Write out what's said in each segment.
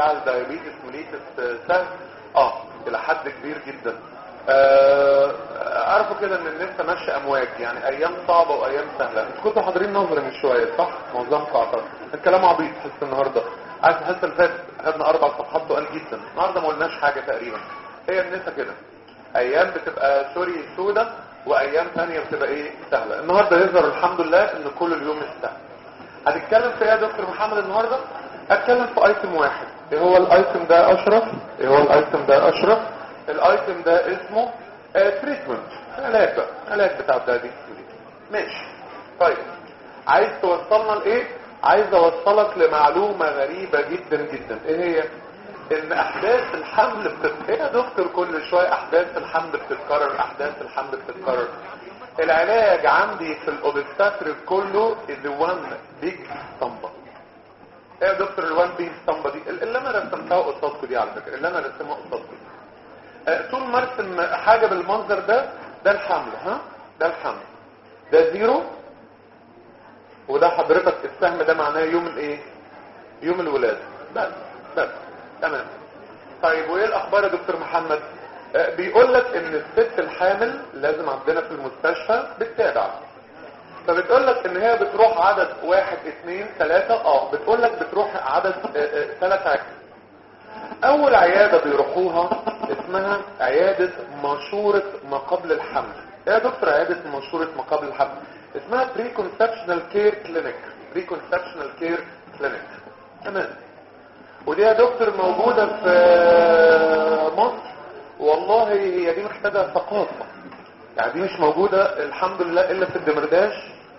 بتاع الدايابيتس ميليتس سهل اه الى حد كبير جدا آه عارفوا كده ان لسه ماشيه امواج يعني ايام صعبه وايام سهله انتوا كنتوا حاضرين نظري من شويه صح معظمكم اعتقد الكلام عبيط حس النهارده عايز الحصه اللي فاتت خدنا اربع صفحات تقال جدا النهارده ما قلناش حاجه تقريبا هي النسا كده ايام بتبقى سوري سودة وايام ثانيه بتبقى ايه سهله النهارده يظهر الحمد لله ان كل اليوم سهل هتتكلم في ايه يا دكتور محمد النهارده اتكلم في ايتم واحد ايه هو الايتم ده اشرف ايه هو الايتم ده اشرف الايتم ده اسمه تريتمنت علاج بقى علاج بتاع الدايابيتس ماشي طيب عايز توصلنا لايه عايز اوصلك لمعلومه غريبه جدا جدا ايه هي ان احداث الحمل بتتكرر يا دكتور كل شويه احداث الحمل بتتكرر احداث الحمل بتتكرر العلاج عندي في الاوبستاتريك كله الوان بيج اسطمبه ايه يا دكتور الوان بيج اسطمبه دي اللي انا رسمتها قصادكم دي على فكره اللي انا رسمها قصادكم أه طول ما ارسم حاجه بالمنظر ده ده الحمل ها ده الحمل ده زيرو وده حضرتك السهم ده معناه يوم الايه يوم الولاده بس بس تمام طيب وايه الاخبار يا دكتور محمد آه بيقول لك ان الست الحامل لازم عندنا في المستشفى بتتابع فبتقول لك ان هي بتروح عدد واحد اثنين ثلاثة اه بتقول لك بتروح عدد ثلاث عيادات اول عيادة بيروحوها اسمها عيادة مشورة ما قبل الحمل ايه يا دكتور عيادة مشورة ما قبل الحمل اسمها بري كونسبشنال كير كلينيك بري كونسبشنال كير كلينيك تمام ودي يا دكتور موجودة في مصر والله هي دي محتاجة ثقافة يعني دي مش موجودة الحمد لله إلا في الدمرداش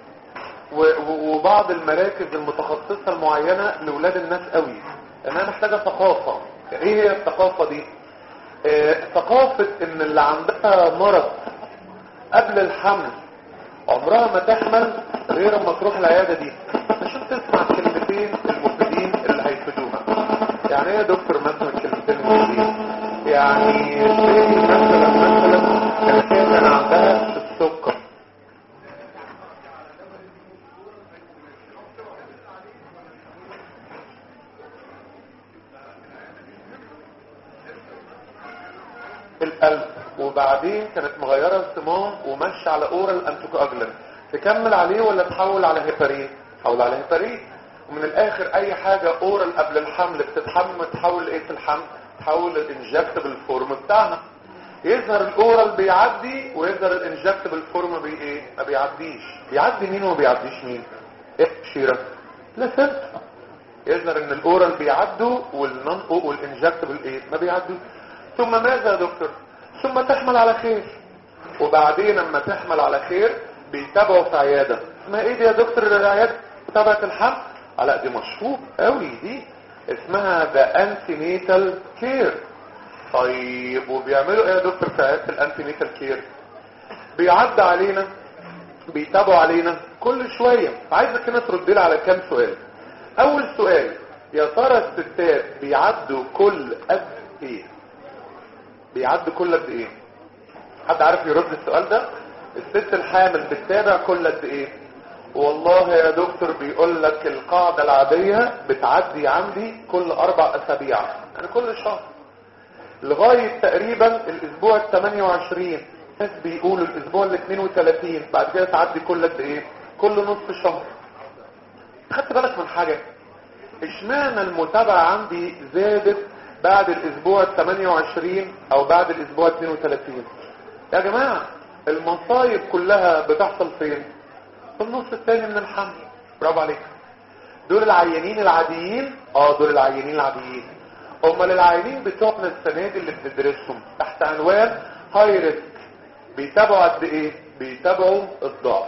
وبعض المراكز المتخصصة المعينة لولاد الناس قوي انها محتاجة ثقافة ايه هي الثقافة دي اه ثقافة ان اللي عندها مرض قبل الحمل عمرها ما تحمل غير اما تروح العيادة دي عشان تسمع الكلمتين المفيدين اللي هيفيدوها يعني ايه يا دكتور مثلا الكلمتين المفيدين يعني مثلا مثلا كانت هي كان عندها السكر القلب وبعدين كانت مغيرة الصمام وماشية على اورال انتوكواجلانت تكمل عليه ولا تحول على هيبارين تحول على هيبارين ومن الاخر اي حاجة اورال قبل الحمل بتتحمل تحول ايه في الحمل تحول الانجكتبل فورم بتاعها يظهر الاورال بيعدي ويظهر الانجكتبل فورم بي ايه ما بيعديش بيعدي مين وما بيعديش مين ايه شيرة لا سنت يظهر ان الاورال بيعدوا والنون والانجكتبل ايه ما بيعدوا ثم ماذا يا دكتور ثم تحمل على خير وبعدين لما تحمل على خير بيتابعوا في عيادة اسمها ايه دي يا دكتور العيادة تبعة الحمل لا دي مشهور قوي دي اسمها ذا انتينيتال كير طيب وبيعملوا ايه يا دكتور في عيادة الانتينيتال كير بيعدى علينا بيتابعوا علينا كل شوية عايزك هنا ترد لي على كام سؤال اول سؤال يا ترى الستات بيعدوا كل قد ايه بيعدوا كل قد ايه حد عارف يرد السؤال ده الست الحامل بتتابع كل قد ايه والله يا دكتور بيقول لك القاعدة العادية بتعدي عندي كل اربع اسابيع يعني كل شهر لغاية تقريبا الاسبوع ال 28 ناس بيقولوا الاسبوع ال 32 بعد كده تعدي كل قد ايه كل نصف شهر خدت بالك من حاجة اشمعنى المتابعة عندي زادت بعد الاسبوع ال 28 او بعد الاسبوع ال 32 يا جماعة المصايب كلها بتحصل فين في النص الثاني من الحمل برافو عليك دول العيانين العاديين اه دول العيانين العاديين امال العيانين بتوعنا السنه دي اللي بندرسهم تحت عنوان هاي ريسك بيتابعوا قد ايه بيتابعوا الضعف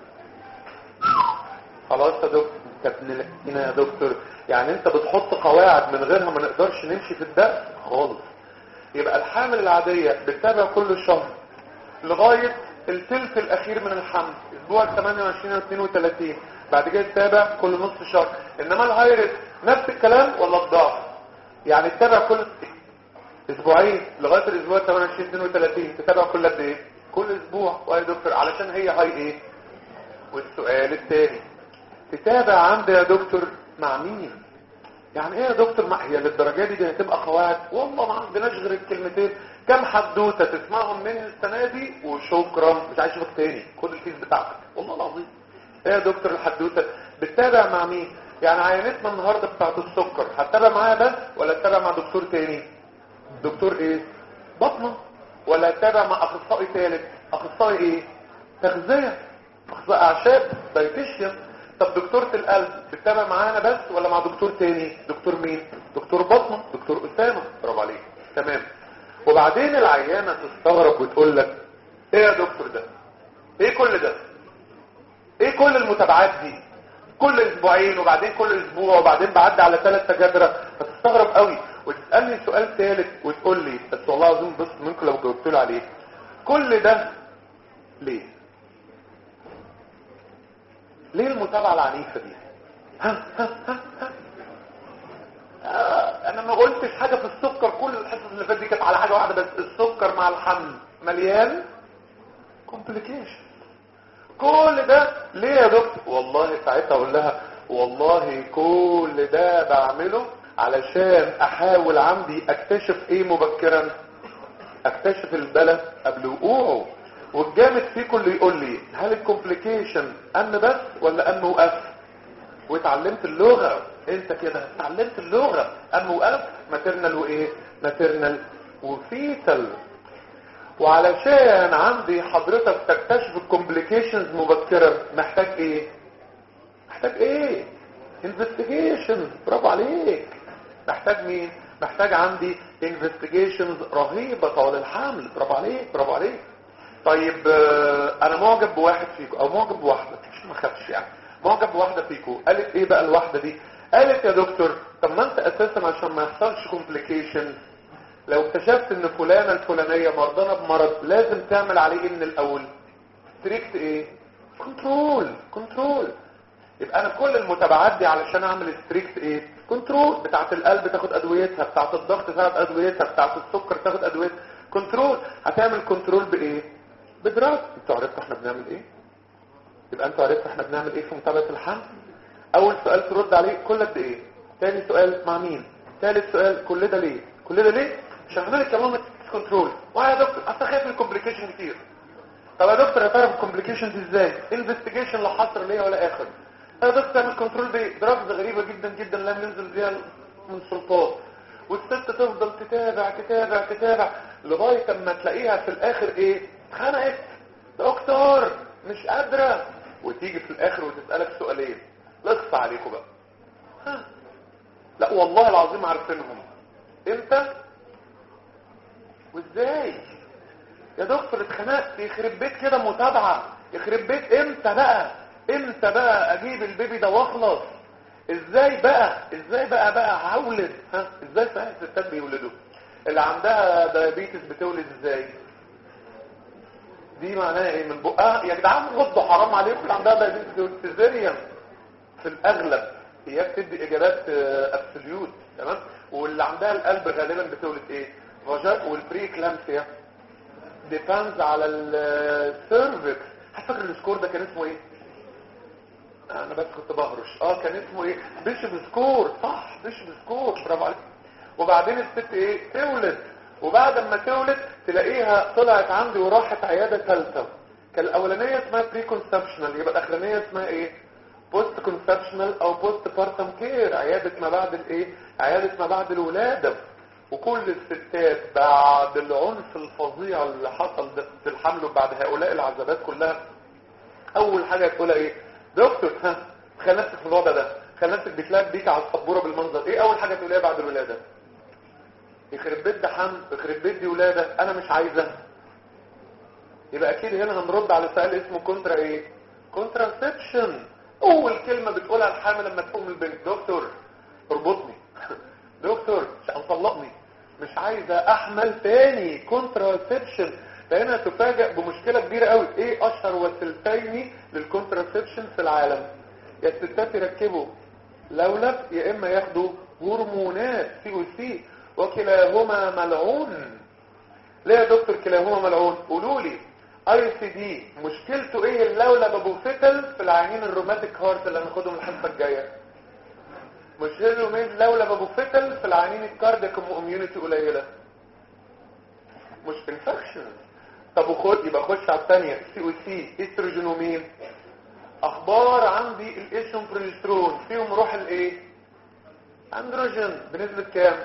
خلاص يا دكتور انت ابن يا دكتور يعني انت بتحط قواعد من غيرها ما نقدرش نمشي في الدرس خالص يبقى الحامل العادية بتتابع كل شهر لغاية الثلث الاخير من الحمل اسبوع 28 و 32 بعد كده تتابع كل نصف شهر انما الهايرس نفس الكلام ولا الضعف يعني تتابع كل اسبوعين لغاية الاسبوع 28 32 تتابع كل قد ايه كل اسبوع ويا دكتور علشان هي هاي ايه والسؤال الثاني تتابع عندي يا دكتور مع مين يعني ايه يا دكتور ما هي للدرجه دي دي هتبقى قواعد والله ما عندناش غير الكلمتين كم حدوته تسمعهم من السنه دي وشكرا مش عايز اشوفك تاني خد الفيس بتاعتك والله العظيم ايه يا دكتور الحدوته بتتابع مع مين يعني عينتنا النهارده بتاعت السكر هتتابع معايا بس ولا تتابع مع دكتور تاني دكتور ايه بطنه ولا تتابع مع اخصائي ثالث اخصائي ايه تغذيه اخصائي اعشاب دايتيشن طب دكتورة القلب بتتابع معانا بس ولا مع دكتور تاني دكتور مين دكتور بطنه دكتور اسامه برافو عليك تمام وبعدين العيانه تستغرب وتقول لك ايه يا دكتور ده ايه كل ده ايه كل المتابعات دي كل اسبوعين وبعدين كل اسبوع وبعدين بعدي على ثلاث تجادره فتستغرب قوي وتسالني سؤال ثالث وتقول لي بس والله العظيم بص منكم لو جاوبت له عليه كل ده ليه ليه المتابعه العنيفه دي ها ها ها ها آه انا ما قلتش حاجه في السكر كل الحصص اللي فاتت دي كانت على حاجه واحده بس السكر مع الحمل مليان كومبليكيشن كل ده ليه يا دكتور والله ساعتها اقول لها والله كل ده بعمله علشان احاول عندي اكتشف ايه مبكرا اكتشف البلد قبل وقوعه والجامد فيكم اللي يقول لي هل الكومبليكيشن ان بس ولا ان وقف واتعلمت اللغة انت كده اتعلمت اللغة ان وقف ماترنال وايه ماترنال وفيتال وعلشان عندي حضرتك تكتشف الكومبليكيشنز مبكرا محتاج ايه محتاج ايه انفستيجيشنز برافو عليك محتاج مين محتاج عندي انفستيجيشنز رهيبة طوال الحمل برافو عليك برافو عليك طيب انا معجب بواحد فيكم او معجب بواحدة مش ما خافش يعني معجب بواحدة فيكم قالت ايه بقى الواحدة دي قالت يا دكتور طب ما انت اساسا عشان ما يحصلش كومبليكيشن لو اكتشفت ان فلانة الفلانية مرضانة بمرض لازم تعمل عليه ايه من الاول ستريكت ايه كنترول كنترول يبقى انا كل المتابعات دي علشان اعمل ستريكت ايه كنترول بتاعت القلب تاخد ادويتها بتاعت الضغط تاخد ادويتها بتاعت السكر تاخد ادويتها كنترول هتعمل كنترول بايه بدراسه انتوا عرفتوا احنا بنعمل ايه يبقى انتوا عرفتوا احنا بنعمل ايه في متابعه الحمل اول سؤال ترد عليه كل قد ايه تاني سؤال مع مين ثالث سؤال كل ده ليه كل ده ليه عشان اعمل كمان كنترول واه يا دكتور اصل خايف من الكومبليكيشن كتير طب يا دكتور هتعرف الكومبليكيشن دي ازاي انفستيجيشن لا حصر ليها ولا اخر يا دكتور تعمل كنترول بدراجز غريبه جدا جدا لم ينزل بيها من سلطات والست تفضل تتابع تتابع تتابع لغايه اما تلاقيها في الاخر ايه اتخنقت دكتور مش قادره وتيجي في الاخر وتسالك سؤالين لقص عليكم بقى ها لا والله العظيم عارفينهم امتى وازاي يا دكتور اتخنقت يخرب بيت كده متابعه يخرب بيت امتى بقى امتى بقى اجيب البيبي ده واخلص ازاي بقى ازاي بقى بقى هولد ها ازاي صحيح الستات بيولدوا اللي عندها دايابيتس بتولد ازاي دي معناها ايه من بقها يا جدعان غضوا حرام عليكم اللي عندها دايابيتس بتولد سيزيريان في الاغلب هي بتدي اجابات ابسوليوت تمام واللي عندها القلب غالبا بتولد ايه رجاء والبري كلامسيا ديبانز على السيرفكس فاكر السكور ده كان اسمه ايه انا بس كنت بهرش اه كان اسمه ايه بيشوف سكور صح بيشوف سكور برافو عليك وبعدين الست ايه تولد وبعد ما تولد تلاقيها طلعت عندي وراحت عياده ثالثه كان الاولانيه اسمها بري كونسبشنال يبقى الاخرانيه اسمها ايه بوست كونسبشنال او بوست بارتم كير عياده ما بعد الايه عياده ما بعد الولاده وكل الستات بعد العنف الفظيع اللي حصل ده في الحمل وبعد هؤلاء العذابات كلها اول حاجه تقولها ايه دكتور ها تخيل نفسك في الوضع ده تخيل نفسك بتلاقي بيك على السبوره بالمنظر ايه اول حاجه تقولها بعد الولاده يخرب بيت ده حمل يخرب بيت دي ولاده انا مش عايزه يبقى اكيد هنا هنرد على سؤال اسمه كونترا ايه كونتراسبشن اول كلمه بتقولها الحامل لما تقوم البنت دكتور اربطني دكتور مش هنطلقني مش عايزه احمل تاني كونتراسبشن فهنا تفاجئ بمشكله كبيره قوي ايه اشهر وسيلتين للكونتراسبشن في العالم يا الستات يركبوا لولب يا اما ياخدوا هرمونات سي او سي وكلاهما ملعون ليه يا دكتور كلاهما ملعون قولوا لي اي سي دي مشكلته ايه اللولب ابو فتل في العيانين الروماتيك هارت اللي هناخدهم الحصه الجايه مش هيلوميز لولا بابوفيتل في العيانين الكاردياك اميونيتي قليله مش انفكشن طب وخد يبقى خش على الثانيه سي او سي استروجين ومين اخبار عندي الايشون بروجسترون فيهم روح الايه اندروجين بنسبه كام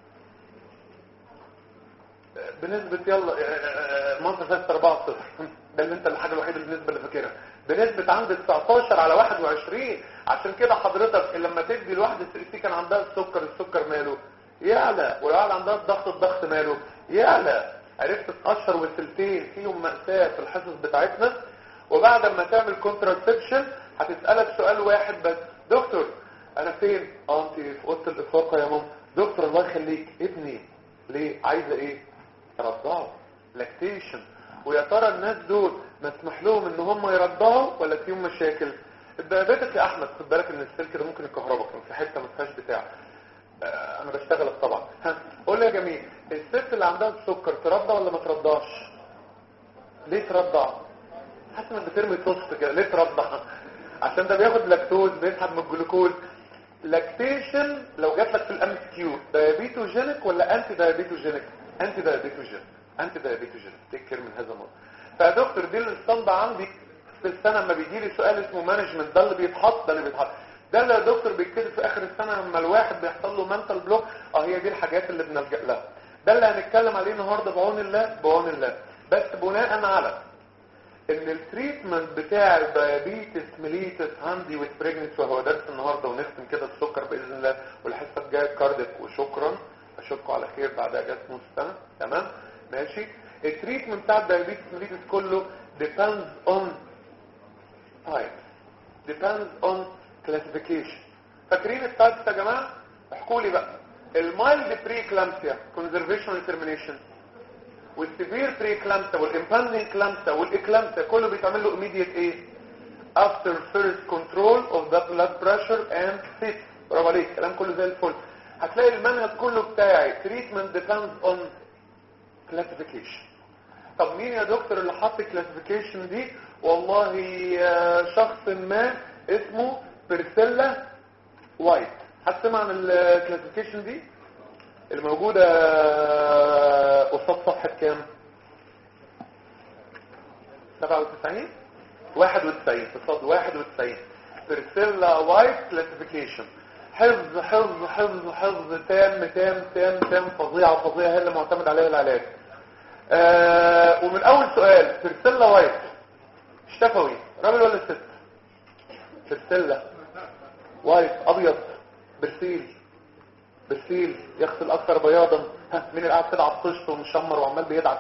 بنسبة يلا مصر فاتت 4 صفر ده اللي انت الحاجة الوحيدة بالنسبة اللي فاكرها بنسبة عند 19 على 21 عشان كده حضرتك لما تدي الواحدة السي كان عندها السكر السكر ماله يعلى ولو قاعد عندها الضغط الضغط ماله يعلى عرفت اشهر وسيلتين فيهم مأساة في الحصص بتاعتنا وبعد ما تعمل كونتراسبشن هتسألك سؤال واحد بس دكتور انا فين اه انت في اوضه الافاقه يا ماما دكتور الله يخليك ابني ليه عايزه ايه ترضعوا لاكتيشن ويا ترى الناس دول مسمح لهم ان هم يرضعوا ولا فيهم مشاكل الديابيتك يا احمد خد بالك ان السلك ده ممكن يكهربك في حته ما فيهاش بتاع آه انا بشتغل طبعا ها قول لي يا جميل الست اللي عندها السكر ترضع ولا ما ترضعش ليه ترضع حاسس انك بترمي توست كده ليه ترضع عشان ده بياخد لاكتوز بيسحب من الجلوكوز لاكتيشن لو جات لك في الام كيو دايابيتوجينيك ولا انتي دايابيتوجينيك انتي دايابيتوجين انتي دايابيتوجين تذكر من هذا الموضوع فيا دكتور دي الاسطمبة عندي في السنة لما بيجي لي سؤال اسمه مانجمنت ده اللي بيتحط ده اللي بيتحط ده اللي يا دكتور بيتكتب في اخر السنة لما الواحد بيحصل له منتال بلوك اه هي دي الحاجات اللي بنلجأ لها ده اللي هنتكلم عليه النهارده بعون الله بعون الله بس بناء على ان التريتمنت بتاع الدايابيتس ميليتس عندي وسبريجنس وهو درس النهارده ونختم كده السكر باذن الله والحصه الجايه كارديك وشكرا اشوفكم على خير بعد اجازه نص سنه تمام ماشي التريتمنت بتاع الدايابيتس ميليتس كله depends on type depends on classification فاكرين التايبس يا جماعه احكوا لي بقى المايلد بري كلامسيا conservation termination والسيفير بري كلامسيا والامباندنج كلامسيا والاكلامسيا كله بيتعمل له immediate ايه after first control of the blood pressure and fit برافو عليك الكلام كله زي الفل هتلاقي المنهج كله بتاعي treatment depends on classification طب مين يا دكتور اللي حط الكلاسيفيكيشن دي والله شخص ما اسمه بيرسيلا وايت هتسمع عن الكلاسيفيكيشن دي الموجودة قصاد صفحة كام 97 91 قصاد 91 بيرسيلا وايت كلاسيفيكيشن حفظ حفظ حفظ حفظ تام تام تام تام فظيعة فظيعة هي اللي معتمد عليها العلاج آه ومن اول سؤال بيرسيلا وايت شفوي راجل ولا ست بيرسيلا وايت ابيض برسيل برسيل يغسل اكثر بياضا ها مين اللي قاعد كده على الطشت ومشمر وعمال بيدعك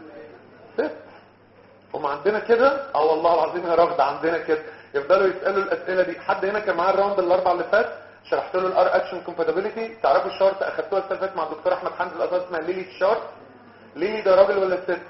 ست هم عندنا كده اه والله العظيم يا راجل عندنا كده يفضلوا يسالوا الاسئله دي حد هنا كان معاه الراوند الاربع اللي فات شرحت له الار اكشن كومباتيبيليتي تعرفوا الشارت اخدتوها السنه اللي فاتت مع الدكتور احمد حمد الاساس اسمها ليلي الشارت ليلي ده راجل ولا ست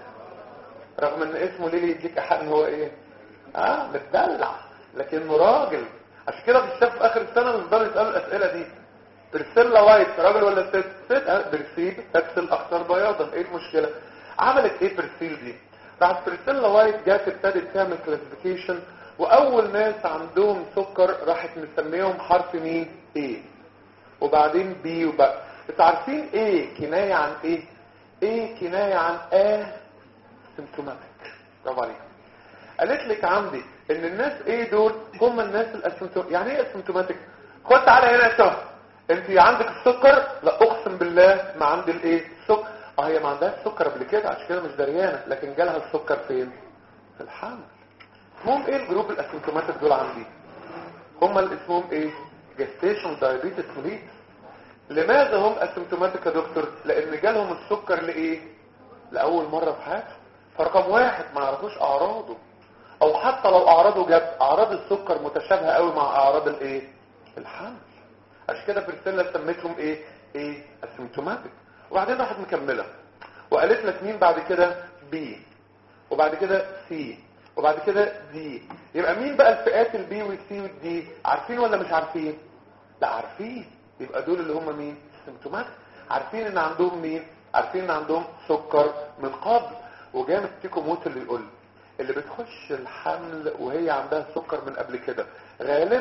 رغم ان اسمه ليلي يديك احق ان هو ايه اه متدلع لكنه راجل عشان كده في الشاب في اخر السنه بيفضلوا يسالوا الاسئله دي برسيلا وايت راجل ولا ست ست اه برسيل تغسل اكثر بياضا ايه المشكله عملت ايه برسيل دي راحت برسيلا وايت جات ابتدت تعمل كلاسيفيكيشن واول ناس عندهم سكر راحت مسميهم حرف مين ايه وبعدين بي وبقى انتوا عارفين ايه كنايه عن ايه ايه كنايه عن اه سيمتوماتيك برافو عليك قالت لك عندي ان الناس ايه دول هم الناس الاسيمتوماتيك يعني ايه اسيمتوماتيك خد تعالى هنا يا شهر انت عندك السكر لا اقسم بالله ما عندي الايه السكر اه هي ما عندهاش سكر قبل كده عشان كده مش دريانه لكن جالها السكر فين في الحمل اسمهم ايه الجروب الاسيمتوماتيك دول عندي هم اللي اسمهم ايه جستيشن دايابيتس موليت لماذا هم اسيمتوماتيك يا دكتور لان جالهم السكر لايه لاول مره في حياتهم فرقم واحد ما يعرفوش اعراضه او حتى لو اعراضه جت اعراض السكر متشابهه قوي مع اعراض الايه الحمل عشان كده برسيلا سميتهم ايه ايه اسيمتوماتيك وبعدين راحت مكمله وقالت لك مين بعد كده بي وبعد كده سي وبعد كده دي يبقى مين بقى الفئات البي والسي والدي عارفين ولا مش عارفين لا عارفين يبقى دول اللي هم مين سيمتوماتيك عارفين ان عندهم مين عارفين ان عندهم سكر من قبل وجاي مستيكو موت اللي يقول اللي بتخش الحمل وهي عندها سكر من قبل كده غالبا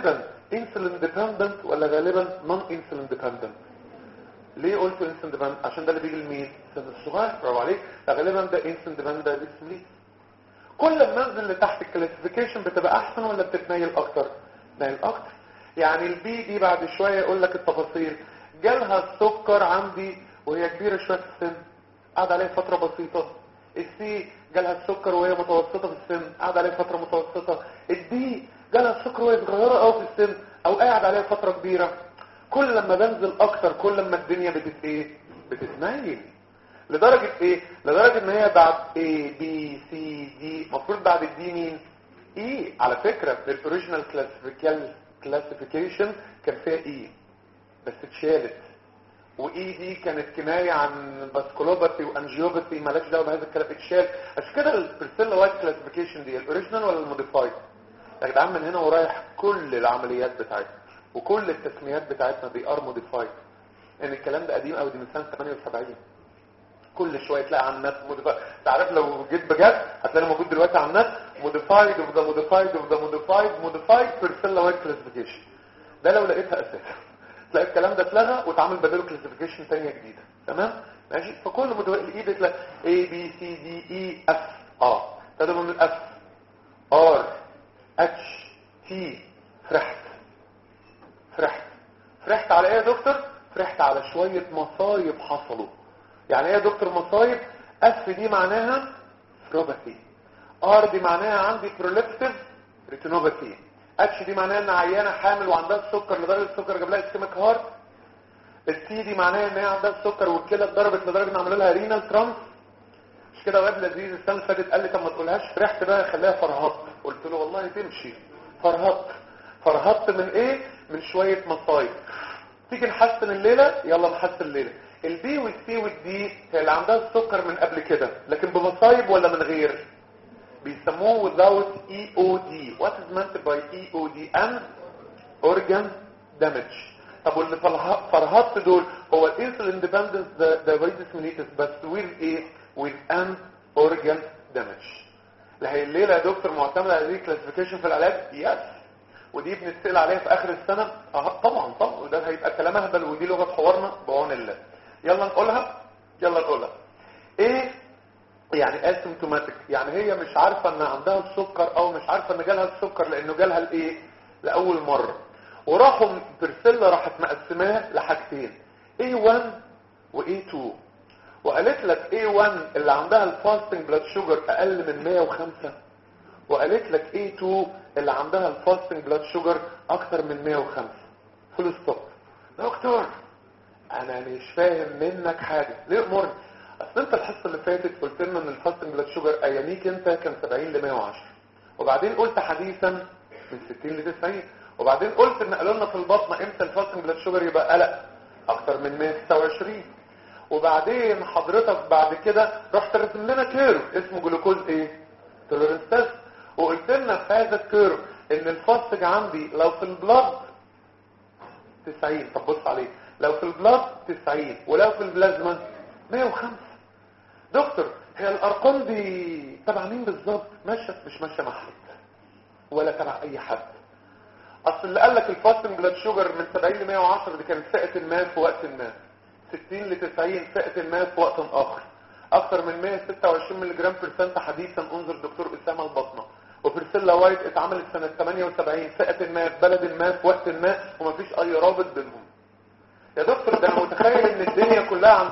انسولين ديبندنت ولا غالبا نون انسولين ديبندنت ليه قلت انسولين ديبندنت عشان ده اللي بيجي لمين السن الصغير برافو عليك فغالبا ده انسولين ديبندنت ده ديسمليت كل ما انزل لتحت الكلاسيفيكيشن بتبقى احسن ولا بتتنيل اكتر تنيل اكتر يعني البي دي بعد شويه يقول لك التفاصيل جالها السكر عندي وهي كبيره شويه في السن قعد عليها فتره بسيطه السي جالها السكر وهي متوسطه في السن قعد عليها فتره متوسطه الدي جالها السكر وهي صغيره قوي في السن او قاعد عليها فتره كبيره كل لما بنزل اكتر كل لما الدنيا بتت ايه بتتنيل لدرجة ايه لدرجة ان هي بعد A B C D المفروض بعد الدي مين E على فكرة في الاوريجينال كلاسيفيكيشن كان فيها E بس اتشالت واي دي كانت كناية عن باسكولوباثي وانجيوباثي مالكش دعوه بهذا الكلام اتشال عشان كده البرسيلا وايت كلاسيفيكيشن دي الاوريجينال ولا الموديفايد يا جدعان من هنا ورايح كل العمليات بتاعتنا وكل التسميات بتاعتنا دي ار موديفايد ان الكلام ده قديم قوي دي من سنه 78 كل شويه تلاقي على النت موديفايد تعرف لو جيت بجد هتلاقي موجود دلوقتي على النت موديفايد اوف ذا موديفايد اوف ذا موديفايد موديفايد بيرسيلا وايت كلاسيفيكيشن ده لو لقيتها اساسا تلاقي الكلام ده اتلغى واتعمل بداله كلاسيفيكيشن ثانيه جديده تمام ماشي فكل موديفايد الاي بتلاقي A B C D E F اه ده من F R H T فرحت فرحت فرحت على ايه يا دكتور فرحت على شوية مصايب حصلوا يعني ايه يا دكتور مصايب اف دي معناها فروباثي ار دي معناها عندي بروليبتيف ريتينوباثي اتش دي معناها ان عيانه حامل وعندها السكر لدرجه السكر جاب لها اسكيميك هارت السي دي معناها ان هي عندها السكر والكلى اتضربت لدرجه ان عملوا لها رينال ترانس مش كده واد لذيذ السنه اللي فاتت قال لي طب ما تقولهاش فرحت بقى خليها فرهط قلت له والله تمشي فرهط فرهطت من ايه من شويه مصايب تيجي نحسن الليله يلا نحسن الليله البي والسي والدي هي اللي عندها السكر من قبل كده لكن بمصايب ولا من غير بيسموه without EOD what is meant by EOD and organ damage طب واللي فرهطت دول هو الانسولين ديبندنس diabetes mellitus بس with ايه with an organ damage لا هي الليله يا دكتور معتمده على دي كلاسيفيكيشن في العلاج يس ودي بنتسال عليها في اخر السنه اه طبعا طبعا وده هيبقى كلام اهبل ودي لغه حوارنا بعون الله يلا نقولها يلا نقولها ايه يعني اسيمتوماتيك يعني هي مش عارفه ان عندها السكر او مش عارفه ان جالها السكر لانه جالها الايه لاول مره وراحوا برسيلا راحت مقسماها لحاجتين A1 و A2 وقالت لك A1 اللي عندها الفاستنج بلاد شوجر اقل من 105 وقالت لك A2 اللي عندها الفاستنج بلاد شوجر اكتر من 105 فول ستوب دكتور انا مش فاهم منك حاجه ليه امرني اصل انت الحصه اللي فاتت قلت لنا ان الفاستنج بلاد شوجر اياميك انت كان 70 ل 110 وبعدين قلت حديثا من 60 ل 90 وبعدين قلت ان قالوا لنا في البطن امتى الفاستنج بلاد شوجر يبقى قلق اكتر من 126 وبعدين حضرتك بعد كده رحت رسم لنا كيرف اسمه جلوكوز ايه توليرنس تيست وقلت لنا في هذا الكيرف ان الفاستنج عندي لو في البلاد 90 طب بص عليه لو في البلاد 90 ولو في البلازما 105 دكتور هي الارقام دي تبع مين بالظبط ماشيه مش ماشيه مع حد ولا تبع اي حد اصل اللي قال لك الفاستنج بلاد شوجر من 70 ل 110 دي كانت فئه ما في وقت ما 60 ل 90 فئه ما في وقت اخر اكثر من 126 ملغ برسنت حديثا انظر دكتور اسامه البطنه وبرسيلا وايت اتعملت سنه 78 فئه ما في بلد ما في وقت ما ومفيش اي رابط بينهم يا دكتور ده انا متخيل ان الدنيا كلها عن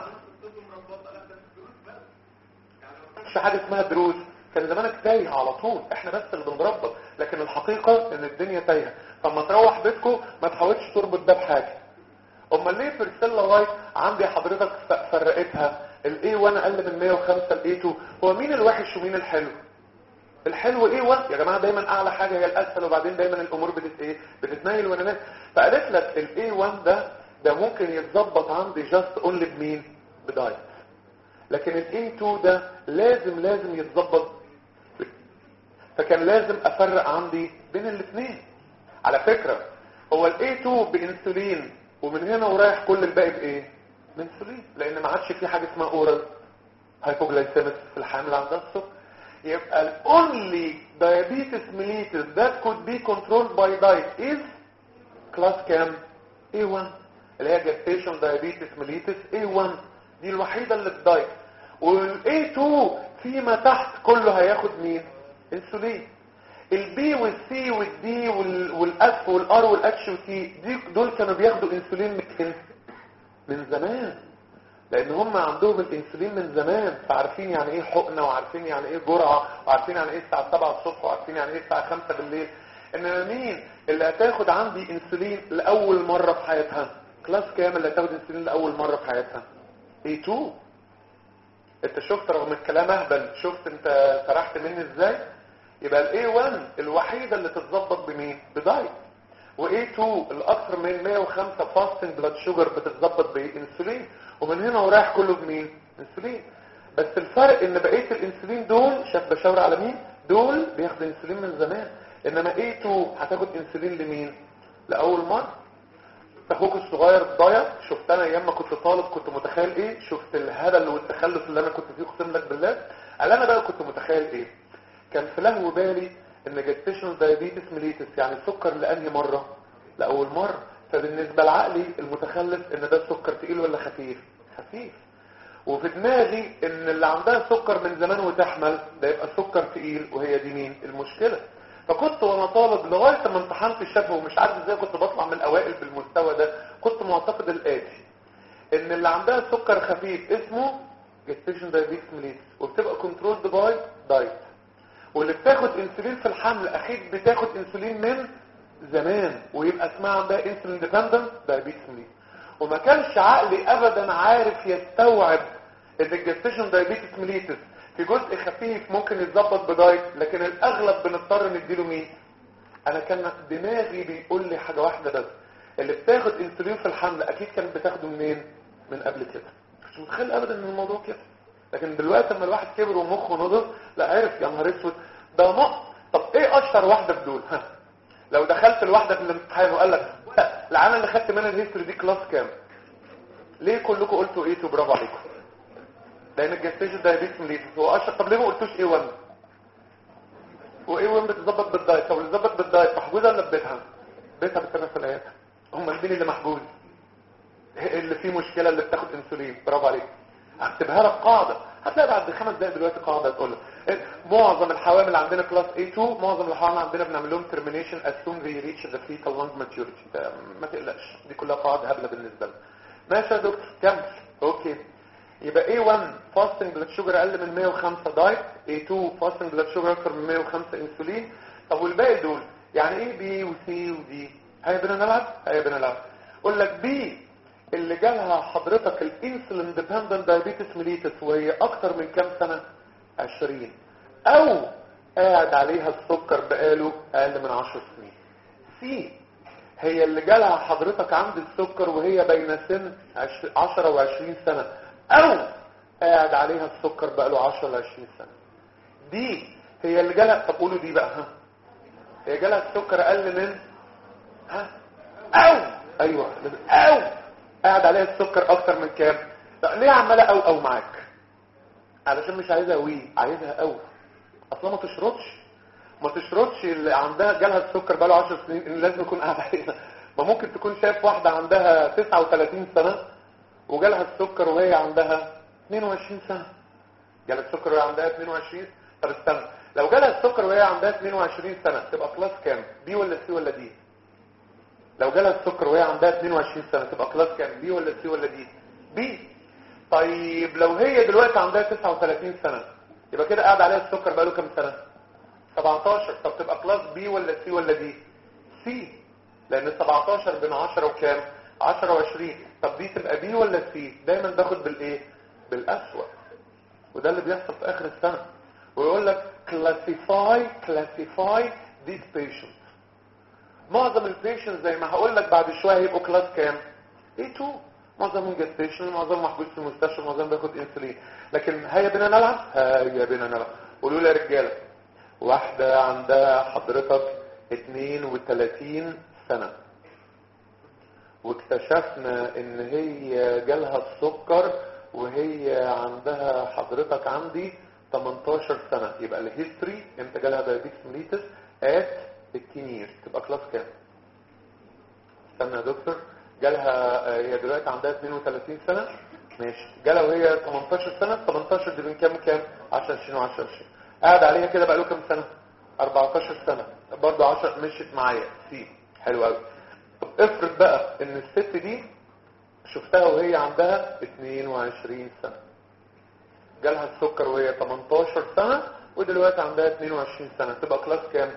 مش حاجه اسمها دروس كان زمانك تايه على طول احنا بس اللي بنربط لكن الحقيقه ان الدنيا تايهه فلما تروح بيتكم ما تحاولش تربط ده بحاجه امال ليه برسيلا وايت عندي حضرتك فرقتها الاي 1 اقل من 105 الاي 2 هو مين الوحش ومين الحلو الحلو ايه 1 يا جماعه دايما اعلى حاجه هي الاسفل وبعدين دايما الامور بتت ايه بتتنيل وانا ناس فقالت لك الاي 1 ده ده ممكن يتظبط عندي جاست اونلي بمين بدايت لكن الاي 2 ده لازم لازم يتظبط فكان لازم افرق عندي بين الاثنين على فكرة هو الاي 2 بانسولين ومن هنا ورايح كل الباقي بايه بانسولين لان ما عادش في حاجه اسمها اورال هايبوجلايسيمس في الحامل عندها السكر يبقى ال only diabetes mellitus that could be controlled by diet is كلاس كام A1 اللي هي جستيشن دايابيتس ميليتس A1 دي الوحيدة اللي بتدايت وال A2 فيما تحت كله هياخد مين انسولين البي والسي والدي والاف والار والاتش والتي دي دول كانوا بياخدوا انسولين من من زمان لان هم عندهم الانسولين من زمان فعارفين يعني ايه حقنه وعارفين يعني ايه جرعه وعارفين يعني ايه الساعه 7 الصبح وعارفين يعني ايه الساعه 5 بالليل انما مين اللي هتاخد عندي انسولين لاول مره في حياتها كلاس كام اللي هتاخد انسولين لاول مره في حياتها A2 انت شفت رغم الكلام اهبل شفت انت سرحت مني ازاي يبقى الاي 1 الوحيده اللي تتظبط بمين بدايت واي 2 الاكثر من 105 فاستنج بلاد شوجر بتتظبط بانسولين ومن هنا ورايح كله بمين انسولين بس الفرق ان بقيه الانسولين دول شاف بشاور على مين دول بياخدوا انسولين من زمان انما اي 2 هتاخد انسولين لمين لاول مره اخوك الصغير ضايع شفت انا ايام ما كنت طالب كنت متخيل ايه شفت الهبل والتخلف اللي انا كنت فيه اقسم لك بالله قال انا بقى كنت متخيل ايه كان في لهو بالي ان جستيشن دايابيتس ميليتس يعني السكر لانهي مره لاول مره فبالنسبه لعقلي المتخلف ان ده السكر تقيل ولا خفيف خفيف وفي دماغي ان اللي عندها سكر من زمان وتحمل ده يبقى سكر تقيل وهي دي مين المشكله فكنت وانا طالب لغايه ما امتحنت الشفوي ومش عارف ازاي كنت بطلع من الاوائل بالمستوى ده كنت معتقد الاتي ان اللي عندها سكر خفيف اسمه جستيشن دايابيتس ميليتس وبتبقى كنترولد باي دايت واللي بتاخد انسولين في الحمل اكيد بتاخد انسولين من زمان ويبقى اسمها عندها انسولين ديبندنت دايابيتس ميليتس وما كانش عقلي ابدا عارف يستوعب ان الجستيشن دايابيتس ميليتس في جزء خفيف ممكن يتظبط بدايت لكن الاغلب بنضطر نديله مين انا كان دماغي بيقول لي حاجه واحده بس اللي بتاخد انسولين في الحمل اكيد كانت بتاخده منين من قبل كده مش متخيل ابدا ان الموضوع كده لكن دلوقتي لما الواحد كبر ومخه نضج لا عرف يا نهار اسود ده نقص طب ايه اشهر واحده في دول ها لو دخلت الواحده في الامتحان وقال لك لا العام اللي خدت منها الهيستوري دي كلاس كام ليه كلكم قلتوا ايه برافو عليكم لان الجستيشن دايابيتس ميليتس هو اشهر طب ليه ما قلتوش ايه 1 وايه 1 بتظبط بالدايت طب اللي ظبط بالدايت محجوزه ولا ببيتها بيتها بالتناسليات هم مين اللي محجوز اللي فيه مشكله اللي بتاخد انسولين برافو عليك هكتبها لك قاعده هتلاقي بعد خمس دقايق دلوقتي قاعده تقول لك معظم الحوامل عندنا كلاس A2 معظم الحوامل عندنا بنعمل لهم termination as soon they reach the fetal lung maturity ما تقلقش دي كلها قاعده هبله بالنسبه لنا ماشي يا دكتور كمل اوكي يبقى A1 fasting blood sugar اقل من 105 دايت A2 fasting blood sugar اكتر من 105 انسولين طب والباقي دول يعني ايه بي وسي ودي هيا بينا نلعب هيا بينا نلعب اقول لك بي اللي جالها حضرتك الانسولين ديبندنت دايابيتس ميليتس وهي اكتر من كام سنه 20 او قاعد عليها السكر بقاله اقل من 10 سنين سي هي اللي جالها حضرتك عند السكر وهي بين سن 10 و20 سنه او قاعد عليها السكر بقاله 10 ل 20 سنه دي هي اللي جالها طب قولوا دي بقى ها هي جالها السكر اقل من ها او ايوه او قاعد عليها السكر اكتر من كام ليه عماله او او معاك علشان مش عايزها وي عايزها او اصلا ما تشرطش ما تشرطش اللي عندها جالها السكر بقاله 10 سنين ان لازم يكون قاعد عليها ما ممكن تكون شايف واحده عندها 39 سنه وجالها السكر وهي عندها 22 سنه جالها السكر وهي عندها 22 طب استنى لو جالها السكر وهي عندها 22 سنه تبقى كلاس كام بي ولا سي ولا دي لو جالها السكر وهي عندها 22 سنه تبقى كلاس كام بي ولا سي ولا دي بي طيب لو هي دلوقتي عندها 39 سنه يبقى كده قاعد عليها السكر بقاله كام سنه 17 طب تبقى كلاس بي ولا سي ولا دي سي لان 17 بين 10 وكام 10 و20 طب دي تبقى بي ولا سي دايما باخد بالايه بالاسوأ وده اللي بيحصل في اخر السنه ويقول لك classify classify these patients معظم البيشنت زي ما هقول لك بعد شويه هيبقوا كلاس كام A2 معظمهم جستيشن معظمهم محبوس في المستشفى معظمهم بياخد انسولين لكن هيا بينا نلعب هيا بينا نلعب قولوا لي يا رجاله واحده عندها حضرتك 32 سنه واكتشفنا ان هي جالها السكر وهي عندها حضرتك عندي 18 سنة يبقى الهيستوري امتى جالها دايابيتس ميليتس ات التينير تبقى كلاس كام استنى يا دكتور جالها آه، هي دلوقتي عندها 32 سنة ماشي جالها وهي 18 سنة 18 دي من كام وكام 10 20 و10 20 قاعد عليها كده بقى له كام سنة 14 سنة برضه 10 مشيت معايا سي حلو قوي طب افرض بقى ان الست دي شفتها وهي عندها 22 سنة جالها السكر وهي 18 سنة ودلوقتي عندها 22 سنة تبقى كلاس كام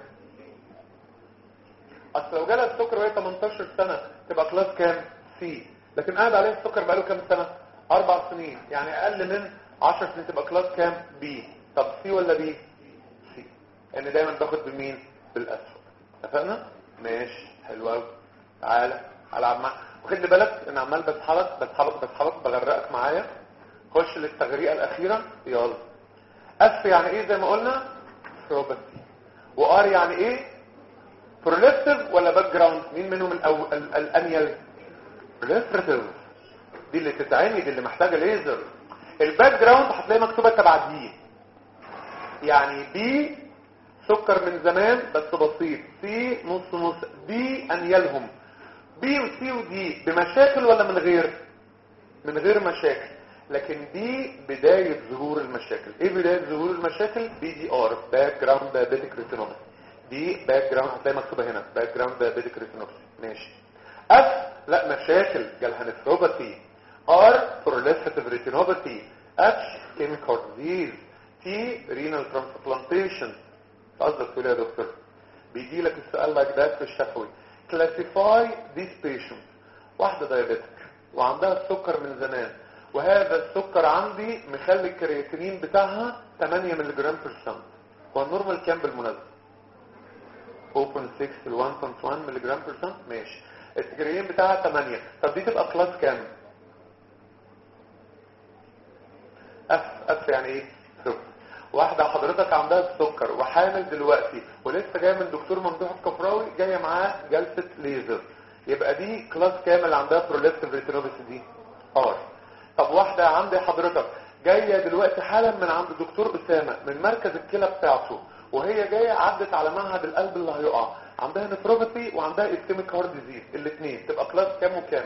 اصل لو جالها السكر وهي 18 سنة تبقى كلاس كام سي لكن قاعد عليها السكر بقاله كام سنة اربع سنين يعني اقل من 10 سنين تبقى كلاس كام بي طب سي ولا بي سي لان دايما باخد بمين بالاسود اتفقنا ماشي حلو قوي تعالى العب معاك وخد بالك ان عمال بسحبك بسحبك بسحبك بغرقك معايا خش للتغريقه الاخيره يلا اف يعني ايه زي ما قلنا بروباتي وار يعني ايه بروليفتيف ولا باك جراوند مين منهم الأو... ال- الانيل بروليفتيف دي اللي تتعمي دي اللي محتاجه ليزر الباك جراوند هتلاقي مكتوبه تبع دي يعني بي سكر من زمان بس بسيط سي نص نص دي انيلهم بي وسي ودي بمشاكل ولا من غير من غير مشاكل لكن دي بداية ظهور المشاكل ايه بداية ظهور المشاكل بي دي ار باك جراوند دايابيتيك ريتينوباثي دي باك جراوند هتلاقي مكتوبة هنا باك جراوند دايابيتيك ريتينوباثي ماشي اف لا مشاكل جالها نفروباثي ار بروليفيتيف ريتينوباثي اتش كيميكال ديزيز تي رينال ترانسبلانتيشن قصدك تقول إيه يا دكتور بيجي لك السؤال لايك ذات في الشفوي كلاسيفاي ذيس بيشنت واحده دايابيتك وعندها السكر من زمان وهذا السكر عندي مخلي الكرياتينين بتاعها 8 ملغ برسنت هو النورمال كام بالمناسبه 0.6 ل 1.1 ملغ برسنت ماشي الكرياتين بتاعها 8 طب دي تبقى كلاس كام اف اف يعني ايه سكر واحدة حضرتك عندها السكر وحامل دلوقتي ولسه جاية من دكتور ممدوح الكفراوي جاية معاه جلسة ليزر يبقى دي كلاس كامل عندها بروليفتيف ريتينوباثي دي ار طب واحدة عندي حضرتك جاية دلوقتي حالا من عند دكتور أسامة من مركز الكلى بتاعته وهي جاية عدت على معهد القلب اللي هيقع عندها نفروباثي وعندها اسكيميك هارت ديزيز الاثنين تبقى كلاس كام وكام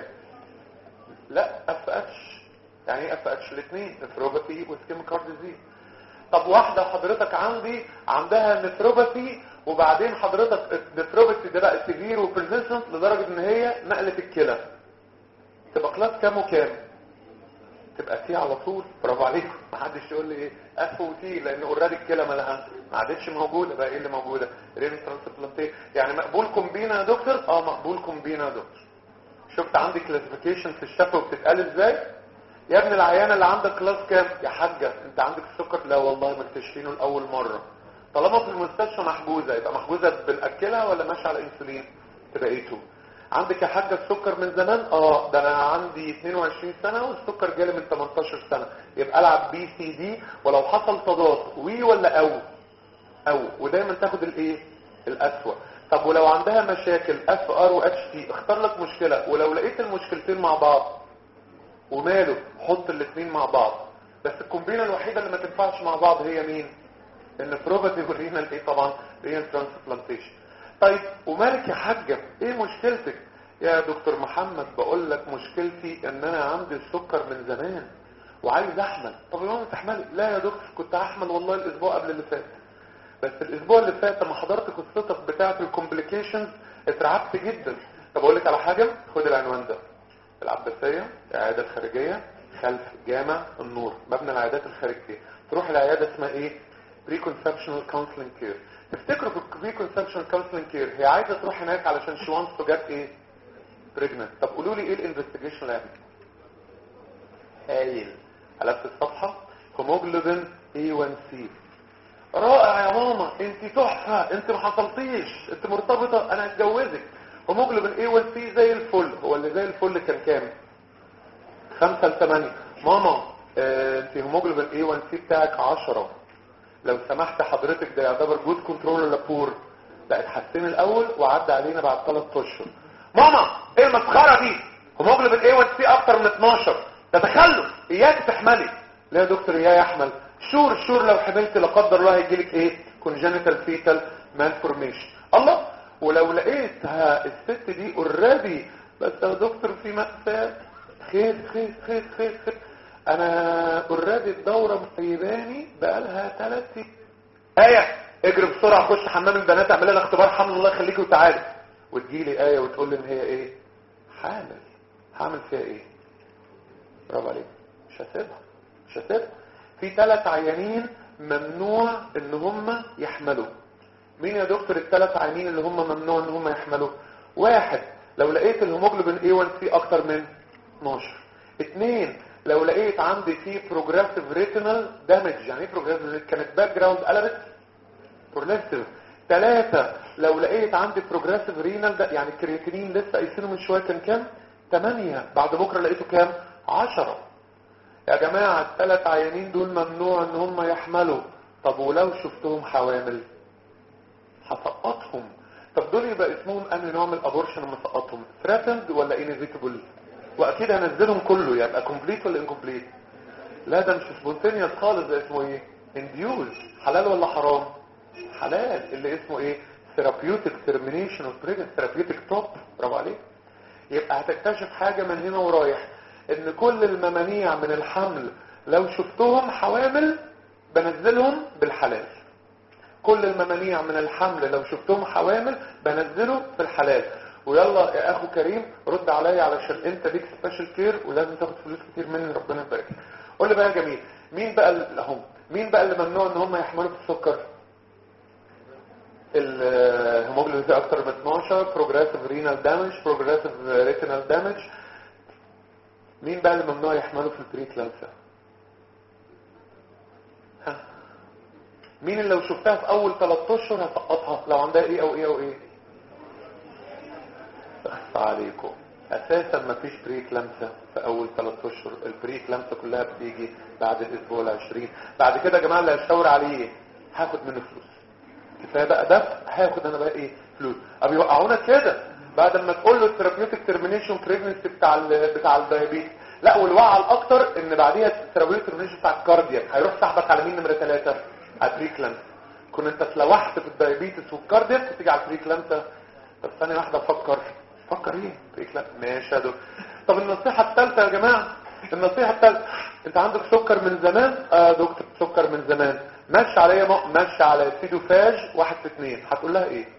لا اف اتش يعني ايه اف اتش الاثنين نفروباثي واسكيميك هارت ديزيز طب واحدة حضرتك عندي عندها نفروباثي وبعدين حضرتك النفروباثي ده بقى سيفير وبرزيستنت لدرجة ان هي نقلت الكلى تبقى كلاس كام وكام تبقى سي على طول برافو عليك ما حدش يقول لي ايه اف وتي لان اوريدي الكلى مالها ما عادتش موجوده بقى ايه اللي موجوده رين ترانسبلانتي يعني مقبول كومبينا يا دكتور اه مقبول كومبينا يا دكتور شفت عندي كلاسيفيكيشن في الشفه وبتتقال ازاي يا ابن العيانه اللي عندك كلاس كام يا حاجه انت عندك السكر لا والله مكتشفينه لاول مره طالما في المستشفى محجوزه يبقى محجوزه بناكلها ولا ماشيه على انسولين تبقى ايه تو عندك يا حاجه السكر من زمان اه ده انا عندي 22 سنه والسكر جالي من 18 سنه يبقى العب بي سي دي ولو حصل تضاد وي ولا او او ودايما تاخد الايه الاسوأ طب ولو عندها مشاكل اف ار واتش تي اختار لك مشكله ولو لقيت المشكلتين مع بعض وماله حط الاثنين مع بعض بس الكومبينه الوحيده اللي ما تنفعش مع بعض هي مين النفروباثي والرينال ايه طبعا رينال ترانسبلانتيشن طيب ومالك يا حاجه ايه مشكلتك يا دكتور محمد بقول لك مشكلتي ان انا عندي السكر من زمان وعايز احمل طب يا ماما تحملي لا يا دكتور كنت هحمل والله الاسبوع قبل اللي فات بس الاسبوع اللي فات لما حضرت قصتك بتاعه الكومبليكيشنز اترعبت جدا طب اقول لك على حاجه خد العنوان ده العباسيه العياده الخارجيه خلف جامع النور مبنى العيادات الخارجيه تروح العياده اسمها ايه بري كونسبشنال كونسلنج كير تفتكروا في البري كونسبشنال كونسلنج كير هي عايزه تروح هناك علشان شي وانس تو جت ايه بريجننت طب قولوا لي ايه الانفستيجيشن اللي هيعمل هايل قلبت الصفحه هيموجلوبين A1C رائع يا ماما انت تحفه انت ما حصلتيش انت مرتبطه انا هتجوزك هيموجلوبين A1C زي الفل هو اللي زي الفل كان كام 5 ل 8 ماما آه انت هيموجلوبين A1C بتاعك 10 لو سمحت حضرتك ده يعتبر جود كنترول ولا بور لا اتحسن الاول وعدى علينا بعد 3 اشهر ماما ايه المسخره دي هيموجلوبين A1C اكتر من 12 ده تخلف اياك تحملي لا يا دكتور اياه يحمل شور شور لو حملت لا قدر الله هيجيلك ايه كونجنتال فيتال مالفورميشن الله ولو لقيتها الست دي اوريدي بس يا دكتور في مأساة خير خير خير خير خير انا اوريدي الدورة مسيباني بقالها ثلاث سنين آية اجري بسرعة خش حمام البنات اعمل لنا اختبار حمل الله يخليكي وتعالي وتجيلي آية وتقول لي ان هي ايه حامل هعمل فيها ايه برافو عليك مش هسيبها مش هسيبها في ثلاث عيانين ممنوع ان هم يحملوا مين يا دكتور الثلاث عيانين اللي هم ممنوع ان هم يحملوا واحد لو لقيت الهيموجلوبين A1C اكتر من 12 اثنين لو لقيت عندي في بروجريسيف ريتينال دامج يعني ايه بروجريسيف كانت باك جراوند قلبت بروجريسيف ثلاثة لو لقيت عندي بروجريسيف رينال ده يعني الكرياتينين لسه قايسينه من شويه كان كام 8 بعد بكره لقيته كام 10 يا جماعه الثلاث عيانين دول ممنوع ان هم يحملوا طب ولو شفتهم حوامل هسقطهم طب دول يبقى اسمهم انهي نوع من الابورشن لما سقطهم ثريتند ولا انيفيتابل واكيد هنزلهم كله يبقى كومبليت ولا انكومبليت لا ده مش سبونتينيوس خالص ده اسمه ايه انديوز حلال ولا حرام حلال اللي اسمه ايه ثيرابيوتيك ترمينيشن اوف بريجن ثيرابيوتيك توب برافو عليك يبقى هتكتشف حاجة من هنا ورايح ان كل الممانيع من الحمل لو شفتهم حوامل بنزلهم بالحلال كل الممانيع من الحمل لو شفتهم حوامل بنزله في الحلال ويلا يا اخو كريم رد عليا علشان انت ليك سبيشال كير ولازم تاخد فلوس كتير مني ربنا يبارك قول لي بقى يا جميل مين بقى اللي هم مين بقى اللي ممنوع ان هم يحملوا في السكر الهيموجلوبين فيه اكتر من 12 بروجريسيف رينال دامج بروجريسيف ريتينال دامج مين بقى اللي ممنوع يحملوا في البريكلانسا ها مين اللي لو شفتها في اول 3 اشهر هسقطها لو عندها ايه او ايه او ايه اخفى عليكم اساسا ما فيش بريكلامسا في اول 3 اشهر البريكلامسا كلها بتيجي بعد الاسبوع العشرين بعد كده يا جماعه اللي هشاور عليه هاخد منه فلوس كفايه بقى ده هاخد انا بقى ايه فلوس اب يوقعونا كده بعد ما تقول له الثيرابيوتيك ترمينيشن بريجنسي بتاع ال بتاع الدايابيت لا والوعي الاكتر ان بعديها الثيرابيوتيك ترمينيشن بتاع الكاردياك هيروح سحبك على مين نمره 3 على البريكلامس كنت انت اتلوحت في الدايابيتس والكاردياك وتيجي على البريكلامسا طب ثانيه واحده افكر فكر ايه بريكلامس ماشي يا دكتور طب النصيحه الثالثه يا جماعه النصيحه الثالثه انت عندك سكر من زمان اه دكتور سكر من زمان ماشي عليا م... ماشي على سيدوفاج واحد في اثنين هتقول لها ايه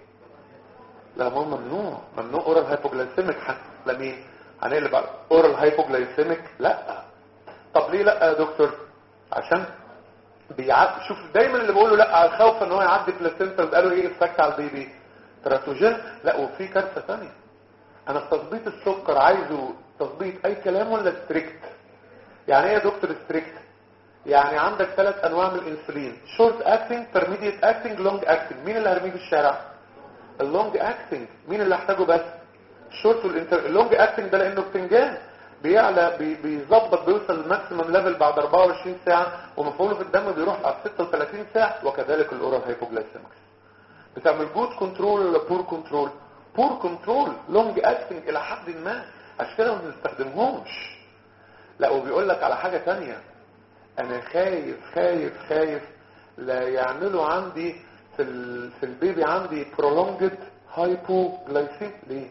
لا ما هو ممنوع ممنوع اورال هايبوجلايسيميك لا مين هنقلب على اورال هايبوجلايسيميك لا طب ليه لا يا دكتور عشان بيعد شوف دايما اللي بقوله لا خوف ان هو يعدي بلاسنتا وقالوا ايه افكت على البيبي تراتوجين لا وفي كارثه ثانيه انا في تظبيط السكر عايزه تظبيط اي كلام ولا ستريكت يعني ايه يا دكتور ستريكت يعني عندك ثلاث انواع من الانسولين شورت اكتنج ترميديت اكتنج لونج اكتنج مين اللي هرميه في الشارع اللونج اكتنج مين اللي هحتاجه بس الشورت والانتر اللونج اكتنج ده لانه بتنجان بيعلى بي... بيظبط بيوصل للماكسيمم ليفل بعد 24 ساعه ومفعوله في الدم بيروح على 36 ساعه وكذلك الاورال هايبوجلايسيمكس بتعمل جود كنترول ولا بور كنترول بور كنترول لونج اكتنج الى حد ما عشان كده ما بنستخدمهمش لا وبيقول لك على حاجه ثانيه انا خايف خايف خايف لا يعملوا عندي في ال... في البيبي عندي prolonged hypoglycemia ليه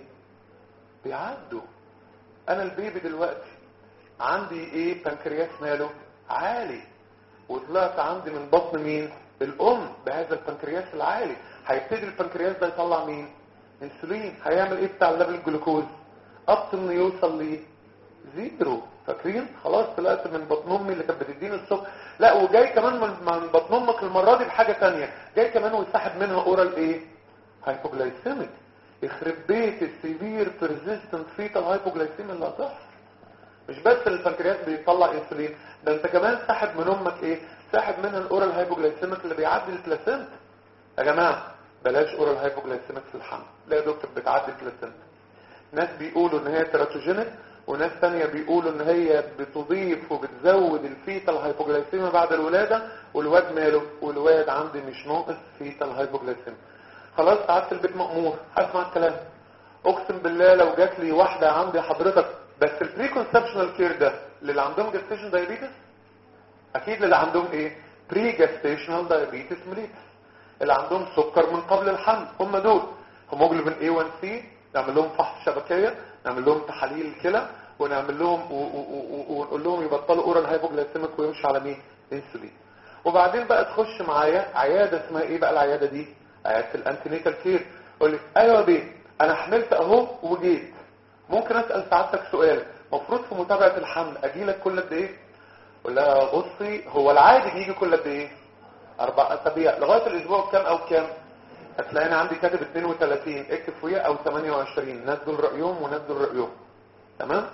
بيعدوا انا البيبي دلوقتي عندي ايه بنكرياس ماله عالي وطلعت عندي من بطن مين الام بهذا البنكرياس العالي هيبتدي البنكرياس ده يطلع مين انسولين هيعمل ايه بتاع الليفل الجلوكوز اب انه يوصل ليه زيرو فاكرين خلاص طلعت من بطن امي اللي كانت بتديني الصبح لا وجاي كمان من من بطن امك المره دي بحاجه ثانيه جاي كمان ويسحب منها اورال ايه هايبوجلايسيميك يخرب بيت السيفير بيرزيستنت فيتال هايبوجلايسيميا اللي هتحصل مش بس البنكرياس بيطلع انسولين ده انت كمان ساحب من امك ايه ساحب منها الاورال هايبوجلايسيميك اللي بيعدي البلاسنت يا جماعه بلاش اورال هايبوجلايسيميك في الحمل لا يا دكتور بتعدي البلاسنت ناس بيقولوا ان هي تراتوجينيك وناس تانية بيقولوا ان هي بتضيف وبتزود الفيتال هايبوجلايسيميا بعد الولادة والواد ماله والواد عندي مش ناقص فيتال هايبوجلايسيميا خلاص قعدت البيت مأمور هسمع الكلام اقسم بالله لو جات لي واحدة عندي حضرتك بس البري كونسبشنال كير ده للي عندهم جستيشن دايابيتس اكيد للي عندهم ايه بري جستيشنال دايابيتس ميليتس اللي عندهم سكر من قبل الحمل هم دول هيموجلوبين A1C نعمل لهم فحص شبكية نعمل لهم تحاليل كلى ونعمل لهم ونقول لهم يبطلوا اورال هايبوجلايسيميك ويمشوا على مين انسولين وبعدين بقى تخش معايا عياده اسمها ايه بقى العياده دي عياده الانتينيتال كير قول لي ايوه يا بيه انا حملت اهو وجيت ممكن اسال سعادتك سؤال المفروض في متابعه الحمل اجي لك كل قد ايه قول لها بصي هو العادي بيجي كل قد ايه اربع اسابيع لغايه الاسبوع كام او كام هتلاقيني عندي كاتب 32 اكتب فوقيها او 28 ناس دول رايهم وناس دول رايهم تمام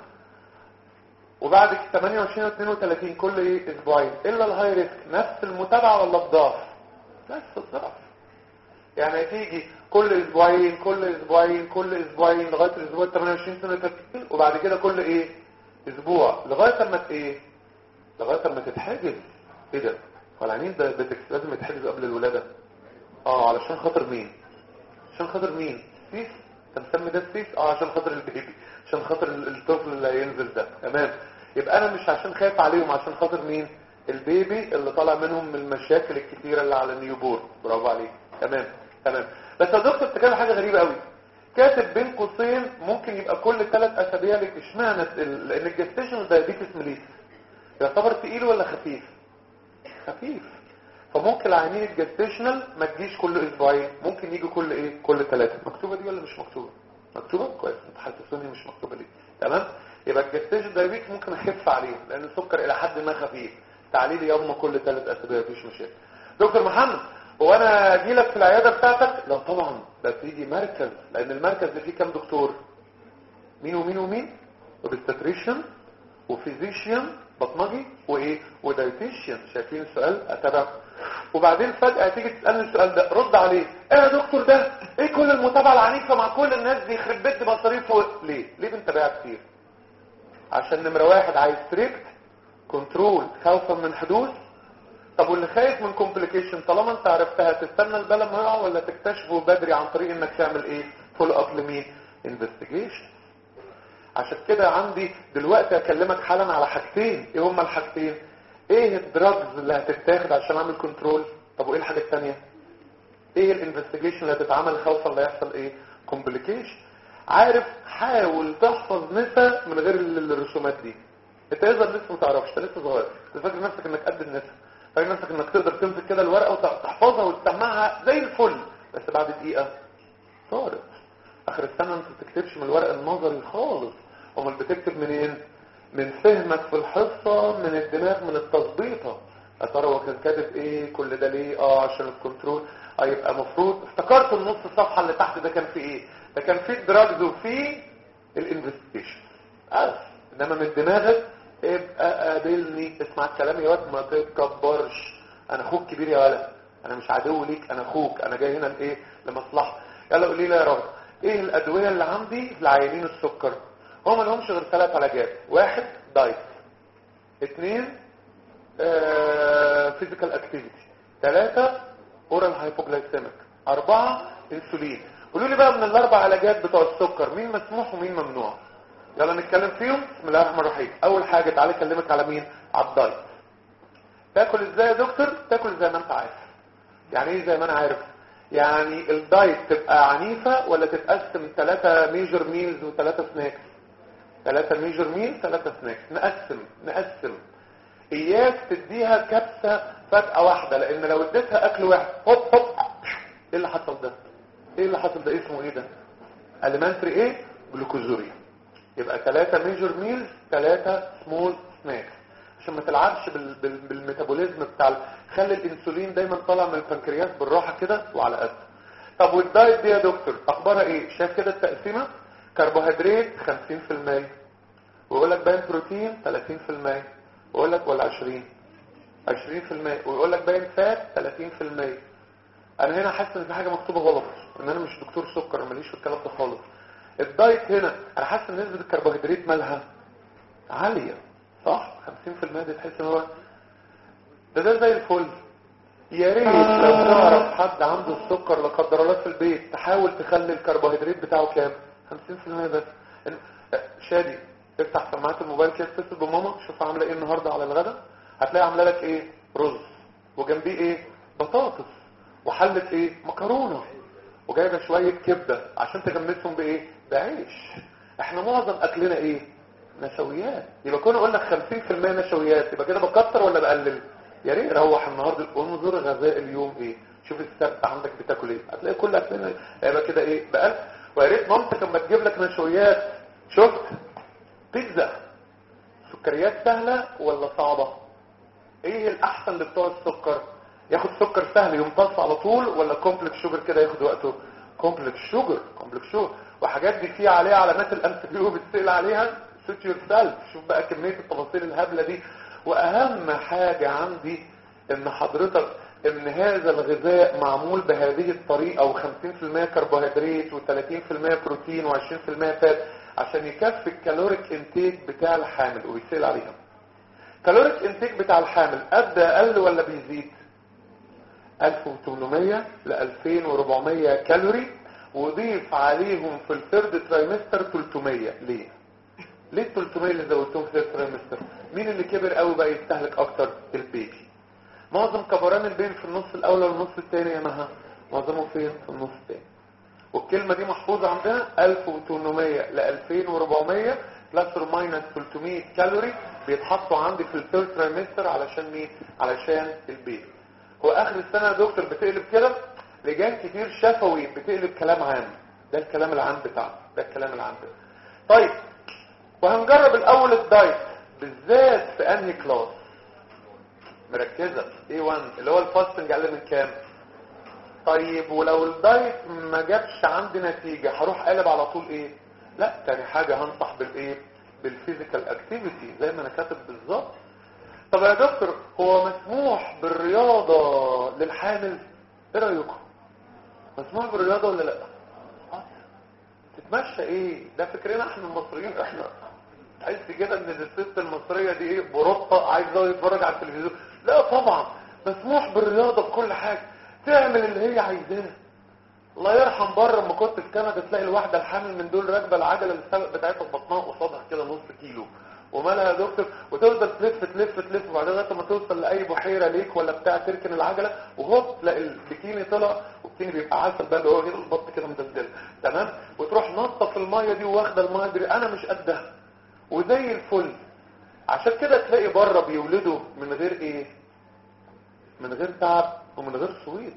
وبعد 28 و 32 كل ايه اسبوعين الا الهاي ريسك نفس المتابعه ولا الضعف نفس الضعف يعني تيجي كل اسبوعين كل اسبوعين كل اسبوعين لغايه الاسبوع 28 32 وبعد كده كل ايه اسبوع لغايه اما ايه لغايه اما تتحجز ايه ده هو العنين ده بتكس لازم يتحجز قبل الولاده اه علشان خاطر مين عشان خاطر مين سيس انت مسمي ده السيس اه عشان خاطر البيبي عشان خاطر الطفل اللي هينزل ده تمام يبقى انا مش عشان خايف عليهم عشان خاطر مين البيبي اللي طالع منهم من المشاكل الكتيره اللي على النيوبورن برافو عليك تمام تمام بس يا دكتور انت كاتب حاجه غريبه قوي كاتب بين قوسين ممكن يبقى كل ثلاث اسابيع لك اشمعنى لان الجستيشن دايابيتس ميليس يعتبر تقيل ولا خفيف خفيف فممكن العينين الجستيشنال ما تجيش كل اسبوعين ممكن يجي كل ايه كل ثلاثه مكتوبه دي ولا مش مكتوبه مكتوبه كويس انت حسسوني مش مكتوبه ليه تمام يبقى الجستيشن دايابيتس ممكن اخف عليه لان السكر الى حد ما خفيف تعليل يوم كل ثلاث اسابيع مفيش مشاكل دكتور محمد هو انا اجي لك في العياده بتاعتك لا طبعا ده تيجي مركز لان المركز ده فيه كام دكتور مين ومين ومين وبستريشن وفيزيشيان بطنجي وايه ودايتيشيان شايفين السؤال اتابع وبعدين فجأة تيجي تسألني السؤال ده رد عليه ايه يا دكتور ده ايه كل المتابعة العنيفة مع كل الناس دي يخرب بيت مصاريفه ليه ليه بنتابعها كتير عشان نمرة واحد عايز ستريكت كنترول خوفا من حدوث طب واللي خايف من كومبليكيشن طالما انت عرفتها تستنى البلد ما يقع ولا تكتشفه بدري عن طريق انك تعمل ايه فول اب لمين انفستيجيشن عشان كده عندي دلوقتي اكلمك حالا على حاجتين ايه هما الحاجتين ايه الدراجز اللي هتتاخد عشان اعمل كنترول طب وايه الحاجه الثانيه ايه الانفستيجيشن اللي هتتعمل خوفا لا يحصل ايه كومبليكيشن عارف حاول تحفظ نسا من غير الرسومات دي انت اذا لسه ما تعرفش انت لسه صغير انت فاكر نفسك انك قد النسا فاكر نفسك انك تقدر تمسك كده الورقه وتحفظها وتسمعها زي الفل بس بعد دقيقه طارت اخر السنه انت ما بتكتبش من الورق النظري خالص امال بتكتب منين من فهمك في الحصه من الدماغ من التظبيطه يا ترى هو كان كاتب ايه كل ده ليه اه عشان الكنترول اه يبقى المفروض افتكرت النص صفحه اللي تحت ده كان فيه ايه ده كان فيه الدراجز وفيه الانفستيجيشن بس انما من دماغك ابقى قابلني اسمع الكلام يا واد ما تتكبرش انا اخوك كبير يا ولد انا مش عدو ليك انا اخوك انا جاي هنا لايه لمصلحه يلا قولي لي يا راجل ايه الادويه اللي عندي لعيانين السكر هم ما لهمش غير ثلاث علاجات واحد دايت اثنين فيزيكال اكتيفيتي ثلاثة اورال هايبوجلايسيميك اربعة انسولين قولوا لي بقى من الاربع علاجات بتوع السكر مين مسموح ومين ممنوع يلا نتكلم فيهم بسم الله الرحمن الرحيم اول حاجة تعالى اكلمك على مين على الدايت تاكل ازاي يا دكتور تاكل زي ما انت عارف يعني ايه زي ما انا عارف يعني الدايت تبقى عنيفة ولا تتقسم ثلاثة ميجر ميلز وثلاثة سناكس ثلاثة ميجر ميل ثلاثة سناكس نقسم نقسم اياك تديها كبسة فتقة واحدة لان لو اديتها اكل واحد هوب هوب ايه اللي حصل ده ايه اللي حصل ده اسمه ايه ده المنتري ايه جلوكوزوريا يبقى ثلاثة ميجر ميلز ثلاثة سمول سناكس عشان ما تلعبش بال... بال... بالميتابوليزم بتاع ال... خلي الانسولين دايما طالع من البنكرياس بالراحة كده وعلى قد طب والدايت دي يا دكتور اخبارها ايه شايف كده التقسيمة كربوهيدرات 50% ويقول لك باين بروتين 30% ويقول لك ولا 20 20% ويقول لك باين فات 30% انا هنا حاسس ان في حاجه مكتوبه غلط ان انا مش دكتور سكر ماليش في الكلام ده خالص الدايت هنا انا حاسس ان نسبه الكربوهيدرات مالها عاليه صح 50% دي تحس ان هو ده ده زي الفل يا ريت لو تعرف حد عنده السكر لا قدر الله في البيت تحاول تخلي الكربوهيدرات بتاعه كام 50% بس شادي افتح سماعات الموبايل كده اتصل بماما شوف عامله ايه النهارده على الغدا هتلاقي عامله لك ايه رز وجنبيه ايه بطاطس وحله ايه مكرونه وجايبه شويه كبده عشان تغمسهم بايه بعيش احنا معظم اكلنا ايه نشويات يبقى كنا قلنا 50% نشويات يبقى كده بكتر ولا بقلل يا ريت روح النهارده انظر غذاء اليوم ايه شوف السبت عندك بتاكل ايه هتلاقي كل اكلنا يبقى كده ايه بقلل ويا ريت مامتك لما تجيب لك نشويات شفت بيتزا سكريات سهله ولا صعبه ايه الاحسن لبتوع السكر ياخد سكر سهل يمتص على طول ولا كومبلكس شوجر كده ياخد وقته كومبلكس شوجر كومبلكس شوجر وحاجات دي فيها عليها علامات الانسبيو بتسال عليها سوت يور سيلف شوف بقى كميه التفاصيل الهبله دي واهم حاجه عندي ان حضرتك ان هذا الغذاء معمول بهذه الطريقه و50% كربوهيدرات و30% بروتين و20% فات عشان يكفي الكالوريك انتيك بتاع الحامل ويسال عليها كالوريك انتيك بتاع الحامل قد اقل ولا بيزيد 1800 ل 2400 كالوري وضيف عليهم في الثيرد ترايمستر 300 ليه ليه ال 300 اللي زودتهم في الثيرد ترايمستر مين اللي كبر قوي بقى يستهلك اكتر البيبي معظم كبران البين في النص الاول والنص الثاني يا مها معظمه فين في النص الثاني والكلمه دي محفوظه عندنا 1800 ل 2400 بلس اور ماينس 300 كالوري بيتحطوا عندي في الثيرد ترايمستر علشان مين علشان البيبي هو اخر السنه يا دكتور بتقلب كده لجان كتير شفوي بتقلب كلام عام ده الكلام العام بتاعنا ده الكلام العام بتاعنا طيب وهنجرب الاول الدايت بالذات في انهي كلاس مركزه A1 اللي هو الفاستنج اقل من كام طيب ولو الدايت ما جابش عندي نتيجه هروح قالب على طول ايه لا تاني حاجه هنصح بالايه بالفيزيكال اكتيفيتي زي ما انا كاتب بالظبط طب يا دكتور هو مسموح بالرياضة للحامل ايه رأيكم مسموح بالرياضة ولا لا تتمشى ايه ده فكرنا احنا المصريين احنا تحس كده ان الست المصرية دي ايه بروطة عايزة يتفرج على التلفزيون لا طبعا مسموح بالرياضة بكل حاجة تعمل اللي هي عايزاه الله يرحم بره لما كنت في كندا تلاقي الواحدة الحامل من دول راكبة العجلة السبق بتاعتها بطنها قصادها كده نص كيلو ومالها يا دكتور وتفضل تلف تلف تلف وبعدين لغايه ما توصل لاي بحيره ليك ولا بتاع تركن العجله وهوب تلاقي البكيني طلع والبكيني بيبقى عسل بقى اللي هو كده البط كده مدلدل تمام وتروح نطه في الميه دي واخده الميه دي انا مش قدها وزي الفل عشان كده تلاقي بره بيولدوا من غير ايه من غير تعب ومن غير صويت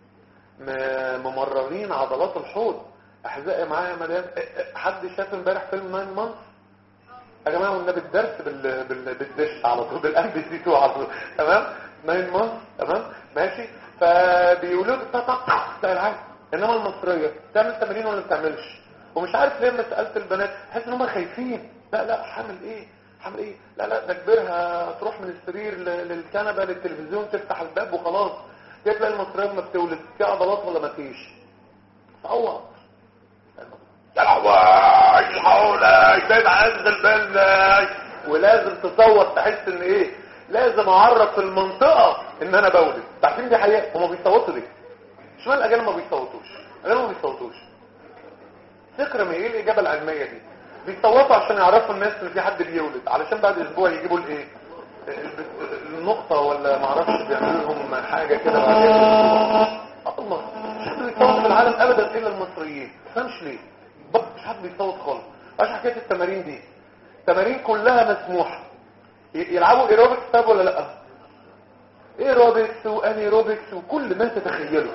ممررين عضلات الحوض احزائي معايا مليان حد شاف امبارح فيلم 9 مانث يا جماعه والنبي الدرس بال... بال... بالدش على طول بالام بي سي 2 على طول تمام 9 مانث تمام ماشي فبيقولوا تطق تلاقي العادي انما المصريه تعمل تمارين ولا ما بتعملش ومش عارف ليه لما سالت البنات تحس ان هم خايفين لا لا حامل ايه حامل ايه لا لا ده كبرها تروح من السرير ل... للكنبه للتلفزيون تفتح الباب وخلاص تلاقي المصريه ما بتولد في عضلات ولا ما فيش تعوض يا لهوي الحولة ازاي عز بالله ولازم تصوت تحس ان ايه لازم اعرف المنطقة ان انا بولد تعرفين دي حقيقة هما بيصوتوا ليه اشمعنى الاجانب ما بيصوتوش الاجانب ما بيصوتوش فكرة من ايه الاجابة العلمية دي بيصوتوا عشان يعرفوا الناس ان في حد بيولد علشان بعد اسبوع يجيبوا الايه النقطة ولا معرفش بيعملوا لهم حاجة كده بعدين الله مش حد بيصوت في العالم ابدا الا المصريين تفهمش ليه مش حد بيصوت خالص ايش حكايه التمارين دي التمارين كلها مسموحه يلعبوا ايروبكس طب ولا لا ايروبكس وانيروبكس وكل ما تتخيله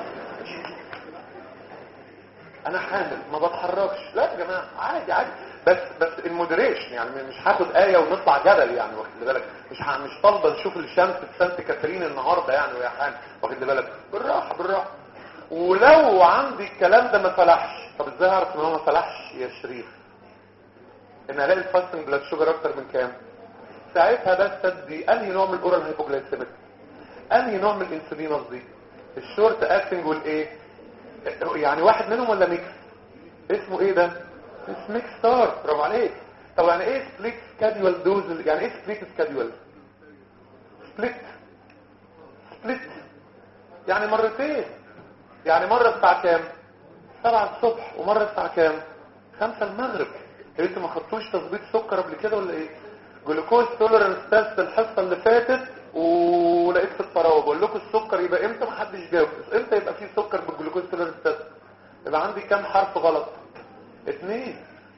انا حامل ما بتحركش لا يا جماعه عادي عادي بس بس المودريشن يعني مش هاخد ايه ونطلع جبل يعني واخد بالك مش ه... مش طالبه نشوف الشمس في سانت كاترين النهارده يعني ويا حامل واخد بالك بالراحه بالراحه ولو عندي الكلام ده ما فلحش طب ازاي اعرف ان هو ما فلحش يا شريف ان الاقي الفاستنج بلاد شوجر اكتر من كام ساعتها بس تدي انهي نوع من الاورال هايبوجلايسيميك انهي نوع من الانسولين قصدي الشورت اكتنج والايه يعني واحد منهم ولا ميكس اسمه ايه ده اسمه ميكس ستار برافو عليك طب يعني ايه سبليت سكادول دوز يعني ايه سبليت سكادول سبليت سبليت يعني مرتين يعني مرة الساعة كام سبعة الصبح ومرة الساعة كام خمسة المغرب انتوا ما خدتوش تظبيط سكر قبل كده ولا ايه جلوكوز تولرنس تيست الحصة اللي فاتت ولقيت في الطراوه بقول لكم السكر يبقى امتى ما حدش جاوب امتى يبقى فيه سكر بالجلوكوز تولرنس تيست يبقى عندي كام حرف غلط اثنين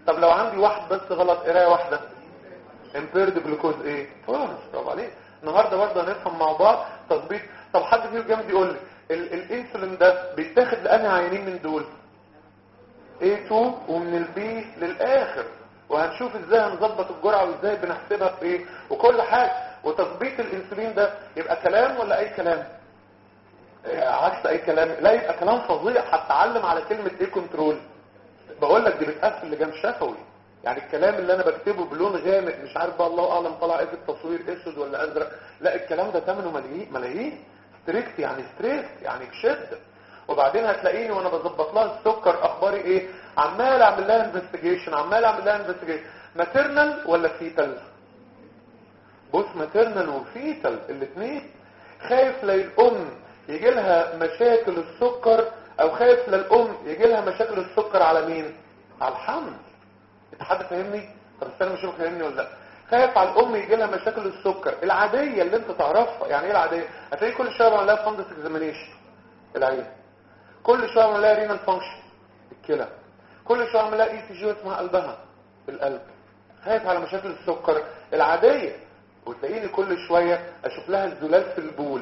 طب لو عندي واحد بس غلط قرايه واحده امبيرد جلوكوز ايه خلاص برافو عليك النهارده برضه هنفهم مع بعض تظبيط طب حد فيهم جامد يقول لي الانسولين ده بيتاخد لانهي عينين من دول A2 ومن البي للاخر وهنشوف ازاي هنظبط الجرعه وازاي بنحسبها في ايه وكل حاجه وتظبيط الانسولين ده يبقى كلام ولا اي كلام عكس اي كلام لا يبقى كلام فظيع هتتعلم على كلمه ايه كنترول بقول لك دي بتقفل لجام شفوي يعني الكلام اللي انا بكتبه بلون غامق مش عارف بقى الله اعلم طلع ايه في التصوير اسود ولا ازرق لا الكلام ده ثمنه ملايين ملايين ستريكت يعني ستريكت يعني بشده وبعدين هتلاقيني وانا بظبط لها السكر اخباري ايه عمال اعمل لها انفستيجيشن عمال اعمل لها انفستيجيشن ماتيرنال ولا فيتال بص ماتيرنال وفيتال الاثنين خايف لا الام يجي لها مشاكل السكر او خايف للام يجي لها مشاكل السكر على مين على الحمل انت حد فاهمني طب استنى مش فاهمني ولا لا خايف على الام يجي لها مشاكل السكر العاديه اللي انت تعرفها يعني ايه العاديه هتلاقي كل شويه بعمل لها فندس اكزامينيشن العين كل شويه بعمل لها رينال فانكشن الكلى كل شويه بعمل لها اي سي جي اسمها قلبها القلب خايف على مشاكل السكر العاديه وتلاقيني كل شويه اشوف لها الزلال في البول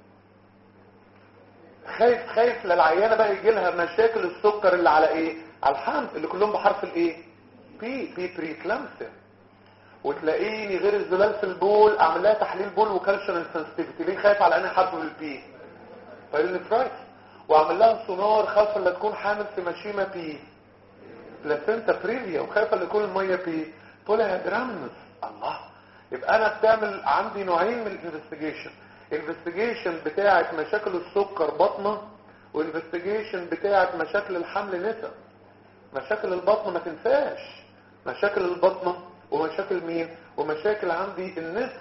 خايف خايف للعيانه بقى يجي لها مشاكل السكر اللي على ايه على الحمل اللي كلهم بحرف الايه بي بي بريكلامسيا وتلاقيني غير الزلال في البول اعمل لها تحليل بول وكالشن سنسيتيفيتي ليه خايف على انهي حرف من البي فايلنفرايتس واعمل لها سونار خايفه لا تكون حامل في مشيمه بي بلاسينتا بريفيا وخايفه ان تكون الميه بي بوليهيدرامنس الله يبقى انا بتعمل عندي نوعين من الانفستيجيشن انفستيجيشن بتاعه مشاكل السكر بطنه وانفستيجيشن بتاعه مشاكل الحمل نسا مشاكل البطن ما تنساش مشاكل البطنه ومشاكل مين ومشاكل عندي النسا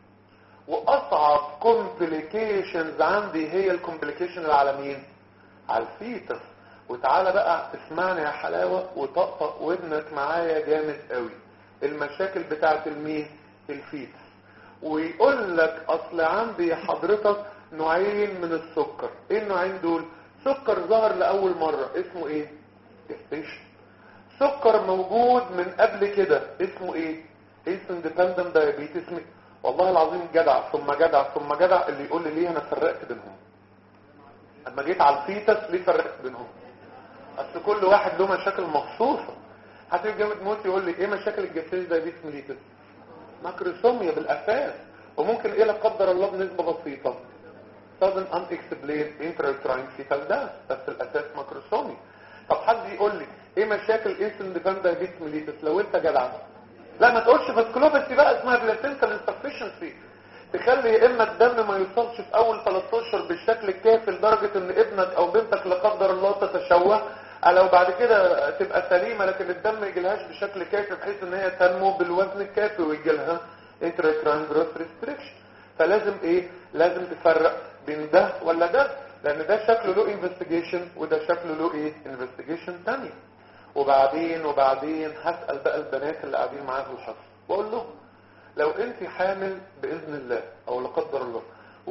واصعب كومبليكيشنز عندي هي الكومبليكيشن اللي على مين على الفيتس وتعالى بقى اسمعني يا حلاوه وطقطق ودنك معايا جامد قوي المشاكل بتاعه المين الفيتس ويقول لك اصل عندي حضرتك نوعين من السكر ايه النوعين دول سكر ظهر لاول مره اسمه ايه جستيشن سكر موجود من قبل كده اسمه ايه انسولين ديبندنت دايابيتس والله العظيم جدع ثم جدع ثم جدع اللي يقول لي ليه انا فرقت بينهم اما جيت على الفيتس ليه فرقت بينهم اصل كل واحد له مشاكل مخصوصه هتيجي جامد موت يقول لي ايه مشاكل الجستيشن دايابيتس ميليتس ماكروسوميا بالاساس وممكن ايه لا قدر الله بنسبه بسيطه sudden unexplained intrauterine fetal death بس الاساس ماكروسومي طب حد يقول لي ايه مشاكل انسولين ديبندنت دايابيتس ميليتس لو انت جدع لا ما تقولش فاسكولوباسي بقى اسمها بلاسنتال انسفشنسي تخلي يا اما الدم ما يوصلش في اول 3 اشهر بالشكل الكافي لدرجه ان ابنك او بنتك لا قدر الله تتشوه لو بعد كده تبقى سليمه لكن الدم ما يجيلهاش بشكل كافي بحيث ان هي تنمو بالوزن الكافي ويجي لها انتراكران جروث ريستريكشن فلازم ايه لازم تفرق بين ده ولا ده لان ده شكله له انفستيجيشن وده شكله له ايه انفستيجيشن ثانيه وبعدين وبعدين هسأل بقى البنات اللي قاعدين معايا في الحصة واقول لهم لو انت حامل باذن الله او لا قدر الله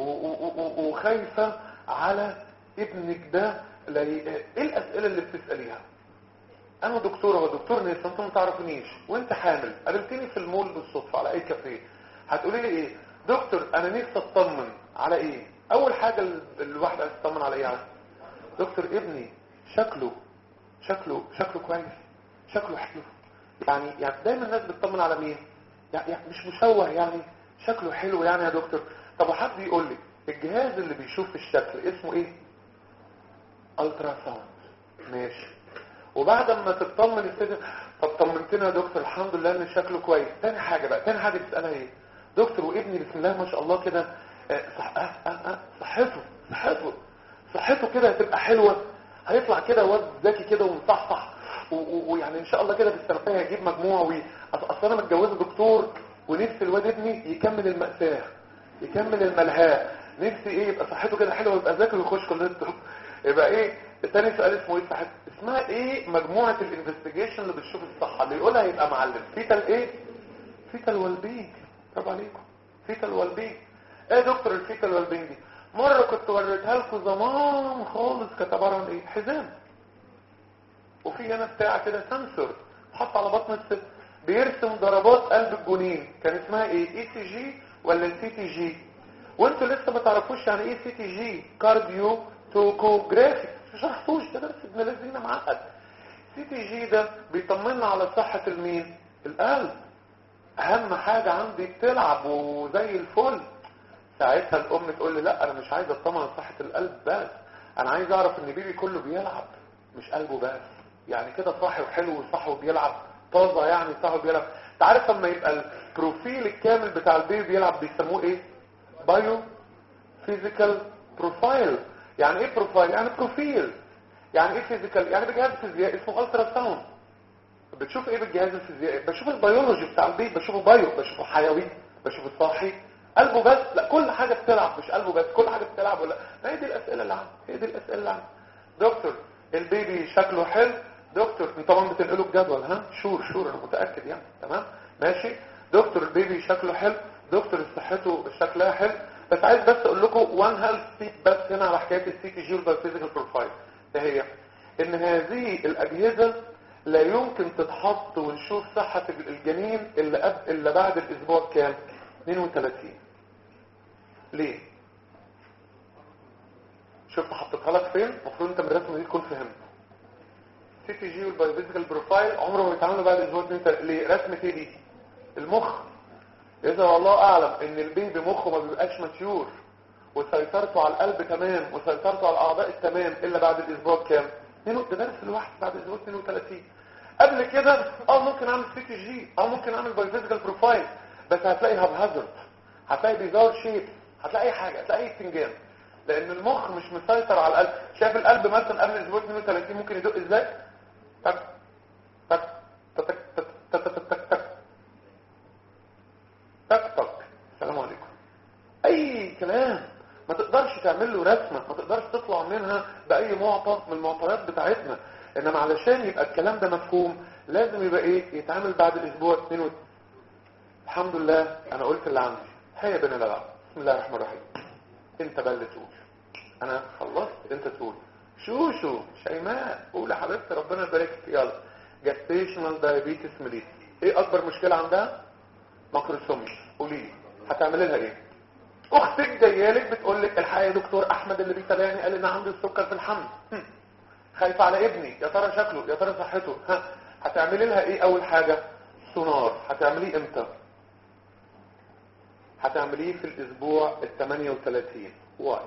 وخايفه على ابنك ده ايه الاسئله اللي بتساليها انا دكتوره ودكتور ناس انت ما تعرفنيش وانت حامل قابلتني في المول بالصدفه على اي كافيه هتقولي لي ايه دكتور انا نفسي اطمن على ايه اول حاجه الواحده عايز تطمن على ايه يعني دكتور ابني شكله شكله شكله كويس شكله حلو يعني يعني دايما الناس بتطمن على مين يعني مش مشوه يعني شكله حلو يعني يا دكتور طب وحد يقول لي الجهاز اللي بيشوف الشكل اسمه ايه الترا ساوند ماشي وبعد ما تطمن الست طب طمنتنا يا دكتور الحمد لله ان شكله كويس تاني حاجه بقى تاني حاجه تسالها ايه دكتور وابني بسم الله ما شاء الله كده صح آه آه آه صحته صحته صحته كده هتبقى حلوه هيطلع كده واد ذكي كده ومصحصح ويعني ان شاء الله كده في الثانويه هيجيب مجموع وي اصل انا متجوزه دكتور ونفسي الواد ابني يكمل المأساة يكمل الملهاه نفسي ايه يبقى صحته كده حلوه ويبقى ذكي ويخش كليه يبقى ايه الثاني سؤال اسمه ايه صحته اسمها ايه مجموعه الانفستيجيشن اللي بتشوف الصحه اللي يقولها يبقى معلم فيتال ايه فيتال والبينج برافو عليكم فيتال والبينج ايه يا دكتور الفيتال والبينج دي مرة كنت وريتها لكم زمان خالص كانت عبارة عن ايه حزام وفي هنا بتاع كده سنسور حط على بطن الست بيرسم ضربات قلب الجنين كان اسمها ايه اي سي جي ولا سي تي جي وانتوا لسه ما تعرفوش يعني ايه سي تي جي كارديو توكوجرافي مش شرحتوش ده درس ابن الذين معقد سي تي جي ده بيطمنا على صحة المين القلب اهم حاجة عندي بتلعب وزي الفل ساعتها الام تقول لي لا انا مش عايز اطمن على صحة القلب بس انا عايز اعرف ان بيبي كله بيلعب مش قلبه بس يعني كده صاحي وحلو وصاحي وبيلعب طازة يعني صاحي وبيلعب انت عارف لما يبقى البروفيل الكامل بتاع البيبي بيلعب بيسموه ايه بايو فيزيكال بروفايل يعني ايه بروفايل يعني بروفيل يعني ايه فيزيكال يعني بجهاز فيزيائي اسمه الترا ساوند بتشوف ايه بالجهاز الفيزيائي بشوف البيولوجي بتاع البيبي بشوفه بايو بشوفه حيوي بشوفه صاحي قلبه بس لا كل حاجة بتلعب مش قلبه بس كل حاجة بتلعب ولا ما هي دي الاسئله اللي عندي هي دي الاسئله اللي عندي دكتور البيبي شكله حلو دكتور انت طبعا بتنقله الجدول ها شور شور انا متاكد يعني تمام ماشي دكتور البيبي شكله حلو دكتور صحته شكلها حلو بس عايز بس اقول لكم وان هيلث ستيب بس هنا على حكايه السي تي جي والفيزيكال بروفايل ده هي ان هذه الاجهزه لا يمكن تتحط ونشوف صحه الجنين الا قبل الا بعد الاسبوع كام 32 ليه شفت حطيتها لك فين المفروض انت من الرسمه دي تكون فهمت سي تي جي والبايوفيزيكال بروفايل عمره ما بيتعاملوا بعد اسبوع 32 ليه رسمه ايه دي المخ اذا والله اعلم ان البيبي مخه ما بيبقاش ماتيور وسيطرته على القلب تمام وسيطرته على الاعضاء التمام الا بعد الاسبوع كام ده درس الواحد بعد اسبوع 32 قبل كده اه ممكن اعمل سي تي جي اه ممكن اعمل بايوفيزيكال بروفايل بس هتلاقي هاب هازارد هتلاقي بيزار شيب هتلاقي اي حاجه هتلاقي اي بتنجان لان المخ مش مسيطر على القلب شايف القلب مثلا قبل اسبوع 32 ممكن يدق ازاي تك تك تك تك تك تك تك تك تك تك السلام عليكم اي كلام ما تقدرش تعمل له رسمه ما تقدرش تطلع منها باي معطى من المعطيات بتاعتنا انما علشان يبقى الكلام ده مفهوم لازم يبقى ايه يتعمل بعد الاسبوع 2 الحمد لله انا قلت اللي عندي هيا بنا الالعاب بسم الله الرحمن الرحيم انت بقى اللي تقول انا خلصت انت تقول شو شو شيماء قول يا حبيبتي ربنا يبارك فيك يلا جاستيشنال دايابيتس ميليتس ايه اكبر مشكله عندها ماكروسومي قولي لي هتعملي لها ايه اختك جايه لك بتقول لك الحقيقه يا دكتور احمد اللي بيتابعني قال ان عندي السكر في الحمل خايفه على ابني يا ترى شكله يا ترى صحته ها هتعملي لها ايه اول حاجه سونار هتعمليه امتى هتعمليه في الاسبوع ال 38 واي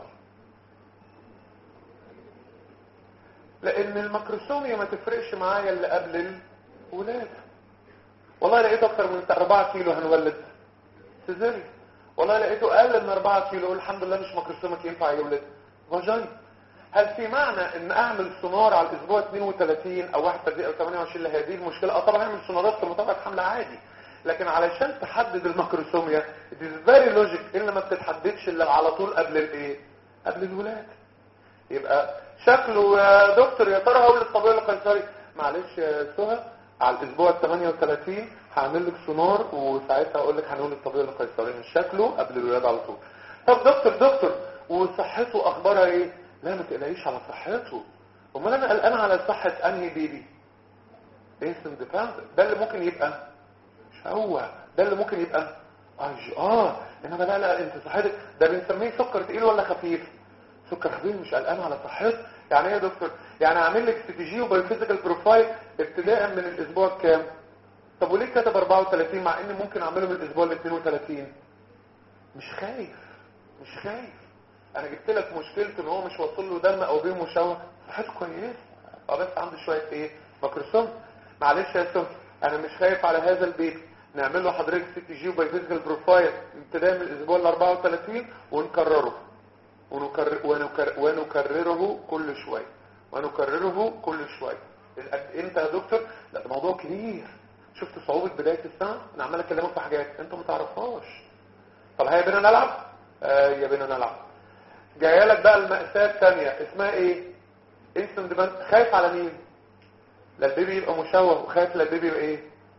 لان الميكروسوميا ما تفرقش معايا اللي قبل الولاده والله لقيته اكتر من 4 كيلو هنولد سيزيري والله لقيته اقل من 4 كيلو الحمد لله مش ميكروسومك ينفع يولد فاجين هل في معنى ان اعمل سونار على الاسبوع 32 او 31 او 28 لهذه المشكله اه طبعا اعمل سونارات في متابعه حمل عادي لكن علشان تحدد الميكروسوميا it is very logic الا ما بتتحددش الا على طول قبل الايه قبل الولاده يبقى شكله يا دكتور يا ترى هقول الطبيعي القيصري معلش يا سهى على الاسبوع ال 38 هعمل لك سونار وساعتها اقول لك هنقول الطبيعي القيصري شكله قبل الولاده على طول طب دكتور دكتور وصحته اخبارها ايه لا ما تقلقيش على صحته امال انا قلقان على صحه انهي بيبي اسم ديبندنت ده اللي ممكن يبقى شوه ده اللي ممكن يبقى أج... اه انما لا لا انت صحتك ده بنسميه سكر تقيل ولا خفيف سكر خفيف مش قلقان على صحتك يعني ايه يا دكتور يعني اعمل لك سي تي جي وبايوفيزيكال بروفايل ابتداء من الاسبوع الكام طب وليه كتب 34 مع ان ممكن اعمله من الاسبوع ال 32 مش خايف مش خايف انا جبت لك مشكلته ان هو مش واصل له دم او بيه مشوه صحته كويسه اه بس عنده شويه ايه ميكروسوم معلش يا سم انا مش خايف على هذا البيبي نعمل له حضرتك سي تي جي وبايفيزيكال بروفايل ابتداء من الاسبوع ال 34 ونكرره ونكرر ونكرر ونكرره كل شويه ونكرره كل شويه انت يا دكتور لا ده موضوع كبير شفت صعوبه بدايه السنه انا عمال اكلمك في حاجات انت ما تعرفهاش طب هيا بينا نلعب آه يا بينا نلعب جايه لك بقى المأساة الثانية اسمها ايه انسان ديبان خايف على مين لا البيبي يبقى مشوه وخايف لا البيبي يبقى ايه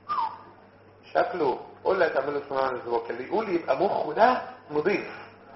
شكله قول لي هتعمل له صناعه الاسبوع اللي يقول يبقى مخه ده نظيف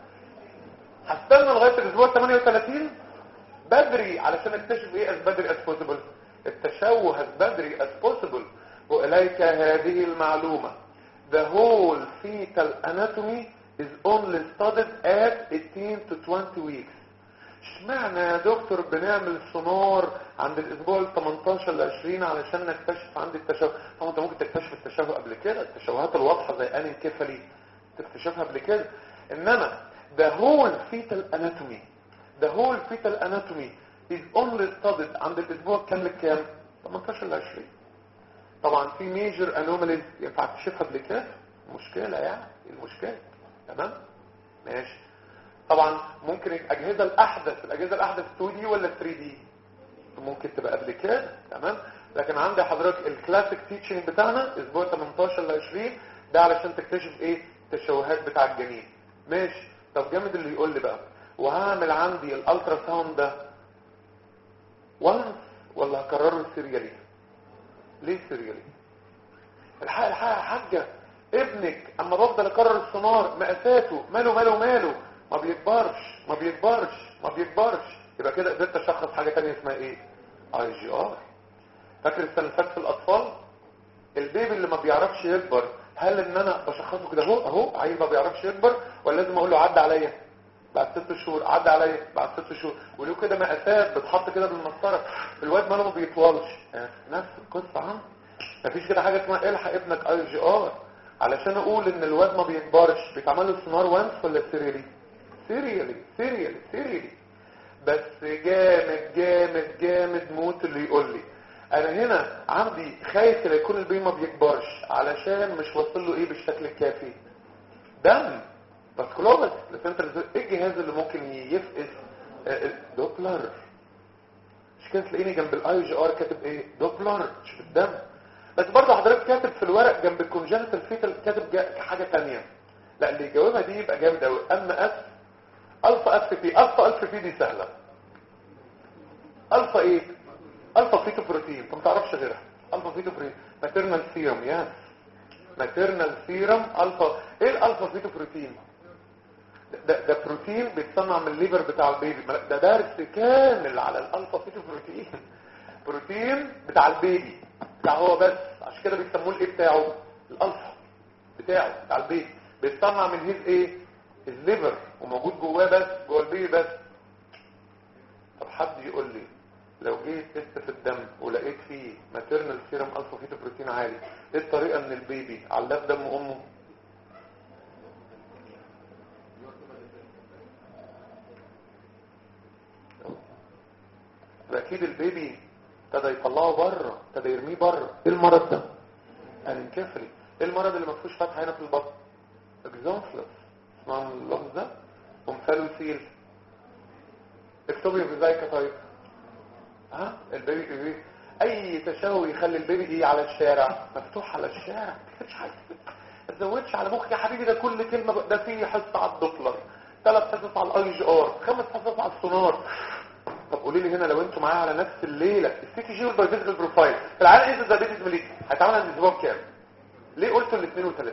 هستنى لغايه الاسبوع 38 بدري علشان اكتشف ايه از بدري از بوسيبل التشوه از بدري از بوسيبل واليك هذه المعلومة the whole fetal anatomy is only studied at 18 to 20 weeks اشمعنى يا دكتور بنعمل سونار عند الاسبوع ال 18 ل 20 علشان نكتشف عند التشوه طبعا انت ممكن تكتشف التشوه قبل كده التشوهات الواضحه زي انكفالي تكتشفها قبل كده انما the whole fetal anatomy the whole fetal anatomy is only studied عند الاسبوع كام لكام 18 ل 20 طبعا في major anomalies ينفع تكتشفها قبل كده مشكله يعني المشكله تمام ماشي طبعا ممكن الاجهزه الاحدث الاجهزه الاحدث 2 دي ولا 3 دي ممكن تبقى قبل كده تمام لكن عندي حضرتك الكلاسيك تيتشنج بتاعنا اسبوع 18 ل 20 ده علشان تكتشف ايه التشوهات بتاع الجنين ماشي طب جامد اللي يقول لي بقى وهعمل عندي الالترا ساوند ده وانس ولا هكرره سيريالي ليه سيريالي الحق الحق يا حاجه ابنك اما بفضل اكرر السونار مقاساته ماله ماله ماله ما بيكبرش ما بيكبرش ما بيكبرش يبقى كده قدرت اشخص حاجه ثانيه اسمها ايه اي جي ار فاكر السنسات في الاطفال البيبي اللي ما بيعرفش يكبر هل ان انا بشخصه كده اهو اهو عيل ما بيعرفش يكبر ولا لازم اقول له عدى عليا بعد ست شهور عدى عليا بعد ست شهور ولو كده مقاسات بتحط كده بالمسطره الواد ماله ما بيطولش نفس القصه ها مفيش كده حاجه اسمها الحق ابنك اي جي ار علشان اقول ان الواد ما بيكبرش بيتعمل له سونار وانس ولا سيريالي سيريالي سيريالي سيريالي بس جامد جامد جامد موت اللي يقول لي انا هنا عندي خايف لا يكون البي ما بيكبرش علشان مش واصل له ايه بالشكل الكافي دم بس كلوبس السنتر ايه الجهاز اللي ممكن يفقس دوبلر مش كده تلاقيني جنب الاي جي ار كاتب ايه دوبلر مش في الدم بس برضه حضرتك كاتب في الورق جنب الكونجنتال فيتال كاتب حاجه ثانيه لا اللي يجاوبها دي يبقى جامد قوي اما اف الفا اف في الفا الف في دي سهله الفا ايه الفا فيتو بروتين انت ما تعرفش غيرها الفا فيتو بروتين ماتيرنال سيرم يا ماتيرنال سيرم الفا ايه الالفا فيتو بروتين ده, ده بروتين بيتصنع من الليبر بتاع البيبي ده درس كامل على الالفا فيتو بروتين بروتين بتاع البيبي بتاع هو بس عشان كده بيسموه الايه بتاعه الالفا بتاعه بتاع البيبي بيتصنع من هيز ايه الليفر وموجود جواه بس جوه البيبي بس طب حد يقول لي لو جيت تست في الدم ولقيت فيه ماتيرنال سيرم الفا فيتو بروتين عالي ايه الطريقه ان البيبي علاف دم امه اكيد البيبي ابتدى يطلعه بره ابتدى يرميه بره ايه المرض ده الانكفري ايه المرض اللي ما فيهوش فتحه هنا في البطن اكزونفلس اسمعوا اللفظ ده ومثالوسيل اكتبي في ذلك طيب ها البيبي بيبي اي تشوه يخلي البيبي دي على الشارع مفتوح على الشارع مش حاجه ما تزودش على مخك يا حبيبي ده كل كلمه ده فيه حصه على الدوبلر ثلاث حصص على الاي جي ار خمس حصص على السونار طب قولي لي هنا لو انتوا معايا على نفس الليله السي تي جي والبايفيزيكال بروفايل العيال ايه الدايبيتس ميليتس هيتعمل عند الاسبوع كام ليه قلتوا ال 32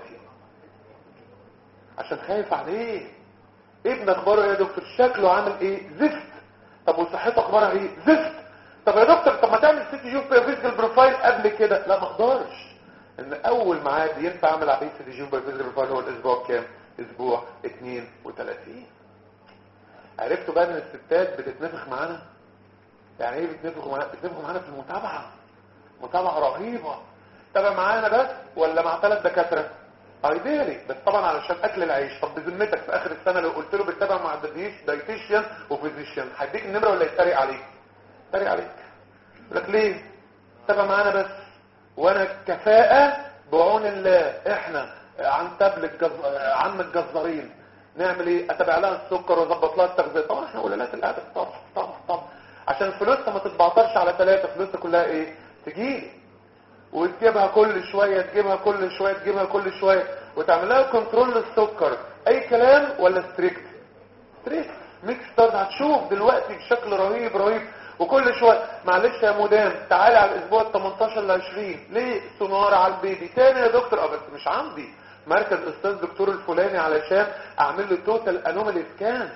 عشان خايف عليه ابن اخباره ايه يا دكتور شكله عامل ايه زفت طب وصحته اخبارها ايه زفت طب يا دكتور طب ما تعمل سي تي جي وبايفيزيكال بروفايل قبل كده لا ما اقدرش ان اول ميعاد ينفع اعمل عليه سي تي جي وبايفيزيكال بروفايل هو الاسبوع كام اسبوع 32 عرفتوا بقى ان الستات بتتنفخ معانا يعني ايه بتنفخوا معانا بتنفخوا معانا في المتابعه متابعه رهيبه تابع معانا بس ولا مع ثلاث دكاتره ايديالي بس طبعا علشان اكل العيش طب بذمتك في اخر السنه لو قلت له بتتابع مع دايتيشيان وفيزيشيان هيديك النمره ولا يتريق عليك يتريق عليك يقول لك ليه تابع معانا بس وانا كفاءه بعون الله احنا عن تبل الجز... عم الجزارين نعمل ايه اتابع لها السكر واظبط لها التغذيه طبعا احنا ولالات الادب طبعا طبعا طبعا عشان فلوسها ما تتبعترش على ثلاثه فلوسها كلها ايه تجيلي وتجيبها كل شويه تجيبها كل شويه تجيبها كل شويه وتعمل لها كنترول للسكر اي كلام ولا ستريكت ستريكت ميكستر هتشوف دلوقتي بشكل رهيب رهيب وكل شويه معلش يا مدام تعالى على الاسبوع ال 18 ل 20 ليه سونار على البيبي تاني يا دكتور اه بس مش عندي مركز استاذ دكتور الفلاني علشان اعمل له توتال انومالي سكان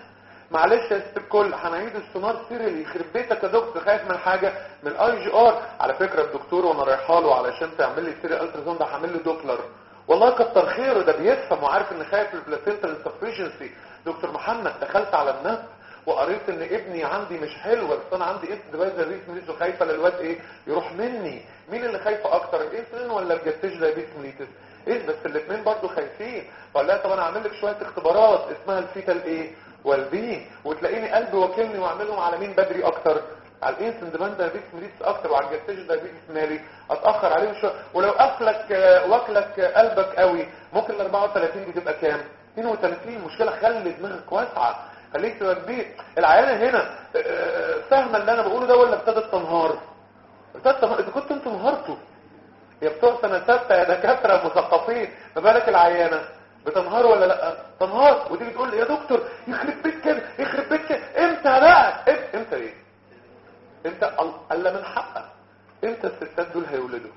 معلش يا ست الكل هنعيد السونار سيريال يخرب بيتك يا دكتور خايف من حاجه من الاي جي ار على فكره الدكتور وانا رايحه له علشان تعمل لي سيريال الترا ده هعمل له دوبلر والله كتر خيره ده بيفهم وعارف ان خايف من البلاسينتا انسفشنسي دكتور محمد دخلت على النت وقريت ان ابني عندي مش حلو بس انا عندي انت ديفايس ريس ميليتس وخايفه للواد ايه يروح مني مين اللي خايفه اكتر الانسولين ولا الجستيج دايبيتس ميليتس ايه بس الاثنين برضو خايفين فقال لها طب انا هعمل لك شويه اختبارات اسمها الفيتال ايه والبين وتلاقيني قلبي واكلني واعملهم على مين بدري اكتر على الانسولين ديفايس دايبيتس ميليتس اكتر وعلى الجستيج دايبيتس مالي اتاخر عليهم شويه ولو اكلك واكلك قلبك قوي ممكن ال 34 دي تبقى كام 32 مشكله خلي دماغك واسعه خليك تبقى كبير العيانه هنا فاهمه اللي انا بقوله ده ولا ابتدت تنهار ابتدت تنهار اذا كنت انتوا انهارتوا يا بتوع سنه سته يا دكاتره مثقفين ما بالك العيانه بتنهار ولا لا تنهار وتيجي تقول يا دكتور يخرب بيت كده يخرب بيت كده امتى بقى امتى ايه انت الا من حقك امتى الستات دول هيولدوا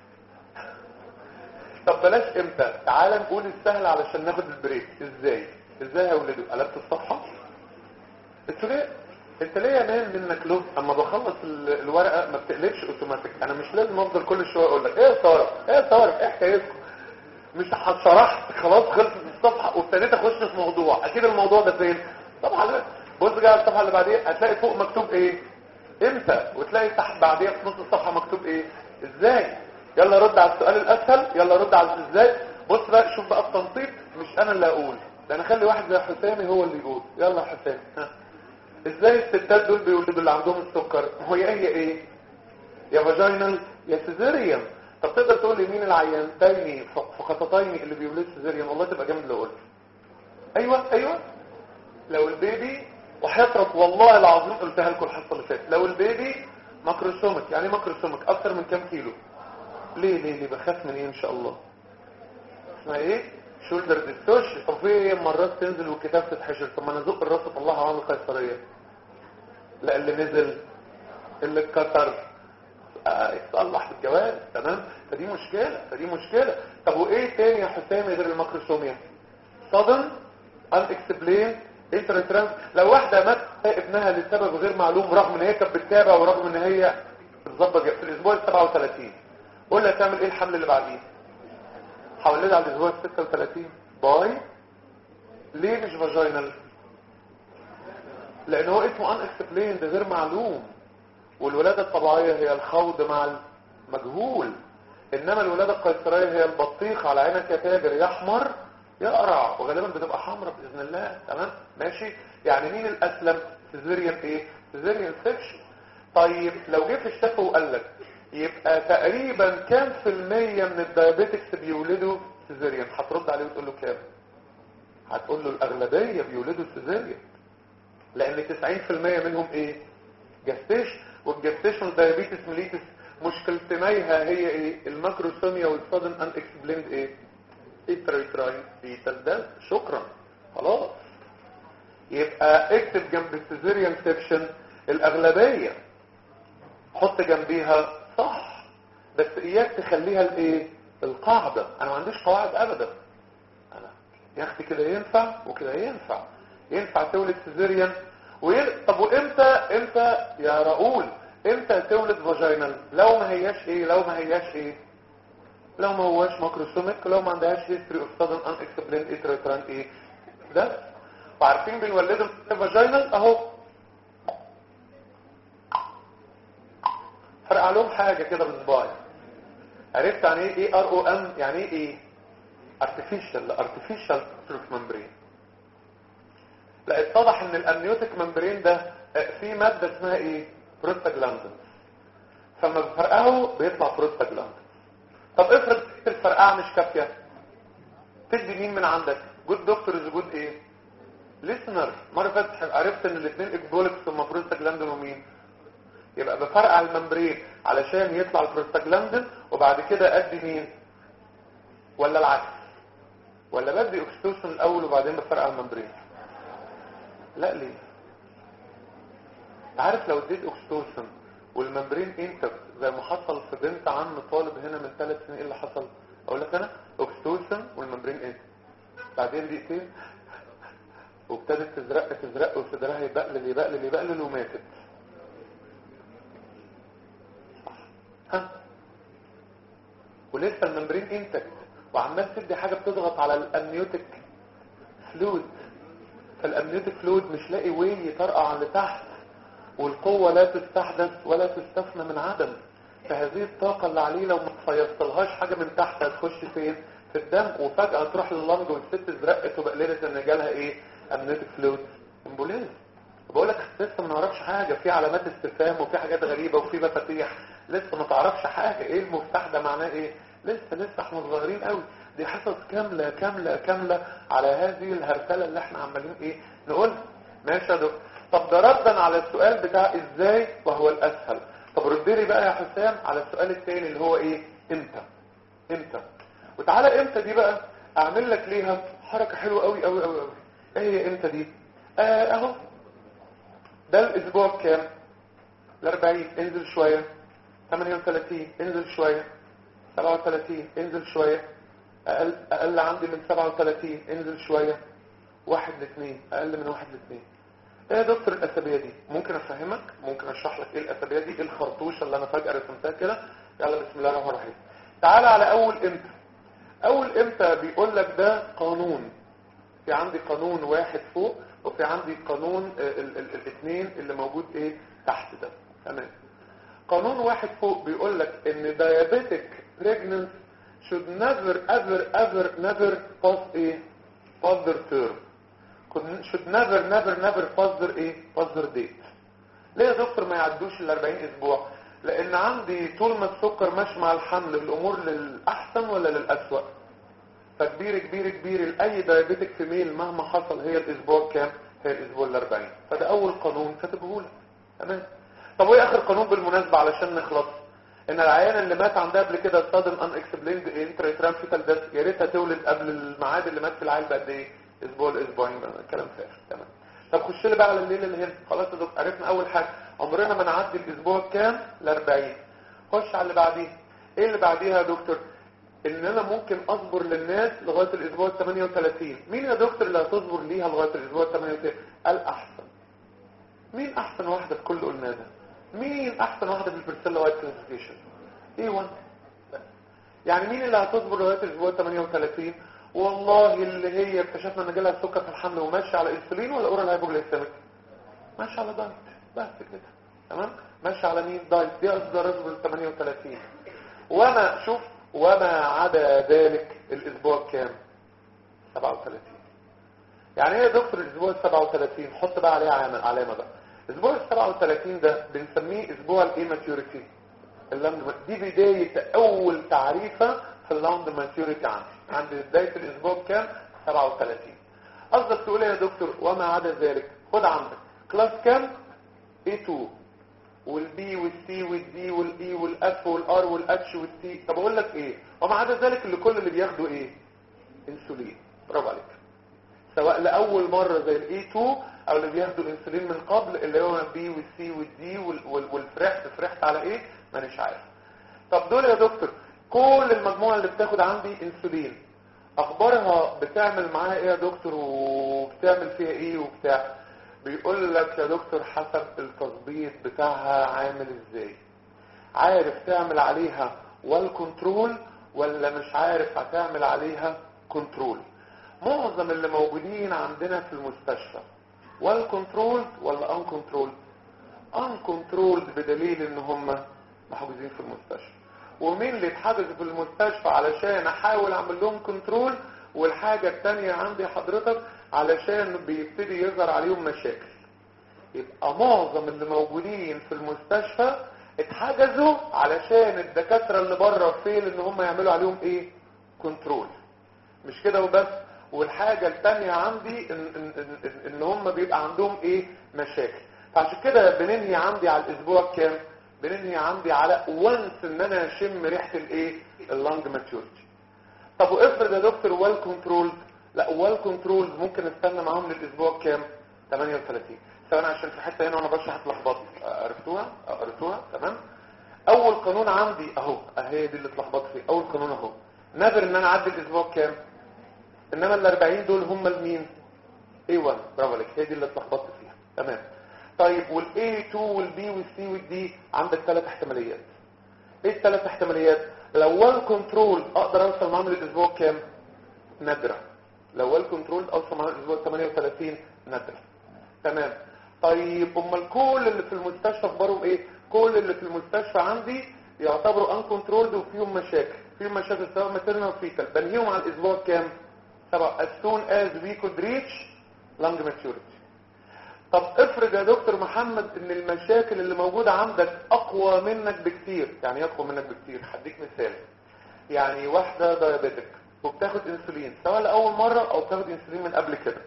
طب بلاش امتى تعال نقول السهل علشان ناخد البريك ازاي ازاي هيولدوا قلبت الصفحه انت ليه انت ليه يا مان منك له اما بخلص الورقه ما بتقلبش اوتوماتيك انا مش لازم افضل كل شويه اقول لك ايه يا ساره ايه يا ساره ايه حكايتكم مش شرحت خلاص خلصت الصفحه وابتديت اخش في موضوع اكيد الموضوع ده فين طبعا بص جاي على الصفحه اللي بعديها هتلاقي فوق مكتوب ايه امتى وتلاقي تحت بعديها في نص الصفحه مكتوب ايه ازاي يلا رد على السؤال الاسهل يلا رد على ازاي بص بقى شوف بقى التنطيط مش انا اللي اقول ده انا اخلي واحد زي حسامي هو اللي يقول يلا يا حسام ها ازاي الستات دول بيولدوا اللي عندهم السكر هو يا هي ايه يا فاجينال يا سيزيريان طب تقدر تقول لي مين العيانتين فقطتين اللي بيولدوا سيزيريان والله تبقى جامد لو قلت ايوه ايوه لو البيبي وحيطرق والله العظيم قلتها لكم الحصه اللي فاتت لو البيبي ماكروسومك يعني ماكروسومك اكتر من كام كيلو ليه ليه ليه بخاف من ايه ان شاء الله اسمها ايه شولدر ديستوش طب في مرات تنزل والكتاب تتحشر طب ما انا ازق الراس اطلعها واعمل قيصريه لا اللي نزل اللي اتكسر آه يتصلح بالجواز تمام فدي مشكله فدي مشكله طب وايه تاني يا حسام غير الماكروسوميا صدم ان اكسبلين انترترانس لو واحده مات ابنها لسبب غير معلوم رغم ان هي كانت بتتابع ورغم ان هي بتظبط في الاسبوع ال 37 قول لها تعمل ايه الحمل اللي بعديه هولدها على الاسبوع ال 36 باي ليه مش فاجينال لان هو اسمه ان اكسبلين ده غير معلوم والولاده الطبيعيه هي الخوض مع المجهول انما الولاده القيصريه هي البطيخ على عينك يا تاجر يحمر يقرع وغالبا بتبقى حمراء باذن الله تمام ماشي يعني مين الاسلم سيزيريان ايه سيزيريان سيكشن طيب لو جه في الشفا وقال لك يبقى تقريبا كام في المية من الدايابيتكس بيولدوا سيزيريان هترد عليه وتقول له كام هتقول له الاغلبيه بيولدوا سيزيريان لان 90% منهم ايه جستيش والجستيشن دايابيتس ميليتس مشكلتنيها هي ايه الماكروسوميا والصدن ان اكسبليند ايه اتريتراين فيتال ده شكرا خلاص يبقى اكتب جنب السيزيريان سيكشن الاغلبيه حط جنبيها صح بس اياك تخليها الايه القاعده انا ما عنديش قواعد ابدا انا يا اختي كده ينفع وكده ينفع ينفع تولد سيزيريان وين... طب وامتى امتى يا راؤول امتى تولد فاجينال لو ما هياش ايه لو ما هياش ايه لو ما هواش ماكروسوميك لو ما عندهاش هيستوري اوف سادن ان اكسبلين اتريتران ايه ده وعارفين بنولدهم فاجينال اهو فرقع لهم حاجه كده بصباعي عرفت يعني ايه ايه ار او ام يعني ايه ايه ارتفيشال ارتفيشال تروف ممبرين لا اتضح ان الامنيوتيك ممبرين ده فيه ماده اسمها ايه بروستاجلاندين فلما بفرقعه بيطلع بروستاجلاندين طب افرض الفرقعه مش كافيه تدي مين من عندك جود دكتور جود ايه ليسنر مره فاتت عرفت ان الاثنين اكبولكس ثم بروستاجلاندين ومين يبقى بفرقع الممبرين علشان يطلع البروستاجلاندين وبعد كده ادي مين ولا العكس ولا بدي اوكسيتوسن الاول وبعدين بفرقع الممبرين لا ليه عارف لو اديت اوكسيتوسن والممبرين انت زي ما حصل في بنت عم طالب هنا من ثلاث سنين ايه اللي حصل اقول لك انا اوكسيتوسن والممبرين انت بعدين دقيقتين وابتدت تزرق تزرق وصدرها يبقلل يبقلل يبقلل وماتت ها ولسه الممبرين انتكت وعمال تدي حاجة بتضغط على الامنيوتيك فلويد فالامنيوتيك فلويد مش لاقي وين يطرقع على تحت والقوة لا تستحدث ولا تستثنى من عدم فهذه الطاقة اللي عليه لو ما تصيصتلهاش حاجة من تحت هتخش فين في الدم وفجأة تروح لللنج والست ازرقت وبقللت ان جالها ايه امنيوتيك فلويد امبوليز بقول لك لسه ما نعرفش حاجة في علامات استفهام وفي حاجات غريبة وفي مفاتيح لسه ما تعرفش حاجة ايه المفتاح ده معناه ايه لسه لسه احنا صغيرين قوي دي حصص كاملة كاملة كاملة على هذه الهرسلة اللي احنا عمالين ايه نقولها ماشي يا دكتور طب ده ردا على السؤال بتاع ازاي وهو الاسهل طب رد لي بقى يا حسام على السؤال الثاني اللي هو ايه امتى امتى وتعالى امتى دي بقى اعمل لك ليها حركة حلوة قوي قوي قوي قوي ايه هي امتى دي آه اهو ده الاسبوع كام ال40 انزل شوية 38 انزل شوية 37 انزل شوية اقل, أقل عندي من 37 انزل شوية واحد لاثنين اقل من واحد لاثنين ايه يا دكتور الاسابيع دي ممكن افهمك ممكن اشرح لك ايه الاسابيع دي ايه الخرطوشه اللي انا فجاه رسمتها كده يلا بسم الله الرحمن الرحيم تعالى على اول امتى اول امتى بيقول لك ده قانون في عندي قانون واحد فوق وفي عندي قانون الاثنين اللي موجود ايه تحت ده تمام قانون واحد فوق بيقول لك ان diabetic pregnancy should never ever ever never pass a pass their term should never never never pass their ايه pass their date ليه يا دكتور ما يعدوش ال 40 اسبوع لان عندي طول ما السكر ماشي مع الحمل الامور للاحسن ولا للاسوأ فكبير كبير كبير لاي دايابيتك فيميل مهما حصل هي الاسبوع كام هي الاسبوع ال 40 فده اول قانون كاتبه لك تمام طب وايه اخر قانون بالمناسبه علشان نخلص ان العيانه اللي مات عندها قبل كده sudden unexplained intratransfetal death يا ريتها تولد قبل الميعاد اللي مات في العيل بقد ايه اسبوع لاسبوعين كلام فارغ تمام طب خش لي بقى على الليله اللي هنا خلاص يا دكتور عرفنا اول حاجه عمرنا ما نعدي الاسبوع كام ل 40 خش على اللي بعديه ايه اللي بعديها يا دكتور ان انا ممكن اصبر للناس لغايه الاسبوع 38 مين يا دكتور اللي هتصبر ليها لغايه الاسبوع 38 الاحسن مين احسن واحده في كل قلنا ده مين احسن واحده في البرسيلا وايت كلاسيفيكيشن ايه 1 يعني مين اللي هتصبر لغايه الاسبوع 38 والله اللي هي اكتشفنا ان جالها سكر في الحمل وماشيه على انسولين ولا اورال هايبوجلايسيميك ماشيه على دايت بس كده تمام ماشيه على مين دايت دي اصدر اصبر 38 وما شوف وما عدا ذلك الاسبوع كام 37 يعني ايه يا دكتور الاسبوع ال 37 حط بقى عليها علامه علامه بقى الاسبوع ال 37 ده بنسميه اسبوع الايه ماتيوريتي اللانج دي بدايه اول تعريفه في اللانج ماتيوريتي عندي عند بدايه الاسبوع كام 37 قصدك تقول ايه يا دكتور وما عدا ذلك خد عندك كلاس كام A2 والبي والسي والدي والاي والاف والار والاتش والتي طب اقول لك ايه وما عدا ذلك اللي كل اللي بياخدوا ايه انسولين برافو عليك سواء لاول مره زي الاي 2 او اللي بياخدوا الانسولين من قبل اللي هو البي والسي والدي والفرحت فرحت على ايه مانيش عارف طب دول يا دكتور كل المجموعه اللي بتاخد عندي انسولين اخبارها بتعمل معاها ايه يا دكتور وبتعمل فيها ايه وبتاع بيقول لك يا دكتور حسب التظبيط بتاعها عامل ازاي عارف تعمل عليها والكنترول ولا مش عارف هتعمل عليها كنترول معظم اللي موجودين عندنا في المستشفى والكنترول ولا ان كنترول ان كنترول بدليل ان هم محجوزين في المستشفى ومين اللي اتحجزوا في المستشفى علشان احاول اعمل لهم كنترول والحاجة التانية عندي حضرتك علشان بيبتدي يظهر عليهم مشاكل يبقى معظم اللي موجودين في المستشفى اتحجزوا علشان الدكاترة اللي بره فيل ان هم يعملوا عليهم ايه كنترول مش كده وبس والحاجة التانية عندي ان, إن, إن, إن هم بيبقى عندهم ايه مشاكل فعشان كده بننهي عندي على الاسبوع كام بننهي عندي على وانس ان انا اشم ريحة الايه اللانج ماتيورتي طب وافرض يا دكتور ويل كنترول لا ويل كنترول ممكن استنى معاهم للاسبوع كام 38 ثواني عشان في حته هنا وانا بشرح اتلخبطت عرفتوها قريتوها تمام اول قانون عندي اهو اهي دي اللي اتلخبطت فيه اول قانون اهو نادر ان انا اعدي الاسبوع كام انما ال 40 دول هم المين A1 برافو عليك هي دي اللي اتلخبطت فيها تمام طيب وال A2 وال B وال C وال D عندك ثلاث احتماليات ايه الثلاث احتماليات لو وال كنترول اقدر اوصل معاهم للاسبوع كام نادرة لو وال كنترول اوصل معاهم للاسبوع 38 نادرة تمام طيب امال كل اللي في المستشفى اخبارهم ايه كل اللي في المستشفى عندي يعتبروا ان كنترولد وفيهم مشاكل فيهم مشاكل سواء ماتيرنال فيتال بنهيهم على الاسبوع كام سبعة as soon as we could reach lung maturity طب افرض يا دكتور محمد ان المشاكل اللي موجودة عندك اقوى منك بكتير يعني ايه اقوى منك بكتير هديك مثال يعني واحدة دايابيتك وبتاخد انسولين سواء لاول مرة او بتاخد انسولين من قبل كده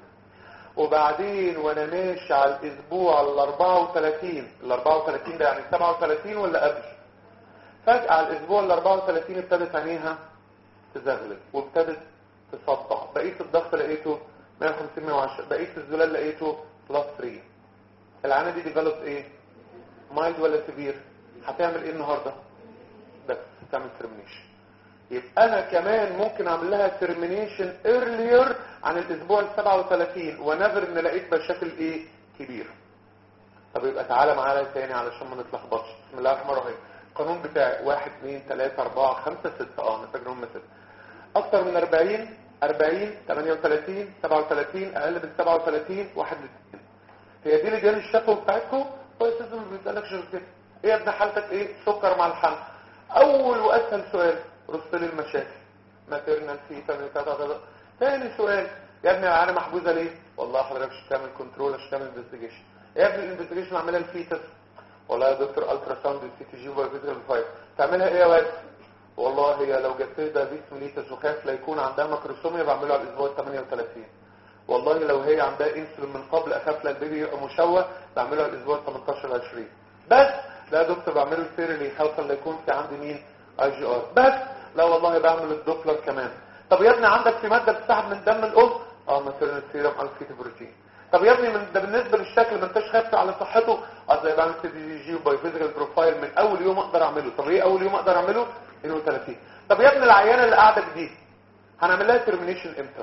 وبعدين وانا ماشي على الاسبوع ال 34 ال 34 ده يعني 37 ولا قبل فجأة على الاسبوع ال 34 ابتدت عينيها تزغلل وابتدت تصدع بقيت الضغط لقيته 150 110 بقيت الزلال لقيته بلس 3 العانة دي ديفلوب ايه مايلد ولا سيفير هتعمل ايه النهاردة بس هتعمل ترمينيشن يبقى انا كمان ممكن اعمل لها ترمينيشن ايرلير عن الاسبوع ال 37 ونذر ان لقيت مشاكل ايه كبيره طب يبقى تعالى معايا تاني علشان ما نتلخبطش بسم الله الرحمن الرحيم القانون بتاعي 1 2 3 4 5 6 اه محتاج هم 6 اكتر من 40 40 38 37 اقل من 37 1 ل 2 هي دي اللي الشكوى بتاعتكم هو اساسا ما بيسالكش غير كده ايه يا ابن حالتك ايه سكر مع الحمل اول واسهل سؤال رص لي المشاكل ماتيرنال فيتا تاني سؤال يا ابني انا محجوزه ليه والله حضرتك مش بتعمل كنترول مش بتعمل انفستيجيشن يا ابني الانفستيجيشن عاملها الفيتس والله يا دكتور الترا ساوند سي تي جي وفيزيكال فاير تعملها ايه يا واد والله هي لو جبت لها ديس ميليتس وخاف لا يكون عندها ماكروسوميا بعمله على الاسبوع 38 والله لو هي عندها انسولين من قبل اخاف لا البيبي يبقى مشوه بعمله على الاسبوع 18 20 بس لا يا دكتور بعمله سيرلي خاصه لا يكون في عندي مين اي جي ار بس لا والله بعمل الدوبلر كمان طب يا ابني عندك في ماده بتسحب من دم الام اه مثلا السيرم الفيت بروتين طب يا ابني من ده بالنسبه للشكل ما انتش خايف على صحته اه زي بعمل سي دي جي وباي فيزيكال بروفايل من اول يوم اقدر اعمله طب ايه اول يوم اقدر اعمله 32 طب يا ابني العيانه اللي قاعده دي هنعمل لها ترمينيشن امتى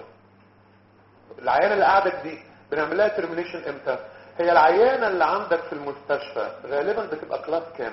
العيانه اللي قاعده دي بنعمل لها ترمينيشن امتى هي العيانه اللي عندك في المستشفى غالبا بتبقى كلاس كام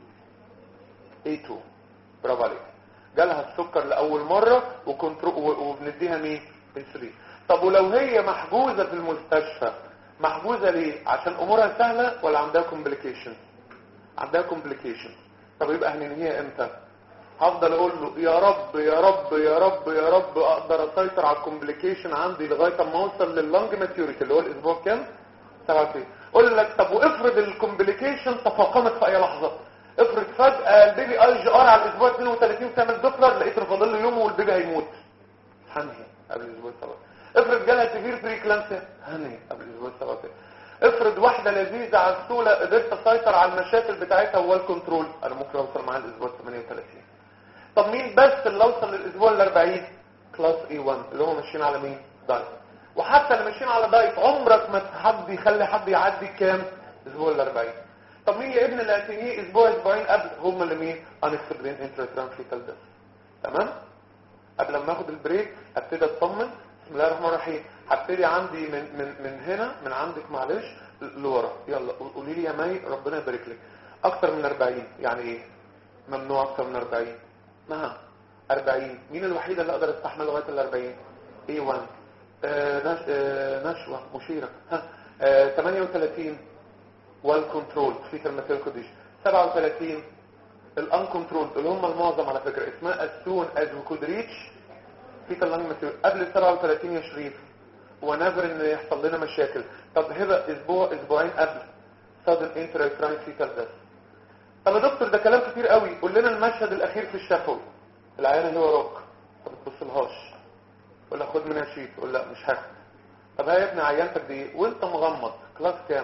A2 برافو عليك جالها السكر لاول مره وكنترو وبنديها مين انسولين طب ولو هي محجوزه في المستشفى محجوزه ليه عشان امورها سهله ولا عندها كومبليكيشن عندها كومبليكيشن طب يبقى هننهيها امتى هفضل اقول له يا رب يا رب يا رب يا رب اقدر اسيطر على الكومبليكيشن عندي لغايه اما اوصل لللونج ماتيوريتي اللي هو الاسبوع كام 27 اقول لك طب وافرض الكومبليكيشن تفاقمت في اي لحظه افرض فجاه البيبي اي جي ار على الاسبوع 32 تعمل دوبلر لقيت فاضل له يوم والبيبي هيموت هنهي قبل الاسبوع 7 افرض جالها سيفير بريكلامسيا هنهي قبل الاسبوع 7 افرض واحدة لذيذة على السولة قدرت اسيطر على المشاكل بتاعتها هو الكنترول انا ممكن اوصل معاها الاسبوع 38 طب مين بس اللي اوصل للاسبوع ال 40 كلاس اي 1 اللي هم ماشيين على مين دايت وحتى اللي ماشيين على دايت عمرك ما حد يخلي حد يعدي كام اسبوع ال 40 طب مين يا ابن اللي هتنهيه اسبوع اسبوعين قبل هم اللي مين انكسبرين انترتران فيتال ده تمام قبل ما اخد البريك ابتدي اطمن بسم الله الرحمن الرحيم هبتدي عندي من من من هنا من عندك معلش لورا يلا قولي لي يا مي ربنا يبارك لك اكتر من 40 يعني ايه ممنوع اكتر من 40 نعم 40 مين الوحيده اللي اقدر استحمل لغايه ال 40 اي 1 آه نش... آه نشوه مشيره ها آه 38 والكنترول في الماتيريال كونديشن 37 الان كنترول اللي هم المعظم على فكره اسمها as soon as we could reach في اللانج ماتيريال قبل 37 يا شريف ونذر ان يحصل لنا مشاكل طب هبه اسبوع اسبوعين قبل sudden intrauterine fetal death طب يا دكتور ده كلام كتير قوي قول لنا المشهد الاخير في الشفوي العيانه اللي وراك طب ما تبصلهاش ولا خد منها شيت ولا لا مش هاخد طب هي يا ابني عيانتك دي وانت مغمض كلاس كام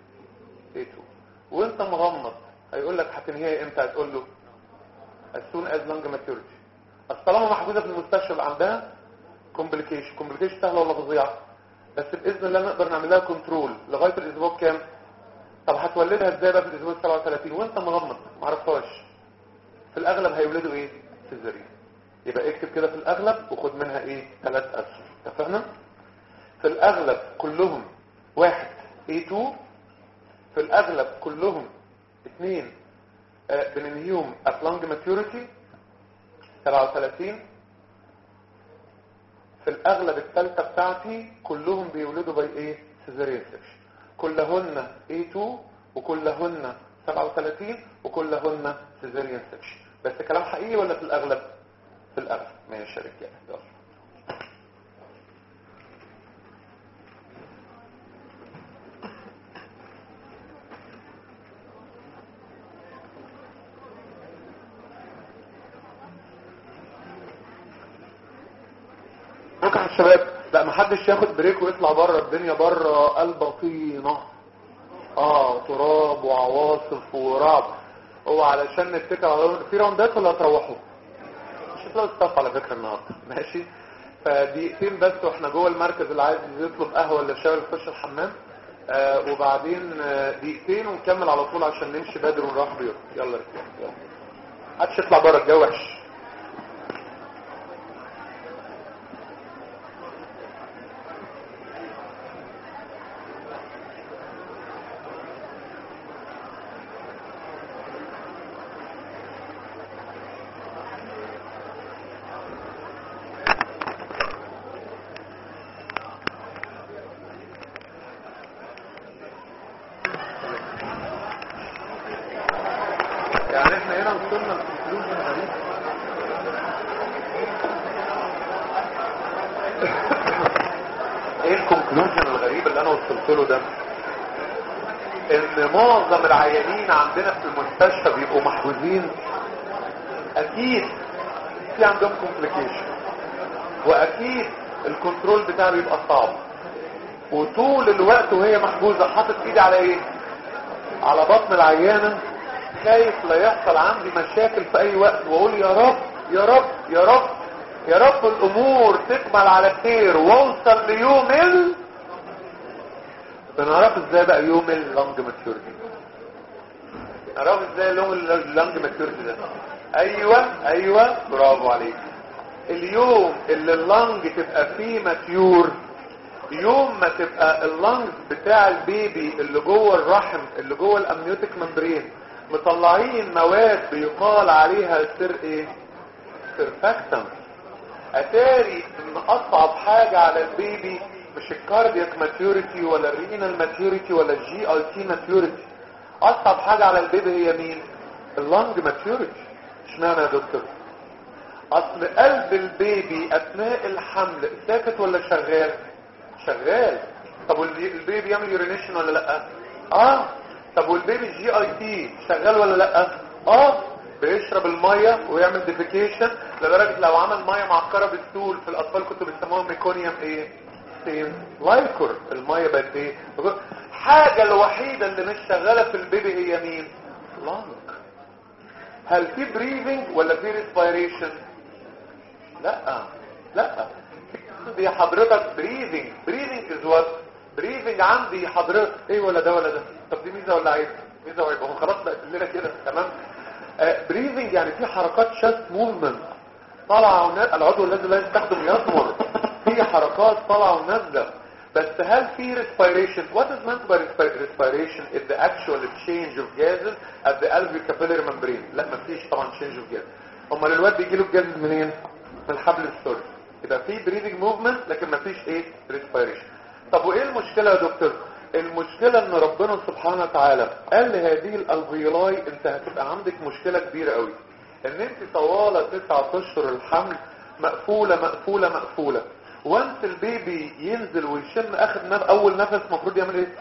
A2 وانت مغمض هيقول لك هتنهيها امتى هتقول له as soon as lung maturity اصل طالما محجوزه في المستشفى اللي عندها كومبليكيشن كومبليكيشن سهله ولا فظيعه بس باذن الله نقدر نعمل لها كنترول لغايه الاسبوع كام طب هتولدها ازاي بقى في الاسبوع 37 وانت مغمض ما عرفتهاش في الاغلب هيولدوا ايه سيزاريان يبقى اكتب كده في الاغلب وخد منها ايه ثلاث اشهر اتفقنا في الاغلب كلهم واحد A2 في الاغلب كلهم اثنين آه، بننهيهم at long maturity 37 في الاغلب الثالثه بتاعتي كلهم بيولدوا باي ايه سيزاريان سكشن كلهن A2 وكلهن 37 وكلهن سيزاريان سكشن بس كلام حقيقي ولا في الاغلب في الاغلب ماشي يا رجاله يلا شكرا يا شباب لا محدش ياخد بريك ويطلع بره الدنيا بره البطينه اه تراب وعواصف ورعب هو علشان نتكل على في راوندات ولا هتروحوا مش هتلاقوا الصف على فكره النهارده ماشي فدقيقتين بس واحنا جوه المركز اللي عايز يطلب قهوه ولا شاي ولا يخش الحمام آه وبعدين آه، دقيقتين ونكمل على طول عشان نمشي بدري ونروح بيوت يلا يا رجاله يلا محدش يطلع بره الجو وحش يعني احنا هنا وصلنا لكونكلوجن غريب ايه الكونكلوجن الغريب اللي انا وصلت له ده ان معظم العيانين عندنا في المستشفى بيبقوا محجوزين اكيد في عندهم كومبليكيشن واكيد الكنترول بتاعه بيبقى صعب وطول الوقت وهي محجوزه حاطط ايدي على ايه على بطن العيانه خايف لا يحصل عندي مشاكل في اي وقت واقول يا رب يا رب يا رب يا رب الامور تكمل على خير واوصل ليوم ال بنعرف ازاي بقى يوم اللونج ماتيورتي نعرف ازاي يوم اللونج ماتيورتي ده ايوه ايوه برافو عليك اليوم اللي اللنج تبقى فيه ماتيور يوم ما تبقى اللنجز بتاع البيبي اللي جوه الرحم اللي جوه الامنيوتيك ممبرين مطلعين مواد بيقال عليها سر ايه سيرفاكتنت اتاري ان اصعب حاجة على البيبي مش الكاردياك ماتيوريتي ولا الرينال ماتيوريتي ولا الجي اي تي ماتيوريتي اصعب حاجة على البيبي هي مين اللنج ماتيوريتي اشمعنى يا دكتور اصل قلب البيبي اثناء الحمل ساكت ولا شغال شغال طب والبيبي يعمل يورينيشن ولا لا اه طب والبيبي جي اي تي شغال ولا لا اه بيشرب الميه ويعمل ديفيكيشن لدرجه لو عمل ميه معكره بالسول في الاطفال كنتوا بتسموها ميكونيوم ايه سين لايكور الميه بقت ايه حاجه الوحيده اللي مش شغاله في البيبي هي مين لانج هل في بريذنج ولا في ريسبيريشن لا لا عندي حضرتك بريذنج بريذنج از وات بريذنج عندي حضرتك ايه ولا ده ولا ده طب دي ميزه ولا عيب ميزه وعيب هو خلاص بقت الليله كده تمام بريذنج يعني في حركات شست موفمنت طالعه ونازله العضو الذي لا يستخدم يضمر في حركات طالعه ونازله بس هل في respiration what is meant by respiration is the actual change of gases at the alveolar capillary membrane لا مفيش طبعا change of gases امال الواد بيجي له الجاز منين من الحبل السوري يبقى في breathing movement لكن مفيش ايه respiration طب وايه المشكله يا دكتور المشكلة ان ربنا سبحانه وتعالى قال لهذه الالفيولاي انت هتبقى عندك مشكلة كبيرة قوي ان انت طوالة تسعة اشهر الحمل مقفولة مقفولة مقفولة وانس البيبي ينزل ويشم اخر نف... اول نفس المفروض يعمل ايه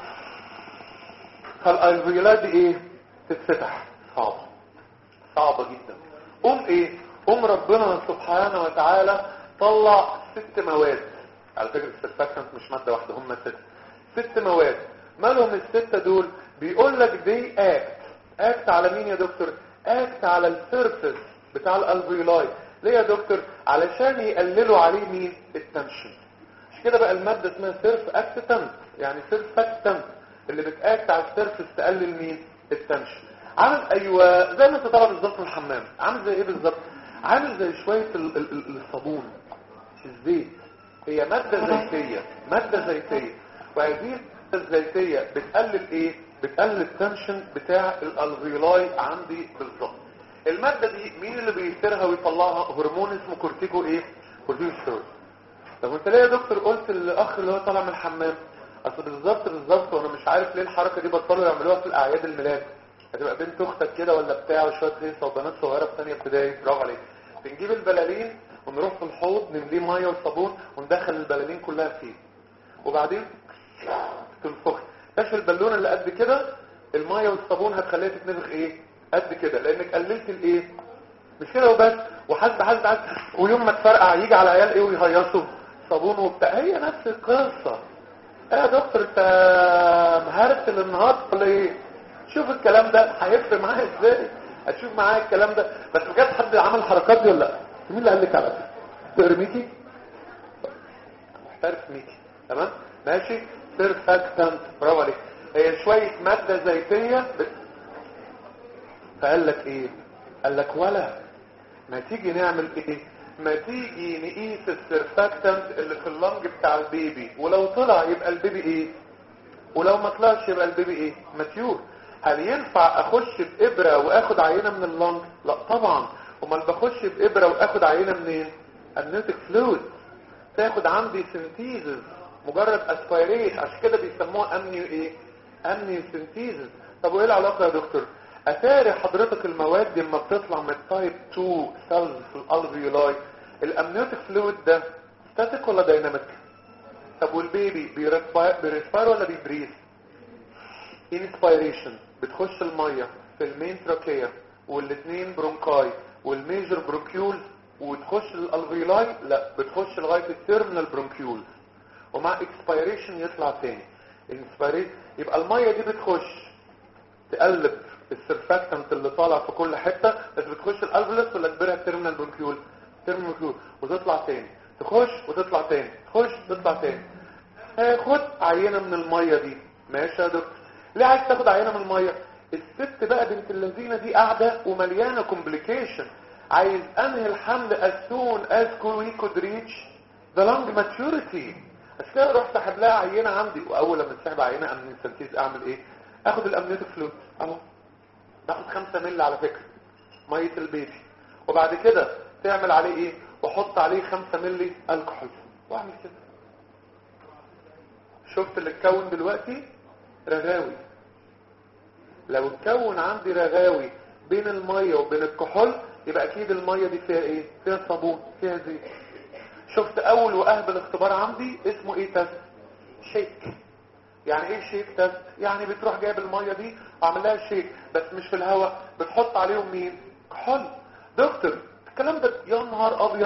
فالالفيولاي دي ايه تتفتح صعبة صعبة جدا قوم ايه قوم ربنا سبحانه وتعالى طلع ست مواد على فكرة السرفاكتنت مش مادة واحدة هم ست ست مواد مالهم الستة دول بيقول لك دي اكت اكت على مين يا دكتور اكت على السيرفس بتاع الالفيولاي ليه يا دكتور علشان يقللوا عليه مين التنشن مش كده بقى المادة اسمها سيرف اكتنت يعني سيرف اكتنت اللي بتاكت على السيرفس تقلل مين التنشن عامل ايوه زي ما انت طالع بالظبط من الحمام عامل زي ايه بالظبط عامل زي شوية ال ال ال الصابون الزيت هي مادة زيتية مادة زيتية وهذه الزيتيه بتقلل ايه بتقلل التنشن بتاع الالفيولاي عندي بالظبط الماده دي مين اللي بيثيرها ويطلعها هرمون اسمه كورتيكو ايه كورتيكوستيرويد طب انت ليه يا دكتور قلت الاخ اللي هو طالع من الحمام اصل بالظبط بالظبط وانا مش عارف ليه الحركه دي بطلوا يعملوها في الاعياد الميلاد هتبقى بنت اختك كده ولا بتاع وشويه هيصه وبنات صغيره في ثانيه ابتدائي برافو عليك بنجيب البلالين ونروح في الحوض نمليه ميه وصابون وندخل البلالين كلها فيه وبعدين تنفخ تشفي البالونه اللي قد كده الميه والصابون هتخليها تتنفخ ايه قد كده لانك قللت الايه مش كده وبس وحد حد حد ويوم ما تفرقع يجي على عيال ايه ويهيصوا صابون وبتاع هي نفس القصه ايه يا دكتور انت مهرسل النهارده ولا ايه شوف الكلام ده هيفرق معايا ازاي هتشوف معايا الكلام ده بس بجد حد عمل الحركات دي ولا لا مين اللي قال لك على كده تقرا ميكي محترف ميكي تمام ماشي سيرفاكتنت برافو عليك هي شويه ماده زيتيه بت... فقال لك ايه قال لك ولا ما تيجي نعمل ايه ما تيجي نقيس السيرفاكتنت اللي في اللنج بتاع البيبي ولو طلع يبقى البيبي ايه ولو ما طلعش يبقى البيبي ايه ماتيور هل ينفع اخش بابره واخد عينه من اللنج لا طبعا امال بخش بابره واخد عينه منين النيوتيك فلويد تاخد عندي سنتيزز مجرد اسبيريت عشان كده بيسموها امنيو ايه امنيو سنتيزز طب وايه العلاقه يا دكتور اتاري حضرتك المواد لما بتطلع من التايب 2 سيلز في الالفيولاي الامنيوتيك فلويد ده ستاتيك ولا دايناميك طب والبيبي بيرسبير ولا بيبريث انسبيريشن بتخش الميه في المين تراكيه والاثنين برونكاي والميجر برونكيول وتخش الالفيولاي لا بتخش لغايه التيرمينال برونكيول ومع اكسبيريشن يطلع تاني انسبيريت يبقى الميه دي بتخش تقلب السرفاكتنت اللي طالع في كل حته بس بتخش الالفلس ولا تبرها التيرمينال برونكيول تيرمينال برونكيول وتطلع تاني تخش وتطلع تاني تخش وتطلع تاني خد عينه من الميه دي ماشي يا دكتور ليه عايز تاخد عينه من الميه الست بقى بنت اللذينه دي قاعده ومليانه كومبليكيشن عايز انهي الحمل as soon as we could reach the lung maturity عشان كده رحت سحب لها عينه عندي واول لما تسحب عينه امن سنتيز اعمل ايه اخد الامنيوتيك فلويد اهو باخد 5 مللي على فكره ميه البيبي وبعد كده تعمل عليه ايه واحط عليه 5 مللي الكحول واعمل كده شفت اللي اتكون دلوقتي رغاوي لو اتكون عندي رغاوي بين الميه وبين الكحول يبقى اكيد الميه دي فيها ايه فيها صابون فيها زيت شفت اول واهبل اختبار عندي اسمه ايه تست شيك يعني ايه شيك تست يعني بتروح جايب الميه دي وعامل لها شيك بس مش في الهواء بتحط عليهم مين كحول دكتور الكلام ده يا نهار ابيض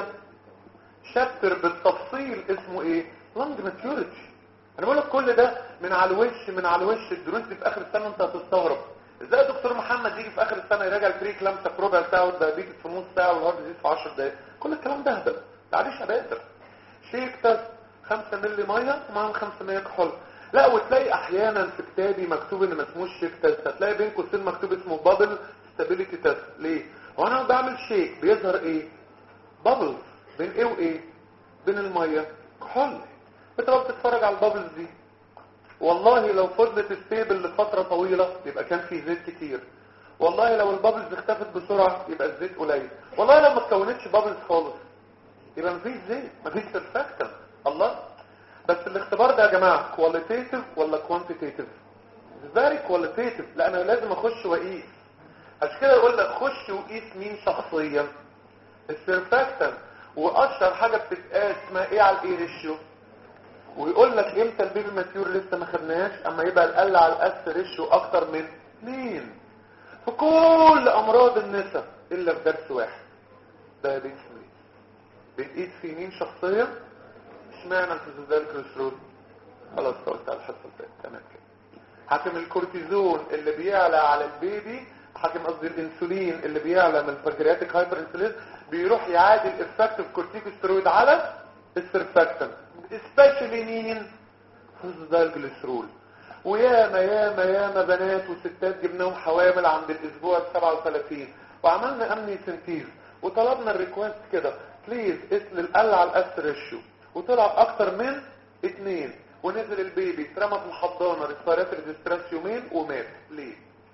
شابتر بالتفصيل اسمه ايه لانج ماتيوريتي انا بقول لك كل ده من على الوش من على الوش الدروس دي في اخر السنه انت هتستغرب ازاي يا دكتور محمد يجي في اخر السنه يراجع البري كلامسه في ربع ساعه والدايابيتس في نص ساعه والهارد ديزيز في 10 دقائق كل الكلام ده هبل معلش ابادر شيك تست 5 مللي ميه ومعاهم 500 كحول لا وتلاقي احيانا في كتابي مكتوب ان ما اسموش شيك تست هتلاقي بين قوسين مكتوب اسمه بابل ستابيليتي تست ليه هو انا بعمل شيك بيظهر ايه بابلز بين ايه وايه بين الميه كحول انت لو بتتفرج على البابلز دي والله لو فضلت ستيبل لفتره طويله يبقى كان فيه زيت كتير والله لو البابلز اختفت بسرعه يبقى الزيت قليل والله لو ما اتكونتش بابلز خالص يبقى مفيش زيت مفيش سرفاكتنت الله بس الاختبار ده يا جماعه كواليتيتيف ولا كوانتيتيف فيري كواليتيتيف لا انا لازم اخش واقيس عشان كده اقول لك خش وقيس مين شخصيا السرفاكتنت واشهر حاجه بتتقاس اسمها ايه على الاي ريشيو ويقول لك امتى البيبي ماتيور لسه ما خدناهاش اما يبقى الاقل على الاس ريشيو اكتر من 2 في كل امراض النساء الا في درس واحد دايابيتس بنقيس في مين شخصيا اشمعنى الفيزودال كوليسترول خلاص قلت على الحصه الثانيه تمام كده حاكم الكورتيزون اللي بيعلى على البيبي حاكم قصدي الانسولين اللي بيعلى من البنكرياتيك هايبر انسولين بيروح يعادل افكتيف كورتيكوستيرويد على السيرفاكتنت سبيشالي مين فيزودال كوليسترول وياما ياما ياما بنات وستات جبناهم حوامل عند الاسبوع ال 37 وعملنا امني سنتيز وطلبنا الريكوست كده بليز اسم القل على الاس ريشيو وطلع اكتر من اتنين ونزل البيبي اترمى في الحضانه ريسبيراتوري ديستريس يومين ومات ليه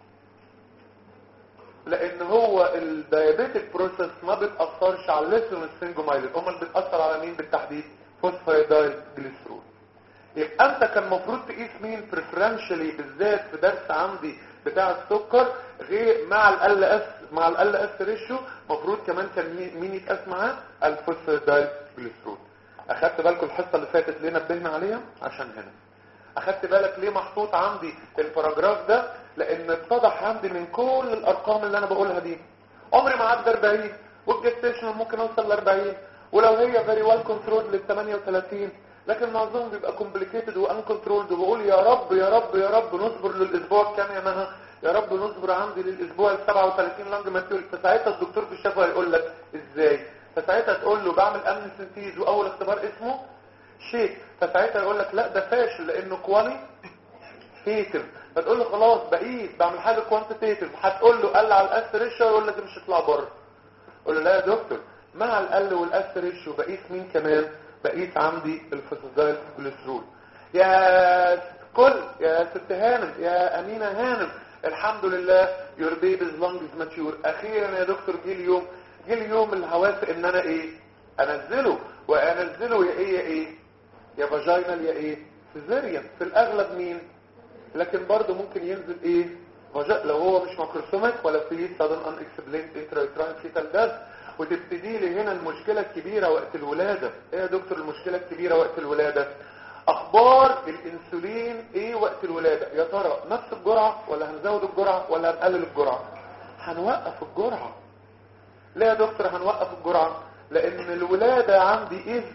لان هو الدايابيتك بروسيس ما بتاثرش على الليثيوم السنجومايلين امال بتاثر على مين بالتحديد فوسفايدايل جليسرول يبقى انت كان المفروض تقيس مين بريفرنشالي بالذات في درس عندي بتاع السكر غير مع ال اس مع ال اس ريشيو المفروض كمان كان مين- مين يتقاس معاه الفوسفايدايل جليسرول اخدت بالكم الحصه اللي فاتت ليه نبهنا عليها عشان هنا اخدت بالك ليه محطوط عندي الباراجراف ده لان اتضح عندي من كل الارقام اللي انا بقولها دي عمري ما عدى 40 والجستيشن ممكن اوصل ل 40 ولو هي فيري ويل كنترول لل 38 لكن معظمهم بيبقى كومبليكيتد وان كنترولد وبقول يا رب يا رب يا رب نصبر للاسبوع كام يا مها يا رب نصبر عندي للاسبوع ال 37 لانج ماتيوري فساعتها الدكتور في الشفا هيقول لك ازاي فساعتها تقول له بعمل امن سنتيز واول اختبار اسمه شيك فساعتها يقول لك لا ده فاشل لانه كوالي كوانتيتيف فتقول له خلاص بقيت بعمل حاجه كوانتيتيف هتقول له قل على الاس ريشيو يقول لك مش هتطلع بره قول له لا يا دكتور مع القل والاس ريشيو بقيس مين كمان بقيس عندي الفوسفودايل جليسرول يا كل يا ست هانم يا امينه هانم الحمد لله يور بيبيز لانجز ماتيور اخيرا يا دكتور جه اليوم جه اليوم اللي هوافق ان انا ايه انزله وانزله يا ايه يا ايه يا فاجينال يا ايه سيزيريان في الاغلب مين لكن برضه ممكن ينزل ايه فاجا- لو هو مش ماكروسومك ولا في sudden unexplained intrauterine fetal death وتبتدي لي هنا المشكلة الكبيرة وقت الولادة ايه يا دكتور المشكلة الكبيرة وقت الولادة اخبار الانسولين ايه وقت الولادة يا ترى نفس الجرعة ولا هنزود الجرعة ولا هنقلل الجرعة هنوقف الجرعة ليه يا دكتور هنوقف الجرعة لان الولادة عندي اذ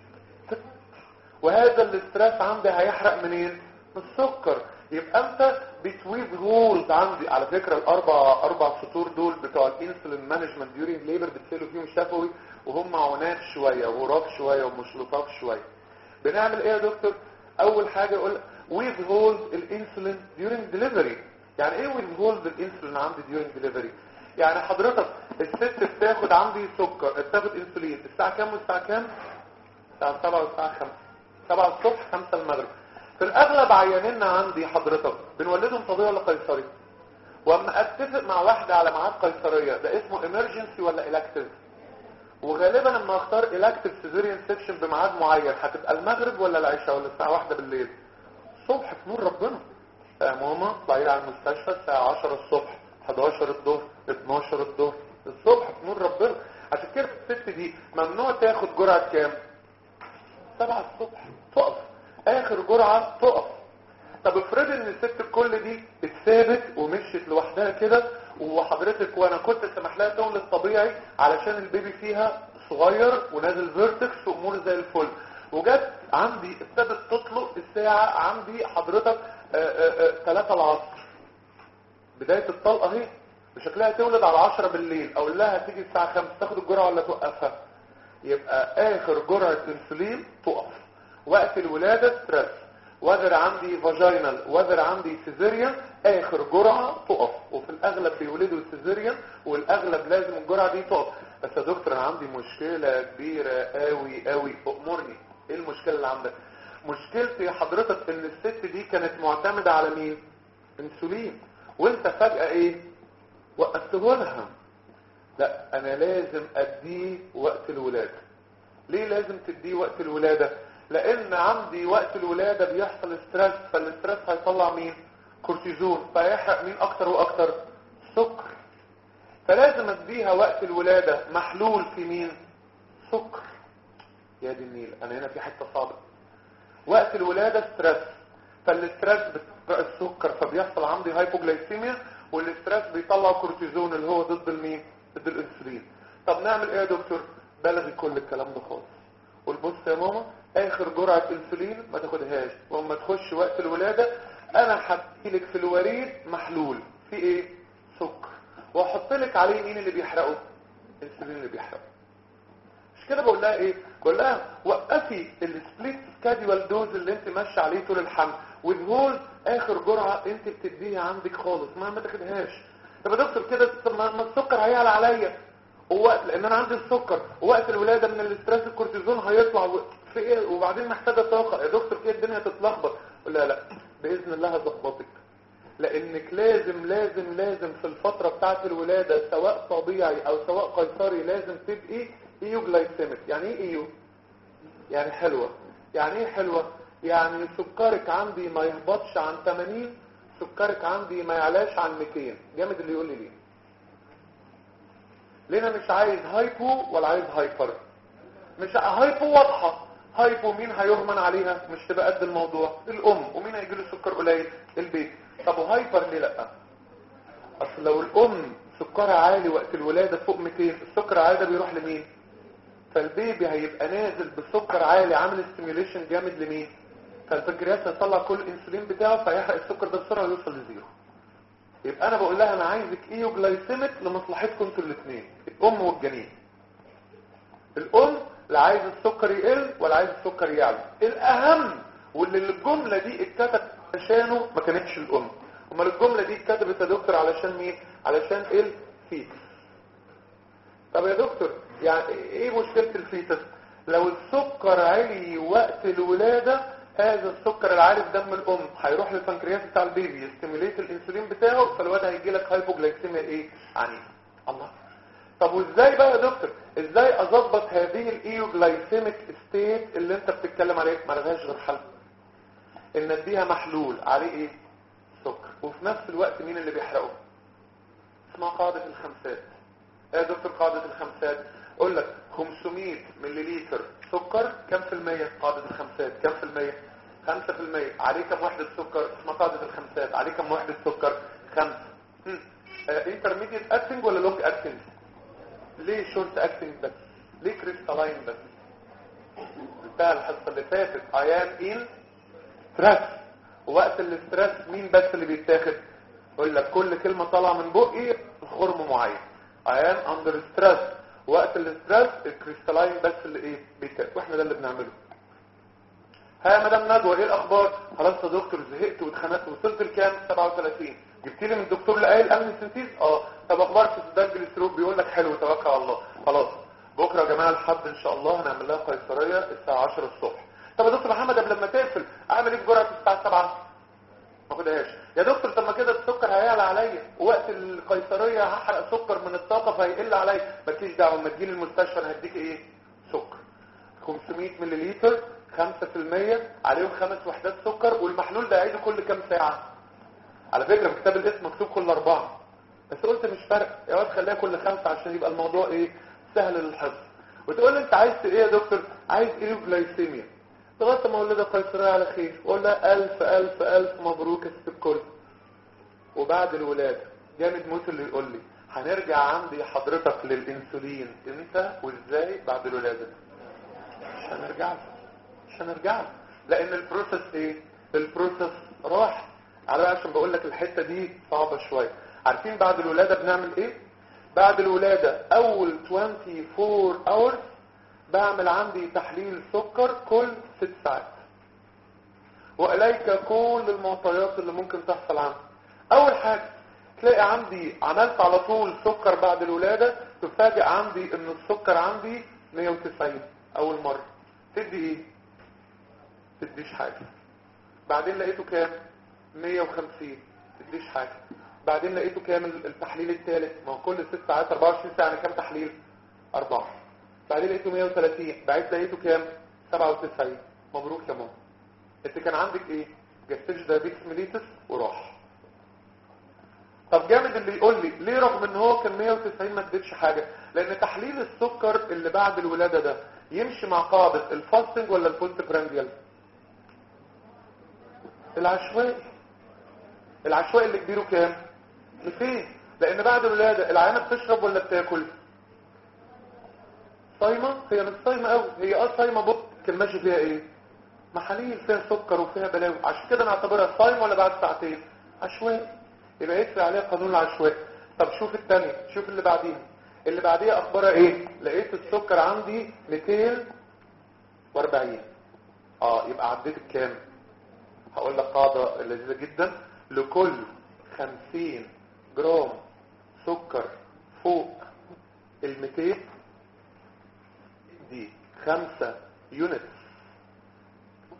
وهذا الاسترس عندي هيحرق منين من السكر يبقى انت بتويز هولد عندي على فكرة الاربع اربع سطور دول بتوع الانسولين مانجمنت ديورينج ليبر بتسيلوا فيهم شفوي وهم عناف شوية وغراب شوية ومش لطاف شوية بنعمل ايه يا دكتور اول حاجة اقول ويز هولد الانسولين ديورينج ديليفري يعني ايه ويز هولد الانسولين عندي ديورينج ديليفري يعني حضرتك الست بتاخد عندي سكر بتاخد انسولين الساعة كام والساعة كام الساعة 7 والساعة 5 7 الصبح 5 المغرب في الاغلب عيانينا عندي حضرتك بنولدهم طبيعي ولا قيصري واما اتفق مع واحدة على ميعاد قيصرية ده اسمه emergency ولا elective وغالبا لما اختار elective cesarean section بميعاد معين هتبقى المغرب ولا العشاء ولا الساعة واحدة بالليل الصبح في نور ربنا يا ماما اطلعي على المستشفى الساعة 10 الصبح 11 الظهر 12 الظهر الصبح في نور ربنا عشان كده الست دي ممنوع تاخد جرعة كام 7 الصبح تقف اخر جرعة تقف طب افرض ان الست الكل دي اتثابت ومشيت لوحدها كده وحضرتك وانا كنت سمح لها تولد طبيعي علشان البيبي فيها صغير ونازل فيرتكس وامور زي الفل وجت عندي ابتدت تطلق الساعة عندي حضرتك 3 العصر بداية الطلقة اهي بشكلها تولد على 10 بالليل اقول لها تيجي الساعة 5 تاخد الجرعة ولا توقفها يبقى اخر جرعة انسولين تقف وقت الولادة ستريس وذر عندي فاجينال وذر عندي سيزيريان اخر جرعة تقف وفي الاغلب بيولدوا سيزيريان والاغلب لازم الجرعة دي تقف بس يا دكتور انا عندي مشكلة كبيرة قوي قوي امرني ايه المشكلة اللي عندك مشكلتي يا حضرتك ان الست دي كانت معتمدة على مين انسولين وانت فجأة ايه وقفته لها لا انا لازم اديه وقت الولادة ليه لازم تديه وقت الولادة لان عندي وقت الولادة بيحصل ستريس فالستريس هيطلع مين كورتيزون فيحرق مين اكتر واكتر سكر فلازم اديها وقت الولادة محلول في مين سكر يا دي النيل انا هنا في حتة صعبة وقت الولادة ستريس فالستريس بتبقى السكر فبيحصل عندي هايبوجلايسيميا والستريس بيطلع كورتيزون اللي هو ضد المين ضد الانسولين طب نعمل ايه يا دكتور بلغي كل الكلام ده خالص قول بص يا ماما اخر جرعة انسولين ما تاخدهاش واما تخش وقت الولادة انا هديلك في الوريد محلول في ايه سكر واحط لك عليه مين اللي بيحرقه الانسولين اللي بيحرقه مش كده بقول لها ايه بقول لها وقفي السبليت سكادول دوز اللي انت ماشيه عليه طول الحمل وذهول اخر جرعه انت بتديها عندك خالص ما ما تاخدهاش طب يا دكتور كده طب ما ما السكر هيعلى عليا ووقت لان انا عندي السكر ووقت الولاده من الاسترس الكورتيزون هيطلع و... في ايه وبعدين محتاجه طاقه يا دكتور كده الدنيا تتلخبط لا لا باذن الله هظبطك لانك لازم لازم لازم في الفتره بتاعه الولاده سواء طبيعي او سواء قيصري لازم تبقي ايو جلايسيميك يعني ايه ايو يعني حلوه يعني ايه حلوه يعني سكرك عندي ما يهبطش عن 80 سكرك عندي ما يعلاش عن 200 جامد اللي يقول لي ليه ليه انا مش عايز هايبو ولا عايز هايبر مش هايبو واضحه هايبو مين هيهمن عليها مش تبقى قد الموضوع الام ومين هيجي له سكر قليل البيت طب وهايبر ليه لا اصل لو الام سكرها عالي وقت الولاده فوق 200 السكر العالي ده بيروح لمين فالبيبي هيبقى نازل بسكر عالي عامل ستيميوليشن جامد لمين فالبنكرياس هيطلع كل الانسولين بتاعه فيحرق السكر ده بسرعه ويوصل لزيرو يبقى انا بقول لها انا عايزك ايه جلايسيميك لمصلحتكم انتوا الاثنين الام والجنين الام لا عايز السكر يقل ولا عايز السكر يعلى الاهم واللي الجمله دي اتكتبت عشانه ما كانتش الام امال الجمله دي اتكتبت يا دكتور علشان مين علشان الفيتس طب يا دكتور يعني ايه مشكله الفيتس لو السكر عالي وقت الولاده هذا السكر العالي في دم الام هيروح للبنكرياس بتاع البيبي يستيميليت الانسولين بتاعه فالواد هيجي لك هايبوجلايسيميا ايه عنيف الله طب وازاي بقى يا دكتور ازاي اظبط هذه الايوجلايسيميك ستيت اللي انت بتتكلم عليه ما لهاش غير حل ان اديها محلول عليه ايه سكر وفي نفس الوقت مين اللي بيحرقه اسمها قاعده الخمسات ايه يا دكتور قاعده الخمسات اقول لك 500 ملليلتر سكر كم في المية قاعدة الخمسات كم في المية خمسة في المية عليه كم وحدة سكر اسمها قاعدة الخمسات عليه كم وحدة سكر خمسة انترميديت اكتنج ولا لونج اكتنج ليه شورت اكتنج بس ليه كريستالاين بس بتاع الحصة اللي فاتت ايام ان ستريس وقت الاسترس مين بس اللي بيتاخد يقول لك كل كلمة طالعة من بقي خرم معين ايام اندر ستريس وقت الاسترس الكريستالاين بس اللي ايه بيتاخد واحنا ده اللي بنعمله ها يا مدام ندوه ايه الاخبار خلاص يا دكتور زهقت واتخنقت وصلت لكام 37 جبت لي من الدكتور اللي قايل امن سنتيز اه طب اخبار في سداد السلوك بيقول لك حلو توكل على الله خلاص بكره يا جماعه الحد ان شاء الله هنعمل لها قيصريه الساعه 10 الصبح طب يا دكتور محمد قبل ما تقفل اعمل ايه في جرعه الساعه 7 ما اخدهاش يا دكتور طب ما كده السكر هيعلى عليا وقت القيصريه هحرق سكر من الطاقه فهيقل عليا مالكيش دعوه اما تجيلي المستشفى انا هديك ايه سكر 500 ملليلتر 5% عليهم خمس وحدات سكر والمحلول ده عيده كل كام ساعه على فكره في كتاب الاسم مكتوب كل اربعه بس قلت مش فارق يا واد خليها كل خمسه عشان يبقى الموضوع ايه سهل للحفظ وتقول لي انت عايز ايه يا دكتور عايز ايه جلايسيميا لغايه ما ولدها قيصريه على خير واقول لها الف الف الف مبروك يا ست الكل وبعد الولاده جامد موت اللي يقول لي هنرجع عندي حضرتك للانسولين امتى وازاي بعد الولاده مش هنرجع له مش هنرجع له لان البروسيس ايه البروسيس راح على عشان بقول لك الحته دي صعبه شويه عارفين بعد الولاده بنعمل ايه بعد الولاده اول 24 hours بعمل عندي تحليل سكر كل 6 ساعات واليك كل المعطيات اللي ممكن تحصل عندي اول حاجه تلاقي عندي عملت على طول سكر بعد الولاده تفاجئ عندي ان السكر عندي 190 اول مره تدي ايه تديش حاجه بعدين لقيته كام 150 تديش حاجه بعدين لقيته كام التحليل الثالث ما هو كل 6 ساعات 24 ساعه يعني كام تحليل 4 بعدين لقيته 130 بعدين لقيته كام 97 مبروك يا ماما انت كان عندك ايه جاستيج دايابيتس ميليتس وراح طب جامد اللي يقول لي ليه رغم ان هو كان 190 ما اديتش حاجه لان تحليل السكر اللي بعد الولاده ده يمشي مع قاعده الفاستنج ولا البوست برانديال العشوائي العشوائي اللي كبيره كام لفين لان بعد الولاده العيانه بتشرب ولا بتاكل صايمه هي مش صايمه قوي هي اه صايمه بط كان ماشي فيها ايه محاليل فيها سكر وفيها بلاوي عشان كده نعتبرها صايمه ولا بعد ساعتين عشوائي يبقى يسري عليها قانون العشوائي طب شوف الثانيه شوف اللي بعديها اللي بعديها اخبارها ايه لقيت السكر عندي 240 اه يبقى عديت بكام هقول لك قاعده لذيذه جدا لكل 50 جرام سكر فوق ال 200 دي 5 يونت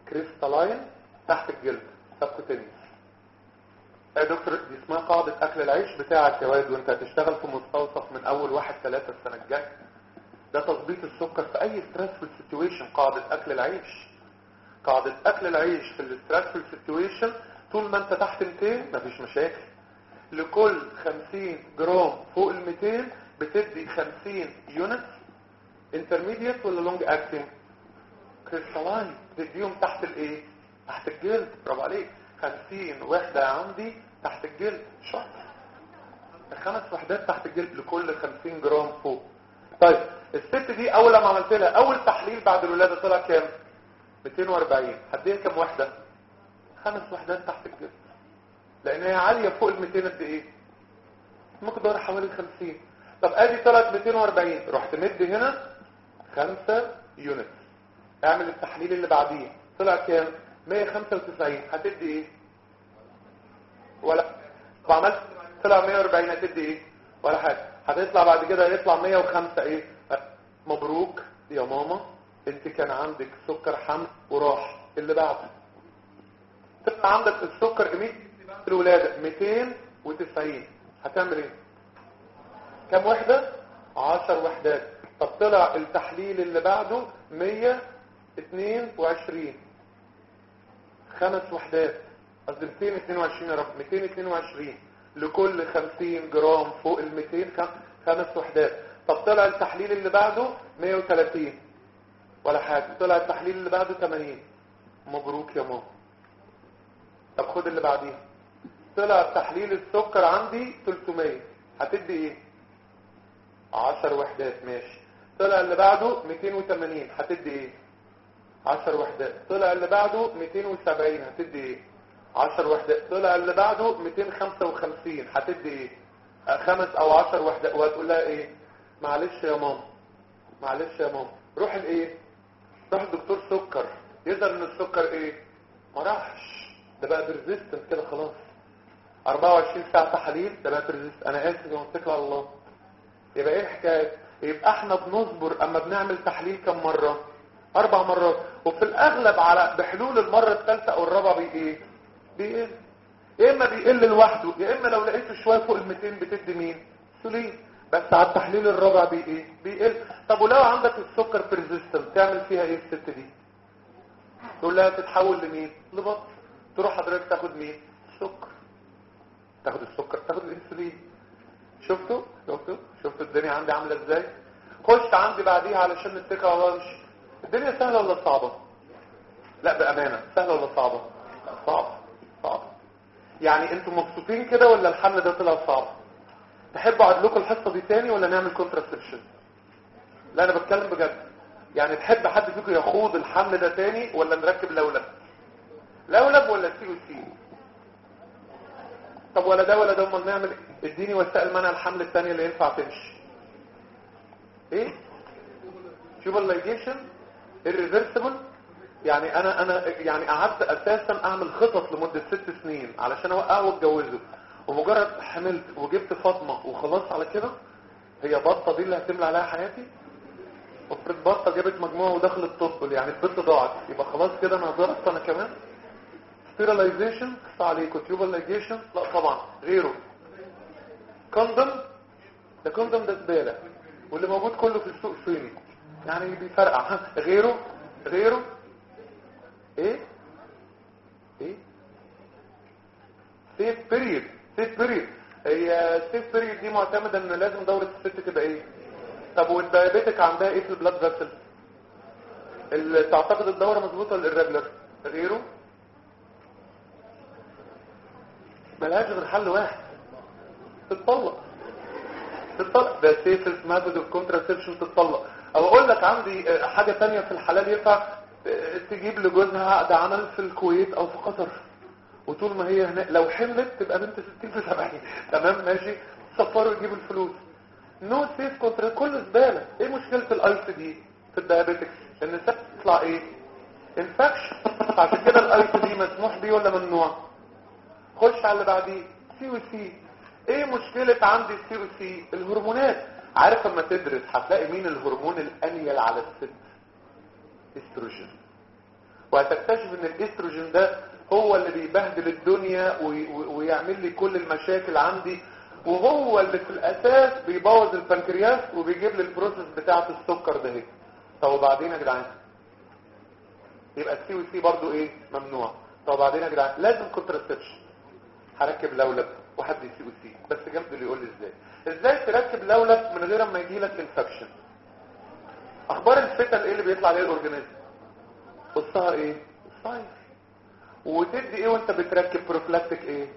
كريستالاين تحت الجلد سبكوتينيوس يا دكتور دي اسمها قاعدة اكل العيش بتاعك يا واد وانت هتشتغل في مستوصف من اول واحد ثلاثة السنة الجاية ده تظبيط السكر في اي ستريسفul سيتويشن قاعدة اكل العيش قاعدة اكل العيش في الستريسفul سيتويشن طول ما انت تحت 200 مفيش مشاكل لكل 50 جرام فوق ال 200 بتدي 50 يونت انترميديت ولا لونج اكتنج كريستالاين تديهم تحت الايه تحت الجلد برافو عليك 50 وحدة عندي تحت الجلد شاطر خمس وحدات تحت الجلد لكل 50 جرام فوق طيب الست دي اول لما عملت لها اول تحليل بعد الولاده طلع كام 240 هديها كام وحده خمس وحدات تحت الجلد لان هي عاليه فوق ال 200 قد ايه مقدار حوالي 50 طب ادي طلعت 240 رحت مد هنا 5 يونت اعمل التحليل اللي بعديه طلع كام 195 هتدي ايه ولا وعملت طلع 140 هتدي ايه ولا حاجه هتطلع بعد كده يطلع 105 ايه مبروك يا ماما انت كان عندك سكر حمل وراح اللي بعده طلع عندك السكر قيمه الولاده 290 هتعمل ايه كم وحده 10 وحدات طب طلع التحليل اللي بعده 122 خمس وحدات قصدي 222 يا رب 222 لكل 50 جرام فوق ال 200 خمس وحدات طب طلع التحليل اللي بعده 130 ولا حاجه طلع التحليل اللي بعده 80 مبروك يا ماما طب خد اللي بعديه طلع تحليل السكر عندي 300 هتدي ايه 10 وحدات ماشي طلع اللي بعده 280 هتدي ايه 10 وحدات طلع اللي بعده 270 هتدي ايه 10 وحدات طلع اللي بعده 255 هتدي ايه خمس او 10 وحدات وهتقول لها ايه معلش يا ماما معلش يا ماما روح الايه روح الدكتور سكر يظهر ان السكر ايه ما راحش ده بقى بريزيستنت كده خلاص 24 ساعه تحاليل ده بقى بريزيست انا اسف يا متكل على الله يبقى ايه الحكايه يبقى احنا بنصبر اما بنعمل تحليل كم مره اربع مرات وفي الاغلب على بحلول المره الثالثه او الرابعه بي ايه بيقل يا اما بيقل لوحده يا اما لو لقيته شويه فوق ال 200 بتدي مين سولين بس على التحليل الرابع بي ايه بيقل طب ولو عندك السكر بريزيستنت تعمل فيها ايه الست دي تقول لها تتحول لمين لبط تروح حضرتك تاخد مين السكر تاخد السكر تاخد الانسولين شفتوا شفتوا شفتوا الدنيا عندي عامله ازاي خش عندي بعديها علشان نتكل على الله مش الدنيا سهله ولا صعبه لا بامانه سهله ولا صعبه لا صعبه صعبه يعني انتوا مبسوطين كده ولا الحمل ده طلع صعب تحبوا اعد لكم الحصه دي تاني ولا نعمل كونتراسبشن لا انا بتكلم بجد يعني تحب حد فيكم يخوض الحمل ده تاني ولا نركب لولب لولب ولا سي وسي طب ولا ده ولا ده امال نعمل اديني وسائل منع الحمل الثانيه اللي ينفع تمشي ايه تيوبلايزيشن الريفرسبل يعني انا انا يعني قعدت اساسا اعمل خطط لمده ست سنين علشان اوقعه واتجوزه ومجرد حملت وجبت فاطمه وخلاص على كده هي بطه دي اللي هتملى عليها حياتي افرض بطه جابت مجموعه ودخلت طفل يعني البنت ضاعت يبقى خلاص كده انا ضعت انا كمان ستيرلايزيشن قص عليكم تيوبلايزيشن لا طبعا غيره كوندوم ده كوندوم ده زباله واللي موجود كله في السوق صيني يعني بيفرقع غيره غيره ايه ايه سيف بيريد سيف بيريد هي سيف بيريد دي معتمده ان لازم دوره الست تبقى ايه طب والدايابيتك عندها ايه في البلاد فيسل اللي تعتقد الدوره مظبوطه ولا الريجولر غيره ملهاش غير حل واحد تتطلق تتطلق ده سيفست ميثود اوف كونتراسبشن تتطلق او اقول لك عندي حاجه ثانيه في الحلال ينفع تجيب لجوزها عقد عمل في الكويت او في قطر وطول ما هي هناك لو حملت تبقى بنت 60 في 70 تمام ماشي سفروا يجيبوا الفلوس نو سيف كونتر كل زباله ايه مشكله الايس دي في الدايابيتكس ان الست تطلع ايه انفكشن عشان كده الايس دي مسموح بيه ولا ممنوع خش على اللي بعديه سي وسي ايه مشكله عندي السي وسي الهرمونات عارف لما تدرس هتلاقي مين الهرمون الانيل على الست استروجين وهتكتشف ان الاستروجين ده هو اللي بيبهدل الدنيا وي- وي- ويعمل لي كل المشاكل عندي وهو اللي في الاساس بيبوظ البنكرياس وبيجيب لي البروسيس بتاعه السكر ده هي طب وبعدين يا جدعان يبقى السي والسي برضو ايه ممنوع طب وبعدين يا جدعان لازم كونتراسبشن هركب لولب وحد يسي وسي بس جنب اللي يقول لي ازاي ازاي تركب لولب من غير ما يجي لك انفكشن اخبار الفتن ايه اللي بيطلع عليه الاورجانيزم قصها ايه الصيف وتدي ايه وانت بتركب بروفلاكتيك ايه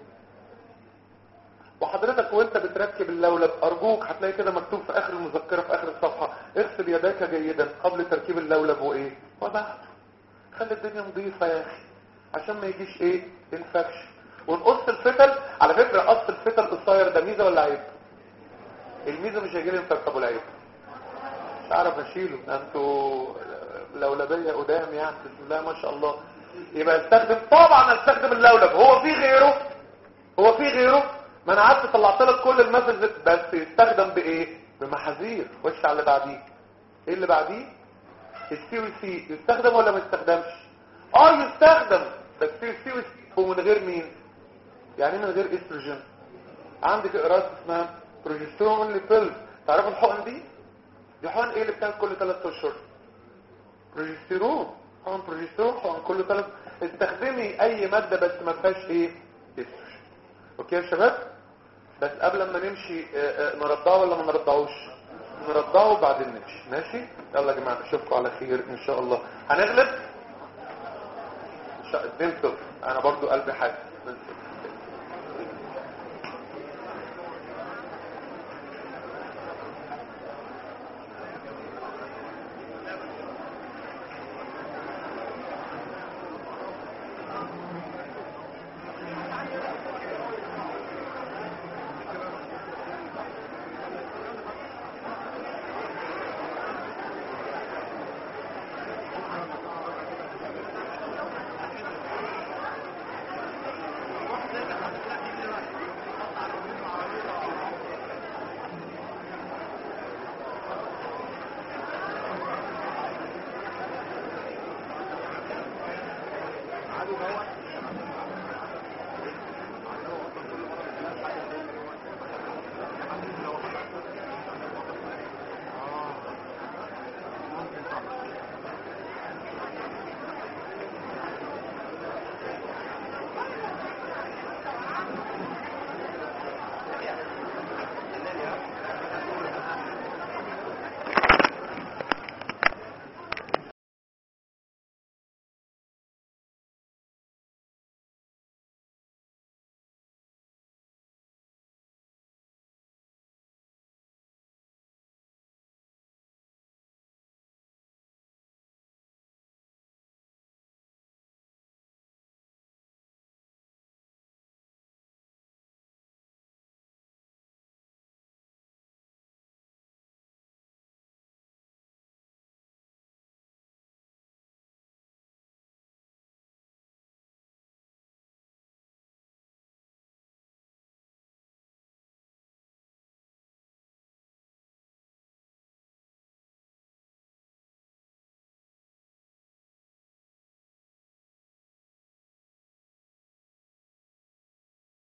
وحضرتك وانت بتركب اللولب ارجوك هتلاقي كده مكتوب في اخر المذكره في اخر الصفحه اغسل يديك جيدا قبل تركيب اللولب وايه وبعد خلي الدنيا نظيفه يا اخي عشان ما يجيش ايه انفكشن ونقص الفتل على فكره قص الفتل القصير ده ميزه ولا عيب الميزه مش هيجي لي انفكشن طب والعيب مش عارف اشيله ده انتوا لولبيه قدام يعني بسم الله ما شاء الله يبقى استخدم طبعا استخدم اللولب هو في غيره هو في غيره ما انا قعدت طلعت لك كل المثل ده، بس يستخدم بايه بمحاذير خش على اللي بعديه ايه اللي بعديه السي والسي يستخدم ولا ما يستخدمش اه يستخدم بس في السي والسي ومن غير مين يعني من غير استروجين عندك اقراص اسمها بروجسترون لبيل تعرفوا الحقن دي دي حقن ايه اللي بتاخد كل 3 اشهر بروجسترون حقن بروجسترون حقن كل 3 استخدمي اي ماده بس ما فيهاش ايه استروجين اوكي يا شباب بس قبل ما نمشي آه، آه، نرضعه ولا ما نرضعوش نرضعه وبعدين نمشي ماشي يلا يا جماعه اشوفكم على خير ان شاء الله هنغلب إن شاء- اتنين صفر انا برضو قلبي حاسس اتنين صفر. عدو دوت